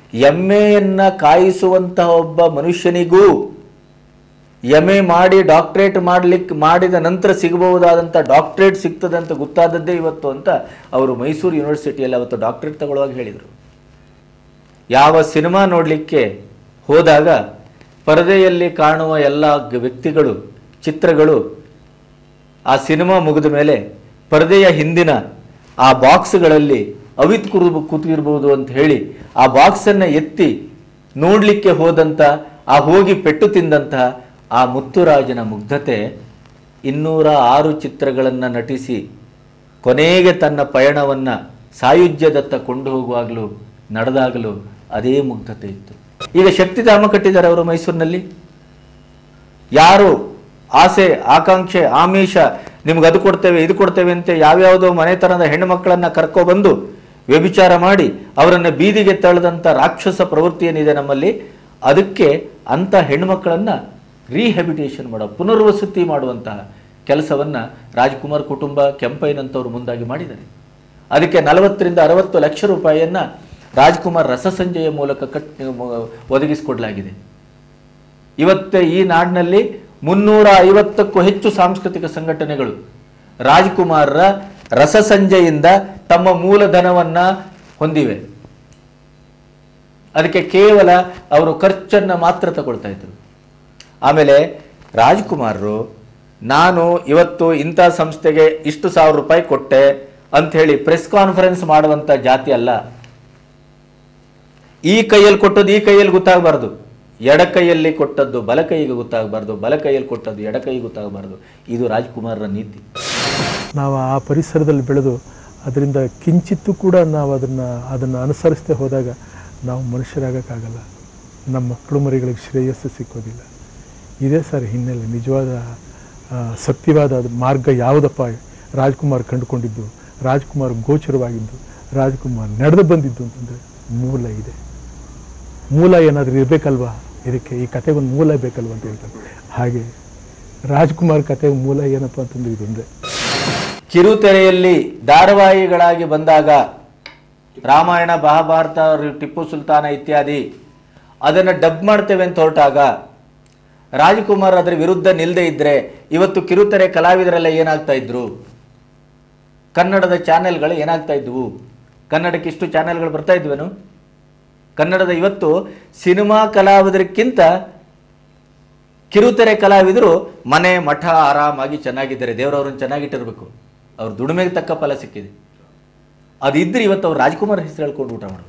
ಎಮ್ಮೆಯನ್ನ ಕಾಯಿಸುವಂತಹ ಒಬ್ಬ ಮನುಷ್ಯನಿಗೂ ಎಮ್ ಎ ಮಾಡಿ ಡಾಕ್ಟ್ರೇಟ್ ಮಾಡ್ಲಿಕ್ಕೆ ಮಾಡಿದ ನಂತರ ಸಿಗಬಹುದಾದಂಥ ಡಾಕ್ಟ್ರೇಟ್ ಸಿಗ್ತದೆ ಅಂತ ಗೊತ್ತಾದದ್ದೇ ಇವತ್ತು ಅಂತ ಅವರು ಮೈಸೂರು ಯೂನಿವರ್ಸಿಟಿಯಲ್ಲಿ ಅವತ್ತು ಡಾಕ್ಟ್ರೇಟ್ ತಗೊಳ್ಳುವಾಗ ಹೇಳಿದರು ಯಾವ ಸಿನಿಮಾ ನೋಡಲಿಕ್ಕೆ ಹೋದಾಗ ಪರದೆಯಲ್ಲಿ ಕಾಣುವ ಎಲ್ಲ ಗ- ವ್ಯಕ್ತಿಗಳು ಚಿತ್ರಗಳು ಆ ಸಿನಿಮಾ ಮುಗಿದ ಮೇಲೆ ಪರದೆಯ ಹಿಂದಿನ ಆ ಬಾಕ್ಸ್ಗಳಲ್ಲಿ ಅವಿತ್ ಕುರು ಕೂತಿರ್ಬೋದು ಅಂತ ಹೇಳಿ ಆ ಬಾಕ್ಸನ್ನು ಎತ್ತಿ ನೋಡಲಿಕ್ಕೆ ಹೋದಂಥ ಆ ಹೋಗಿ ಪೆಟ್ಟು ತಿಂದಂತಹ ಆ ಮುತ್ತುರಾಜನ ಮುಗ್ಧತೆ ಇನ್ನೂರ ಆರು ಚಿತ್ರಗಳನ್ನು ನಟಿಸಿ ಕೊನೆಗೆ ತನ್ನ ಪಯಣವನ್ನು ಸಾಯುಜ್ಯದತ್ತ ಕೊಂಡು ಹೋಗುವಾಗಲೂ ನಡೆದಾಗಲೂ ಅದೇ ಮುಗ್ಧತೆ ಇತ್ತು ಈಗ ಶಕ್ತಿಧಾಮ ಕಟ್ಟಿದ್ದಾರೆ ಅವರು ಮೈಸೂರಿನಲ್ಲಿ ಯಾರು ಆಸೆ ಆಕಾಂಕ್ಷೆ ಆಮಿಷ ನಿಮ್ಗೆ ಅದು ಕೊಡ್ತೇವೆ ಇದು ಕೊಡ್ತೇವೆ ಅಂತ ಯಾವ್ಯಾವುದೋ ಮನೆತನದ ಹೆಣ್ಣು ಮಕ್ಕಳನ್ನ ಕರ್ಕೊಬಂದು ವ್ಯಭಿಚಾರ ಮಾಡಿ ಅವರನ್ನು ಬೀದಿಗೆ ತಳೆದಂಥ ರಾಕ್ಷಸ ಪ್ರವೃತ್ತಿ ಏನಿದೆ ನಮ್ಮಲ್ಲಿ ಅದಕ್ಕೆ ಅಂಥ ಹೆಣ್ಣುಮಕ್ಕಳನ್ನ ರೀಹ್ಯಾಬಿಟೇಷನ್ ಮಾಡೋ ಪುನರ್ವಸತಿ ಮಾಡುವಂತಹ ಕೆಲಸವನ್ನ ರಾಜ್ಕುಮಾರ್ ಕುಟುಂಬ ಕೆಂಪೈನಂತವರು ಮುಂದಾಗಿ ಮಾಡಿದ್ದಾರೆ ಅದಕ್ಕೆ ನಲವತ್ತರಿಂದ ಅರವತ್ತು ಲಕ್ಷ ರೂಪಾಯಿಯನ್ನ ರಾಜ್ಕುಮಾರ್ ರಸಸಂಜೆಯ ಮೂಲಕ ಕಟ್ ಒದಗಿಸಿಕೊಡಲಾಗಿದೆ ಇವತ್ತೇ ಈ ನಾಡಿನಲ್ಲಿ ಮುನ್ನೂರ ಐವತ್ತಕ್ಕೂ ಹೆಚ್ಚು ಸಾಂಸ್ಕೃತಿಕ ಸಂಘಟನೆಗಳು ರಾಜ್ಕುಮಾರ್ರ ರಸಸಂಜೆಯಿಂದ ತಮ್ಮ ಮೂಲಧನವನ್ನ ಹೊಂದಿವೆ ಅದಕ್ಕೆ ಕೇವಲ ಅವರು ಖರ್ಚನ್ನು ಮಾತ್ರ ತಗೊಳ್ತಾ ಇದ್ರು ಆಮೇಲೆ ರಾಜ್ಕುಮಾರ್ರು ನಾನು ಇವತ್ತು ಇಂಥ ಸಂಸ್ಥೆಗೆ ಇಷ್ಟು ಸಾವಿರ ರೂಪಾಯಿ ಕೊಟ್ಟೆ ಅಂತ ಹೇಳಿ ಪ್ರೆಸ್ ಕಾನ್ಫರೆನ್ಸ್ ಮಾಡುವಂಥ ಜಾತಿ ಅಲ್ಲ ಈ ಕೈಯಲ್ಲಿ ಕೊಟ್ಟದ್ದು ಈ ಕೈಯಲ್ಲಿ ಗೊತ್ತಾಗಬಾರ್ದು ಎಡ ಕೈಯಲ್ಲಿ ಕೊಟ್ಟದ್ದು ಬಲ ಕೈಗೆ ಗೊತ್ತಾಗಬಾರ್ದು ಬಲ ಕೈಯಲ್ಲಿ ಕೊಟ್ಟದ್ದು ಎಡ ಕೈಗೆ ಗೊತ್ತಾಗಬಾರ್ದು ಇದು ರಾಜ್ಕುಮಾರ್ರ ನೀತಿ ನಾವು ಆ ಪರಿಸರದಲ್ಲಿ ಬೆಳೆದು ಅದರಿಂದ ಕಿಂಚಿತ್ತೂ ಕೂಡ ನಾವು ಅದನ್ನು ಅದನ್ನು ಅನುಸರಿಸದೆ ಹೋದಾಗ ನಾವು ಮನುಷ್ಯರಾಗಕ್ಕಾಗಲ್ಲ ನಮ್ಮ ಮಕ್ಕಳು ಮರಿಗಳಿಗೆ ಶ್ರೇಯಸ್ಸು ಸಿಕ್ಕೋದಿಲ್ಲ ಇದೇ ಸರ್ ಹಿನ್ನೆಲೆ ನಿಜವಾದ ಆ, ಸತ್ಯವಾದ ಅದು ಮಾರ್ಗ ಯಾವುದಪ್ಪ ರಾಜ್ಕುಮಾರ್ ಕಂಡುಕೊಂಡಿದ್ದು ರಾಜ್ಕುಮಾರ್ ಗೋಚರವಾಗಿದ್ದು ರಾಜ್ಕುಮಾರ್ ನಡೆದು ಬಂದಿದ್ದು ಅಂತಂದರೆ ಮೂಲ ಇದೆ ಮೂಲ ಏನಾದರೂ ಇರಬೇಕಲ್ವಾ ಇದಕ್ಕೆ ಈ ಕತೆಗೆ ಒಂದು ಮೂಲ ಬೇಕಲ್ವಾ ಅಂತ ಹೇಳ್ತಾರೆ ಹಾಗೆ ರಾಜ್ಕುಮಾರ್ ಕತೆ ಮೂಲ ಏನಪ್ಪ ಅಂತಂದ್ರೆ ಇದೊಂದೇ ಕಿರುತೆರೆಯಲ್ಲಿ ಧಾರಾವಾಹಿಗಳಾಗಿ ಬಂದಾಗ ರಾಮಾಯಣ ಮಹಾಭಾರತ ಟಿಪ್ಪು ಸುಲ್ತಾನ ಇತ್ಯಾದಿ ಅದನ್ನು ಡಬ್ ಮಾಡ್ತೇವೆ ಅಂತ ಹೊರಟಾಗ ರಾಜ್ಕುಮಾರ್ ಅದರ ವಿರುದ್ಧ ನಿಲ್ಲದೆ ಇದ್ರೆ ಇವತ್ತು ಕಿರುತೆರೆ ಕಲಾವಿದರೆಲ್ಲ ಏನಾಗ್ತಾ ಇದ್ರು ಕನ್ನಡದ ಚಾನೆಲ್ಗಳು ಏನಾಗ್ತಾ ಇದ್ವು ಕನ್ನಡಕ್ಕೆ ಇಷ್ಟು ಚಾನೆಲ್ಗಳು ಬರ್ತಾ ಇದ್ವೇನು ಕನ್ನಡದ ಇವತ್ತು ಸಿನಿಮಾ ಕಲಾವಿದರಿಗಿಂತ ಕಿರುತೆರೆ ಕಲಾವಿದರು ಮನೆ ಮಠ ಆರಾಮಾಗಿ ಚೆನ್ನಾಗಿದ್ದಾರೆ ದೇವರವ್ರನ್ನ ಚೆನ್ನಾಗಿಟ್ಟಿರ್ಬೇಕು ಅವ್ರ ದುಡಿಮೆಗೆ ತಕ್ಕ ಫಲ ಸಿಕ್ಕಿದೆ ಅದಿದ್ರೆ ಇವತ್ತು ಅವ್ರು ರಾಜ್ಕುಮಾರ್ ಹೆಸರು ಹೇಳ್ಕೊಂಡು ಊಟ ಮಾಡೋದು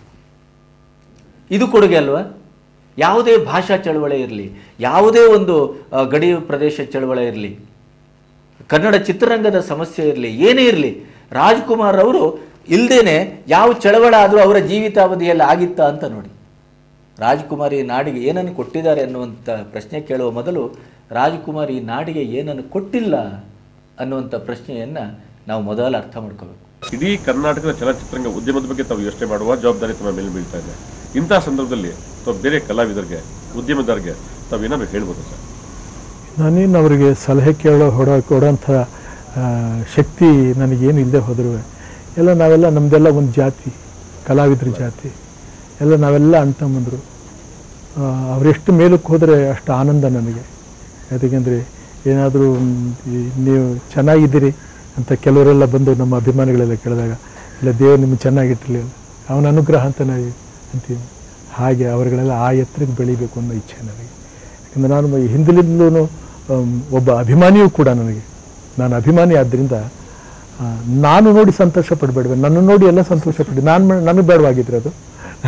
ಇದು ಕೊಡುಗೆ ಅಲ್ವಾ ಯಾವುದೇ ಭಾಷಾ ಚಳವಳಿ ಇರಲಿ ಯಾವುದೇ ಒಂದು ಆ, ಗಡಿ ಪ್ರದೇಶ ಚಳವಳಿ ಇರಲಿ ಕನ್ನಡ ಚಿತ್ರರಂಗದ ಸಮಸ್ಯೆ ಇರಲಿ ಏನೇ ಇರಲಿ ರಾಜ್ಕುಮಾರ್ ಅವರು ಇಲ್ದೇನೆ ಯಾವ ಚಳವಳ ಆದರೂ ಅವರ ಜೀವಿತಾವಧಿಯಲ್ಲಿ ಆಗಿತ್ತಾ ಅಂತ ನೋಡಿ ರಾಜ್ಕುಮಾರ್ ಈ ನಾಡಿಗೆ ಏನನ್ನು ಕೊಟ್ಟಿದ್ದಾರೆ ಅನ್ನುವಂಥ ಪ್ರಶ್ನೆ ಕೇಳುವ ಮೊದಲು ರಾಜ್ಕುಮಾರ್ ಈ ನಾಡಿಗೆ ಏನನ್ನು ಕೊಟ್ಟಿಲ್ಲ ಅನ್ನುವಂಥ ಪ್ರಶ್ನೆಯನ್ನು ನಾವು ಮೊದಲು ಅರ್ಥ ಮಾಡ್ಕೋಬೇಕು ಇಡೀ ಕರ್ನಾಟಕದ ಚಲನಚಿತ್ರರಂಗ ಉದ್ಯಮದ ಬಗ್ಗೆ ತಾವು ಯೋಚನೆ ಮಾಡುವ ಜವಾಬ್ದಾರಿ ತಮ್ಮ ಮೇಲೆ ಬೀಳ್ತಾ ಇದೆ ಇಂತಹ ಸಂದರ್ಭದಲ್ಲಿ ತಾವು ಬೇರೆ ಕಲಾವಿದರಿಗೆ ಉದ್ಯಮದಾರರಿಗೆ ತಾವು ಏನಾದ್ರು ಹೇಳ್ಬೋದು ಸರ್ ನಾನೇನು ಅವರಿಗೆ ಸಲಹೆ ಕೇಳೋ ಹೊಡ ಕೊಡೋಂಥ ಆ, ಶಕ್ತಿ ನನಗೇನು ಇಲ್ಲದೆ ಹೋದರೂ ಎಲ್ಲ ನಾವೆಲ್ಲ ನಮ್ಮದೆಲ್ಲ ಒಂದು ಜಾತಿ ಕಲಾವಿದ್ರ ಜಾತಿ ಎಲ್ಲ ನಾವೆಲ್ಲ ಅಣ್ತಮ್ಮಂದರು ಅವರೆಷ್ಟು ಮೇಲಕ್ಕೆ ಹೋದರೆ ಅಷ್ಟು ಆನಂದ ನನಗೆ ಯಾಕೆಂದರೆ ಏನಾದರೂ ನೀವು ಚೆನ್ನಾಗಿದ್ದೀರಿ ಅಂತ ಕೆಲವರೆಲ್ಲ ಬಂದು ನಮ್ಮ ಅಭಿಮಾನಿಗಳೆಲ್ಲ ಕೇಳಿದಾಗ ಇಲ್ಲ ದೇವರು ನಿಮ್ಗೆ ಚೆನ್ನಾಗಿಟ್ಟಿರಲಿಲ್ಲ ಅವನ ಅನುಗ್ರಹ ಅಂತ ನಾವು ಅಂತೀವಿ ಹಾಗೆ ಅವರುಗಳೆಲ್ಲ ಆ ಎತ್ತರಕ್ಕೆ ಬೆಳಿಬೇಕು ಅನ್ನೋ ಇಚ್ಛೆ ನನಗೆ ಯಾಕಂದರೆ ನಾನು ಹಿಂದಿಲಿಂದಲೂ ಒಬ್ಬ ಅಭಿಮಾನಿಯೂ ಕೂಡ ನನಗೆ ನಾನು ಅಭಿಮಾನಿ ಆದ್ದರಿಂದ ಆ, ನಾನು ನೋಡಿ ಸಂತೋಷ ಪಡಬೇಡ್ವೆ ನನ್ನ ನೋಡಿ ಎಲ್ಲ ಸಂತೋಷ ಪಡಿ ನಾನು ನನಗೆ ಬೇಡವಾಗಿದ್ರೆ ಅದು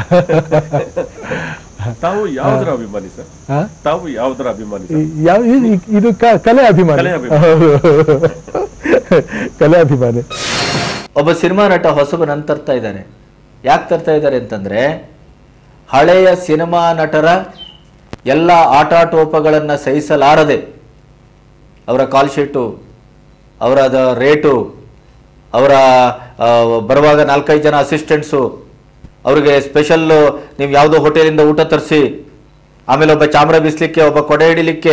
ತಾವು ಯಾವುದರ ಅಭಿಮಾನಿ ಸರ್ ಆ? ತಾವು ಯಾವುದರ ಅಭಿಮಾನಿ ಈ- ಸರ್ ಯಾವ ಈ- ಇದು ಕ- ಕಲೆ ಅಭಿಮಾನಿ ಕಲೆ ಅಭಿಮಾನಿ. ಕಲೆ ಅಭಿಮಾನಿ ಒಬ್ಬ ಸಿನಿಮಾ ನಟ ಹೊಸಬನನ್ನು ತರ್ತಾ ಇದ್ದಾರೆ ಯಾಕೆ ತರ್ತಾ ಇದ್ದಾರೆ ಅಂತಂದ್ರೆ ಹಳೆಯ ಸಿನಿಮಾ ನಟರ ಎಲ್ಲ ಆಟಾಟೋಪಗಳನ್ನು ಸಹಿಸಲಾರದೆ ಅವರ ಕಾಲ್ ಶೀಟು ಅವರ ರೇಟು ಅವರ ಆ, ಬರುವಾಗ ನಾಲ್ಕೈದು ಜನ ಅಸಿಸ್ಟೆಂಟ್ಸು ಅವರಿಗೆ ಸ್ಪೆಷಲ್ಲು ನೀವು ಯಾವುದೋ ಹೋಟೆಲಿಂದ ಊಟ ತರಿಸಿ ಆಮೇಲೆ ಒಬ್ಬ ಚಾಮರ ಬೀಸಲಿಕ್ಕೆ ಒಬ್ಬ ಕೊಡೆ ಹಿಡಿಲಿಕ್ಕೆ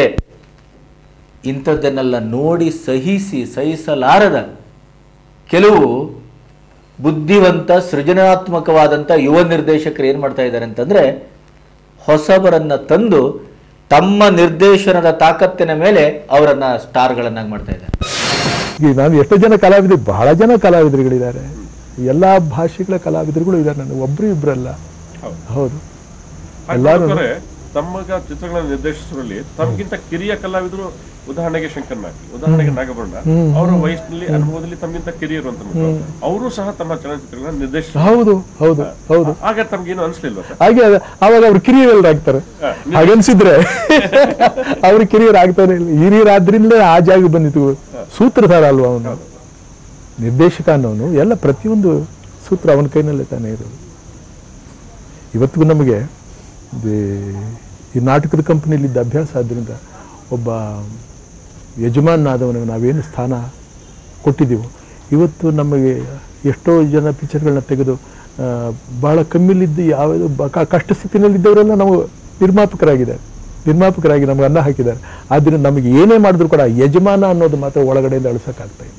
ಇಂಥದ್ದನ್ನೆಲ್ಲ ನೋಡಿ ಸಹಿಸಿ ಸಹಿಸಲಾರದ ಕೆಲವು ಬುದ್ಧಿವಂತ ಸೃಜನಾತ್ಮಕವಾದಂಥ ಯುವ ನಿರ್ದೇಶಕರು ಏನು ಮಾಡ್ತಾ ಇದ್ದಾರೆ ಅಂತಂದರೆ ಹೊಸಬರನ್ನ ತಂದು ತಮ್ಮ ನಿರ್ದೇಶನದ ತಾಕತ್ತಿನ ಮೇಲೆ ಅವರನ್ನ ಸ್ಟಾರ್ಗಳನ್ನಾಗಿ ಮಾಡ್ತಾ ಇದ್ದಾರೆ ಈಗ ನಾನು ಎಷ್ಟೋ ಜನ ಕಲಾವಿದರು ಬಹಳ ಜನ ಕಲಾವಿದರುಗಳಿದ್ದಾರೆ ಎಲ್ಲ ಭಾಷೆಗಳ ಕಲಾವಿದರುಗಳು ಇದ್ದಾರೆ ನನಗೆ ಒಬ್ರು ಇಬ್ಬರಲ್ಲ ಹೌದು ಎಲ್ಲರೂ ಹಾಗಾದ್ರೆ ತಮ್ಮಗ ಚಿತ್ರಗಳನ್ನು ನಿರ್ದೇಶಿಸುವಲ್ಲಿ ತಮಗಿಂತ ಕಿರಿಯ ಕಲಾವಿದರು ಉದಾಹರಣೆಗೆ ಶಂಕರ್ ನಾಗಿ ಉದಾಹರಣೆಗೆ ನಾಗಭರಣ ಹ್ಮ್. ಅವರ ವಯಸ್ಸಿನಲ್ಲಿ ಅನುಭವದಲ್ಲಿ ತಮಗಿಂತ ಕಿರಿಯರು ಅಂತ ಅವರು ಸಹ ತಮ್ಮ ಚಲನಚಿತ್ರಗಳನ್ನ ನಿರ್ದೇಶಿಸ ಹೌದು ಹೌದು ಹೌದು ಆಗ ತಮ್ಗೇನು ಅನ್ಸ್ಲಿಲ್ವಾ ಸರ್ ಹಾಗೆ ಅದ- ಅವಾಗ ಅವ್ರು ಕಿರಿಯರಾಗ್ತಾರೆ ಹಾಗನ್ಸಿದ್ರೆ ಅವ್ರು ಕಿರಿಯರಾಗ್ತಾನೆ ಇಲ್ಲ ಹಿರಿಯರಾದ್ರಿಂದಲೇ ಆ ಜಾಗ ಬಂದಿತ್ತು ಸೂತ್ರಧಾರ ಅಲ್ವಾ ಅವನು ನಿರ್ದೇಶಕ ಅನ್ನೋನು ಎಲ್ಲ ಪ್ರತಿಯೊಂದು ಸೂತ್ರ ಅವನ ಕೈನಲ್ಲೇ ತಾನೇ ಇರೋದು ಇವತ್ತಿಗೂ ನಮಗೆ ದೇ- ಈ ನಾಟಕದ ಕಂಪನಿಲಿದ್ದ ಅಭ್ಯಾಸ ಆದ್ದರಿಂದ ಒಬ್ಬ ಯಜಮಾನಾದವನಿಗೆ ನಾವೇನು ಸ್ಥಾನ ಕೊಟ್ಟಿದ್ದೀವೋ ಇವತ್ತು ನಮಗೆ ಎಷ್ಟೋ ಜನ ಪಿಕ್ಚರ್ಗಳನ್ನ ತೆಗೆದು ಆ, ಬಹಳ ಕಮ್ಮಿಲಿದ್ದು ಯಾವುದು ಬ- ಕ- ಕಷ್ಟ ಸ್ಥಿತಿನಲ್ಲಿದ್ದವರೆಲ್ಲ ನಾವು ನಿರ್ಮಾಪಕರಾಗಿದ್ದಾರೆ ನಿರ್ಮಾಪಕರಾಗಿ ನಮ್ಗೆ ಅನ್ನ ಹಾಕಿದ್ದಾರೆ ಆದ್ದರಿಂದ ನಮಗೆ ಏನೇ ಮಾಡಿದ್ರು ಕೂಡ ಯಜಮಾನ ಅನ್ನೋದು ಮಾತ್ರ ಒಳಗಡೆಯಿಂದ ಅಳಿಸೋಕ್ಕಾಗ್ತಾ ಇಲ್ಲ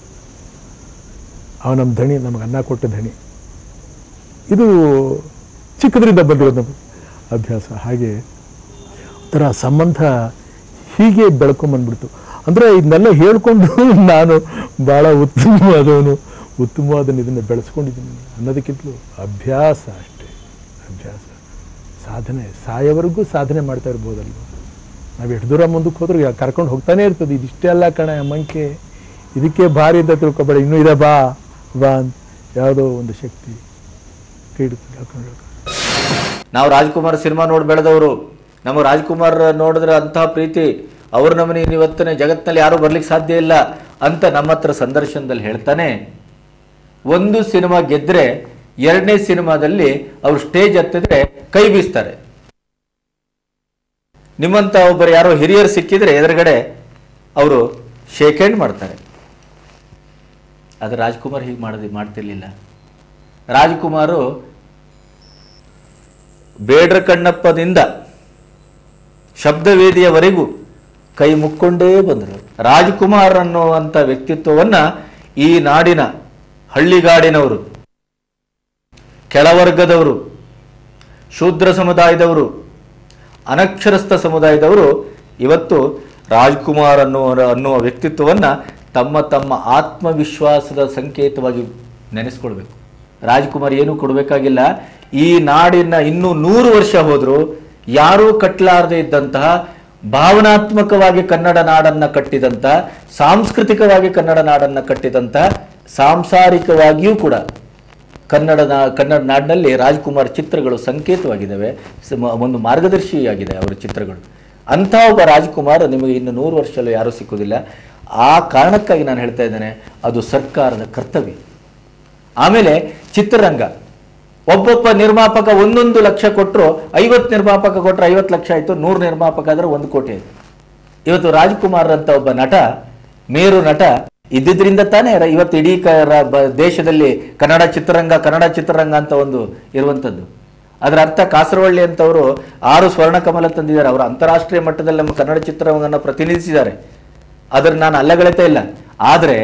ಅವ ನಮ್ಮ ಧಣಿ ನಮಗೆ ಅನ್ನ ಕೊಟ್ಟ ಧಣಿ ಇದು ಚಿಕ್ಕದ್ರಿಂದ ಬಂದಿರೋದು ನಮಗೆ ಅಭ್ಯಾಸ ಹಾಗೆ ಒಂಥರ ಸಂಬಂಧ ಹೀಗೆ ಬೆಳ್ಕೊಂಬಂದ್ಬಿಡ್ತು ಅಂದರೆ ಇದನ್ನೆಲ್ಲ ಹೇಳ್ಕೊಂಡು ನಾನು ಭಾಳ ಉತ್ತಮವಾದವನು ಉತ್ತಮವಾದ ಇದನ್ನು ಬೆಳೆಸ್ಕೊಂಡಿದ್ದೀನಿ ಅನ್ನೋದಕ್ಕಿಂತಲೂ ಅಭ್ಯಾಸ ಅಷ್ಟೇ ಅಭ್ಯಾಸ ಸಾಧನೆ ಸಾಯವರೆಗೂ ಸಾಧನೆ ಮಾಡ್ತಾ ಇರ್ಬೋದಲ್ವ ನಾವು ಎಷ್ಟು ದೂರ ಮುಂದಕ್ಕೆ ಹೋದ್ರೂ ಯಾ- ಕರ್ಕೊಂಡು ಹೋಗ್ತಾನೆ ಇರ್ತದೆ ಇದಿಷ್ಟೇ ಅಲ್ಲ ಕಣ ಮಂಕೆ ಇದಕ್ಕೆ ಭಾರಿ ಅಂತ ತಿಳ್ಕೊಬೇಡ ಇನ್ನೂ ಇದೆ ಬಾ ಬಾ ಅಂತ ಯಾವುದೋ ಒಂದು ಶಕ್ತಿ ಕೈ ಹಿಡ್ಕೊಂಡು ಹೇಳ್ಕೊಂಡು ಹೇಳ್ಕೊಂಡು ನಾವು ರಾಜ್ಕುಮಾರ್ ಸಿನಿಮಾ ನೋಡಿ ಬೆಳೆದವರು ನಮ್ಮ ರಾಜ್ಕುಮಾರ್ ನೋಡಿದ್ರೆ ಅಂತಹ ಪ್ರೀತಿ ಅವ್ರ ನಮನಿ ಇವತ್ತಿನ ಜಗತ್ತಿನಲ್ಲಿ ಯಾರೂ ಬರ್ಲಿಕ್ಕೆ ಸಾಧ್ಯ ಇಲ್ಲ ಅಂತ ನಮ್ಮ ಹತ್ರ ಸಂದರ್ಶನದಲ್ಲಿ ಹೇಳ್ತಾನೆ ಒಂದು ಸಿನಿಮಾ ಗೆದ್ರೆ ಎರಡನೇ ಸಿನಿಮಾದಲ್ಲಿ ಅವ್ರು ಸ್ಟೇಜ್ ಹತ್ತಿದ್ರೆ ಕೈ ಬೀಸ್ತಾರೆ ನಿಮ್ಮಂತ ಒಬ್ಬರು ಯಾರೋ ಹಿರಿಯರು ಸಿಕ್ಕಿದ್ರೆ ಎದುರುಗಡೆ ಅವರು ಶೇಕ್ ಹ್ಯಾಂಡ್ ಮಾಡ್ತಾರೆ ಅದು ರಾಜ್ಕುಮಾರ್ ಹೀಗೆ ಮಾಡೋದು ಮಾಡ್ತಿರ್ಲಿಲ್ಲ ರಾಜ್ಕುಮಾರು ಬೇಡ್ರ ಕಣ್ಣಪ್ಪದಿಂದ ಶಬ್ದವೇದಿಯವರೆಗೂ ಕೈ ಮುಕ್ಕೊಂಡೇ ಬಂದರು ರಾಜ್ಕುಮಾರ್ ಅನ್ನುವಂಥ ವ್ಯಕ್ತಿತ್ವವನ್ನ ಈ ನಾಡಿನ ಹಳ್ಳಿಗಾಡಿನವರು ಕೆಳವರ್ಗದವರು ಶೂದ್ರ ಸಮುದಾಯದವರು ಅನಕ್ಷರಸ್ಥ ಸಮುದಾಯದವರು ಇವತ್ತು ರಾಜ್ಕುಮಾರ್ ಅನ್ನುವ ಅನ್ನುವ ವ್ಯಕ್ತಿತ್ವವನ್ನು ತಮ್ಮ ತಮ್ಮ ಆತ್ಮವಿಶ್ವಾಸದ ಸಂಕೇತವಾಗಿ ನೆನೆಸ್ಕೊಳ್ಬೇಕು ರಾಜ್ಕುಮಾರ್ ಏನೂ ಕೊಡಬೇಕಾಗಿಲ್ಲ ಈ ನಾಡಿನ ಇನ್ನೂ ನೂರು ವರ್ಷ ಹೋದರೂ ಯಾರೂ ಕಟ್ಟಲಾರದೆ ಇದ್ದಂತಹ ಭಾವನಾತ್ಮಕವಾಗಿ ಕನ್ನಡ ನಾಡನ್ನ ಕಟ್ಟಿದಂಥ ಸಾಂಸ್ಕೃತಿಕವಾಗಿ ಕನ್ನಡ ನಾಡನ್ನ ಕಟ್ಟಿದಂಥ ಸಾಂಸಾರಿಕವಾಗಿಯೂ ಕೂಡ ಕನ್ನಡ ನಾ ಕನ್ನಡ ನಾಡಿನಲ್ಲಿ ರಾಜ್ಕುಮಾರ್ ಚಿತ್ರಗಳು ಸಂಕೇತವಾಗಿದ್ದಾವೆ ಸ- ಒಂದು ಮಾರ್ಗದರ್ಶಿಯಾಗಿದೆ ಅವರ ಚಿತ್ರಗಳು ಅಂಥ ಒಬ್ಬ ರಾಜ್ಕುಮಾರ್ ನಿಮಗೆ ಇನ್ನು ನೂರು ವರ್ಷದಲ್ಲೂ ಯಾರೂ ಸಿಕ್ಕುವುದಿಲ್ಲ ಆ ಕಾರಣಕ್ಕಾಗಿ ನಾನು ಹೇಳ್ತಾ ಇದ್ದೇನೆ ಅದು ಸರ್ಕಾರದ ಕರ್ತವ್ಯ ಆಮೇಲೆ ಚಿತ್ರರಂಗ ಒಬ್ಬೊಬ್ಬ ನಿರ್ಮಾಪಕ ಒಂದೊಂದು ಲಕ್ಷ ಕೊಟ್ಟರು ಐವತ್ತು ನಿರ್ಮಾಪಕ ಕೊಟ್ಟರೆ ಐವತ್ತು ಲಕ್ಷ ಆಯಿತು ನೂರು ನಿರ್ಮಾಪಕ ಆದರೆ ಒಂದು ಕೋಟಿ ಆಯಿತು ಇವತ್ತು ರಾಜ್ಕುಮಾರ್ ಅಂತ ಒಬ್ಬ ನಟ ಮೇರು ನಟ ಇದ್ದಿದ್ರಿಂದ ತಾನೇ ರ- ಇವತ್ತು ಇಡೀ ಕ ರ- ಬ- ದೇಶದಲ್ಲಿ ಕನ್ನಡ ಚಿತ್ರರಂಗ ಕನ್ನಡ ಚಿತ್ರರಂಗ ಅಂತ ಒಂದು ಇರುವಂಥದ್ದು ಅದರ ಅರ್ಥ ಕಾಸರವಳ್ಳಿ ಅಂತವರು ಆರು ಸ್ವರ್ಣ ಕಮಲ ತಂದಿದ್ದಾರೆ ಅವರು ಅಂತಾರಾಷ್ಟ್ರೀಯ ಮಟ್ಟದಲ್ಲಿ ನಮ್ಮ ಕನ್ನಡ ಚಿತ್ರರಂಗವನ್ನು ಪ್ರತಿನಿಧಿಸಿದ್ದಾರೆ ಅದನ್ನು ನಾನು ಅಲ್ಲಗಳೆತಾ ಇಲ್ಲ ಆದರೆ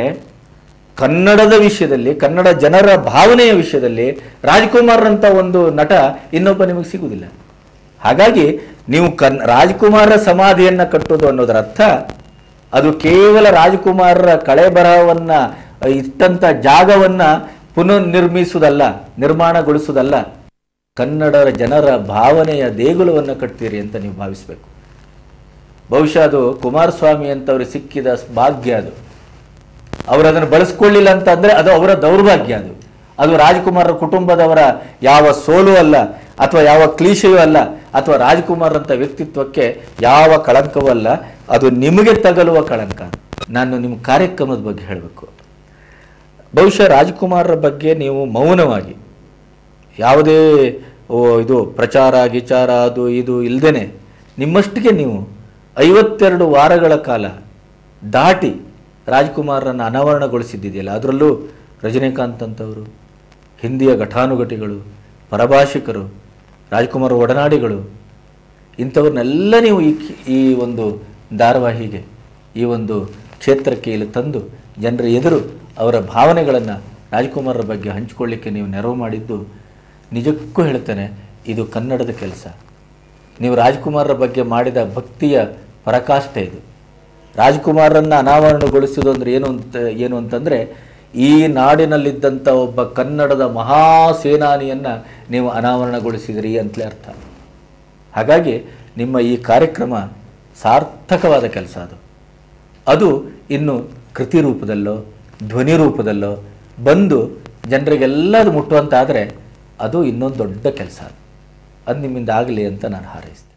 ಕನ್ನಡದ ವಿಷಯದಲ್ಲಿ ಕನ್ನಡ ಜನರ ಭಾವನೆಯ ವಿಷಯದಲ್ಲಿ ರಾಜ್ಕುಮಾರ್ ಅಂತ ಒಂದು ನಟ ಇನ್ನೊಬ್ಬ ನಿಮಗೆ ಸಿಗುವುದಿಲ್ಲ ಹಾಗಾಗಿ ನೀವು ಕನ್ ರಾಜ್ಕುಮಾರ ಸಮಾಧಿಯನ್ನ ಕಟ್ಟೋದು ಅನ್ನೋದರ ಅರ್ಥ ಅದು ಕೇವಲ ರಾಜ್ಕುಮಾರರ ಕಳೆ ಬರಹವನ್ನ ಇಟ್ಟಂತ ಜಾಗವನ್ನ ಪುನರ್ನಿರ್ಮಿಸುವುದಲ್ಲ ನಿರ್ಮಾಣಗೊಳಿಸುವುದಲ್ಲ ಕನ್ನಡದ ಜನರ ಭಾವನೆಯ ದೇಗುಲವನ್ನು ಕಟ್ತೀರಿ ಅಂತ ನೀವು ಭಾವಿಸಬೇಕು ಬಹುಶಃ ಅದು ಕುಮಾರಸ್ವಾಮಿ ಅಂತವ್ರಿಗೆ ಸಿಕ್ಕಿದ ಭಾಗ್ಯ ಅದು ಅವರು ಅದನ್ನು ಬಳಸ್ಕೊಳ್ಳಿಲ್ಲ ಅಂತ ಅಂದ್ರೆ ಅದು ಅವರ ದೌರ್ಭಾಗ್ಯ ಅದು ಅದು ರಾಜ್ಕುಮಾರರ ಕುಟುಂಬದವರ ಯಾವ ಸೋಲು ಅಲ್ಲ ಅಥವಾ ಯಾವ ಕ್ಲೀಶೆಯೂ ಅಲ್ಲ ಅಥವಾ ರಾಜ್ಕುಮಾರ್ ಅಂತ ವ್ಯಕ್ತಿತ್ವಕ್ಕೆ ಯಾವ ಕಳಂಕವೂ ಅಲ್ಲ ಅದು ನಿಮಗೆ ತಗಲುವ ಕಳಂಕ ನಾನು ನಿಮ್ಮ ಕಾರ್ಯಕ್ರಮದ ಬಗ್ಗೆ ಹೇಳಬೇಕು ಬಹುಶಃ ರಾಜ್ಕುಮಾರರ ಬಗ್ಗೆ ನೀವು ಮೌನವಾಗಿ ಯಾವುದೇ ಓ ಇದು ಪ್ರಚಾರ ಗಿಚಾರ ಅದು ಇದು ಇಲ್ಲದೇನೆ ನಿಮ್ಮಷ್ಟಿಗೆ ನೀವು ಐವತ್ತೆರಡು ವಾರಗಳ ಕಾಲ ದಾಟಿ ರಾಜ್ಕುಮಾರರನ್ನು ಅನಾವರಣಗೊಳಿಸಿದ್ದಿದೆಯಲ್ಲ ಅದರಲ್ಲೂ ರಜನಿಕಾಂತ್ ಅಂತವರು ಹಿಂದಿಯ ಘಟಾನುಘಟಿಗಳು ಪರಭಾಷಿಕರು ರಾಜ್ಕುಮಾರ್ ಒಡನಾಡಿಗಳು ಇಂಥವ್ರನ್ನೆಲ್ಲ ನೀವು ಈ ಕಿ- ಈ ಒಂದು ಧಾರಾವಾಹಿಗೆ ಈ ಒಂದು ಕ್ಷೇತ್ರಕ್ಕೆ ಇಲ್ಲಿ ತಂದು ಜನರ ಎದುರು ಅವರ ಭಾವನೆಗಳನ್ನು ರಾಜ್ಕುಮಾರರ ಬಗ್ಗೆ ಹಂಚಿಕೊಳ್ಳಿಕ್ಕೆ ನೀವು ನೆರವು ಮಾಡಿದ್ದು ನಿಜಕ್ಕೂ ಹೇಳ್ತೇನೆ ಇದು ಕನ್ನಡದ ಕೆಲಸ ನೀವು ರಾಜ್ಕುಮಾರರ ಬಗ್ಗೆ ಮಾಡಿದ ಭಕ್ತಿಯ ಪರಾಕಾಷ್ಠೆ ಇದು ರಾಜ್ಕುಮಾರರನ್ನು ಅನಾವರಣಗೊಳಿಸೋದು ಅಂದರೆ ಏನು ಅಂತ ಏನು ಅಂತಂದರೆ ಈ ನಾಡಿನಲ್ಲಿದ್ದಂಥ ಒಬ್ಬ ಕನ್ನಡದ ಮಹಾ ಸೇನಾನಿಯನ್ನು ನೀವು ಅನಾವರಣಗೊಳಿಸಿದಿರಿ ಅಂತಲೇ ಅರ್ಥ ಹಾಗಾಗಿ ನಿಮ್ಮ ಈ ಕಾರ್ಯಕ್ರಮ ಸಾರ್ಥಕವಾದ ಕೆಲಸ ಅದು ಅದು ಇನ್ನು ಕೃತಿ ರೂಪದಲ್ಲೋ ಧ್ವನಿ ರೂಪದಲ್ಲೋ ಬಂದು ಜನರಿಗೆಲ್ಲದು ಮುಟ್ಟುವಂತಾದರೆ ಅದು ಇನ್ನೊಂದು ದೊಡ್ಡ ಕೆಲಸ ಅದು ಅದು ನಿಮ್ಮಿಂದ ಆಗಲಿ ಅಂತ ನಾನು ಹಾರೈಸ್ತೀನಿ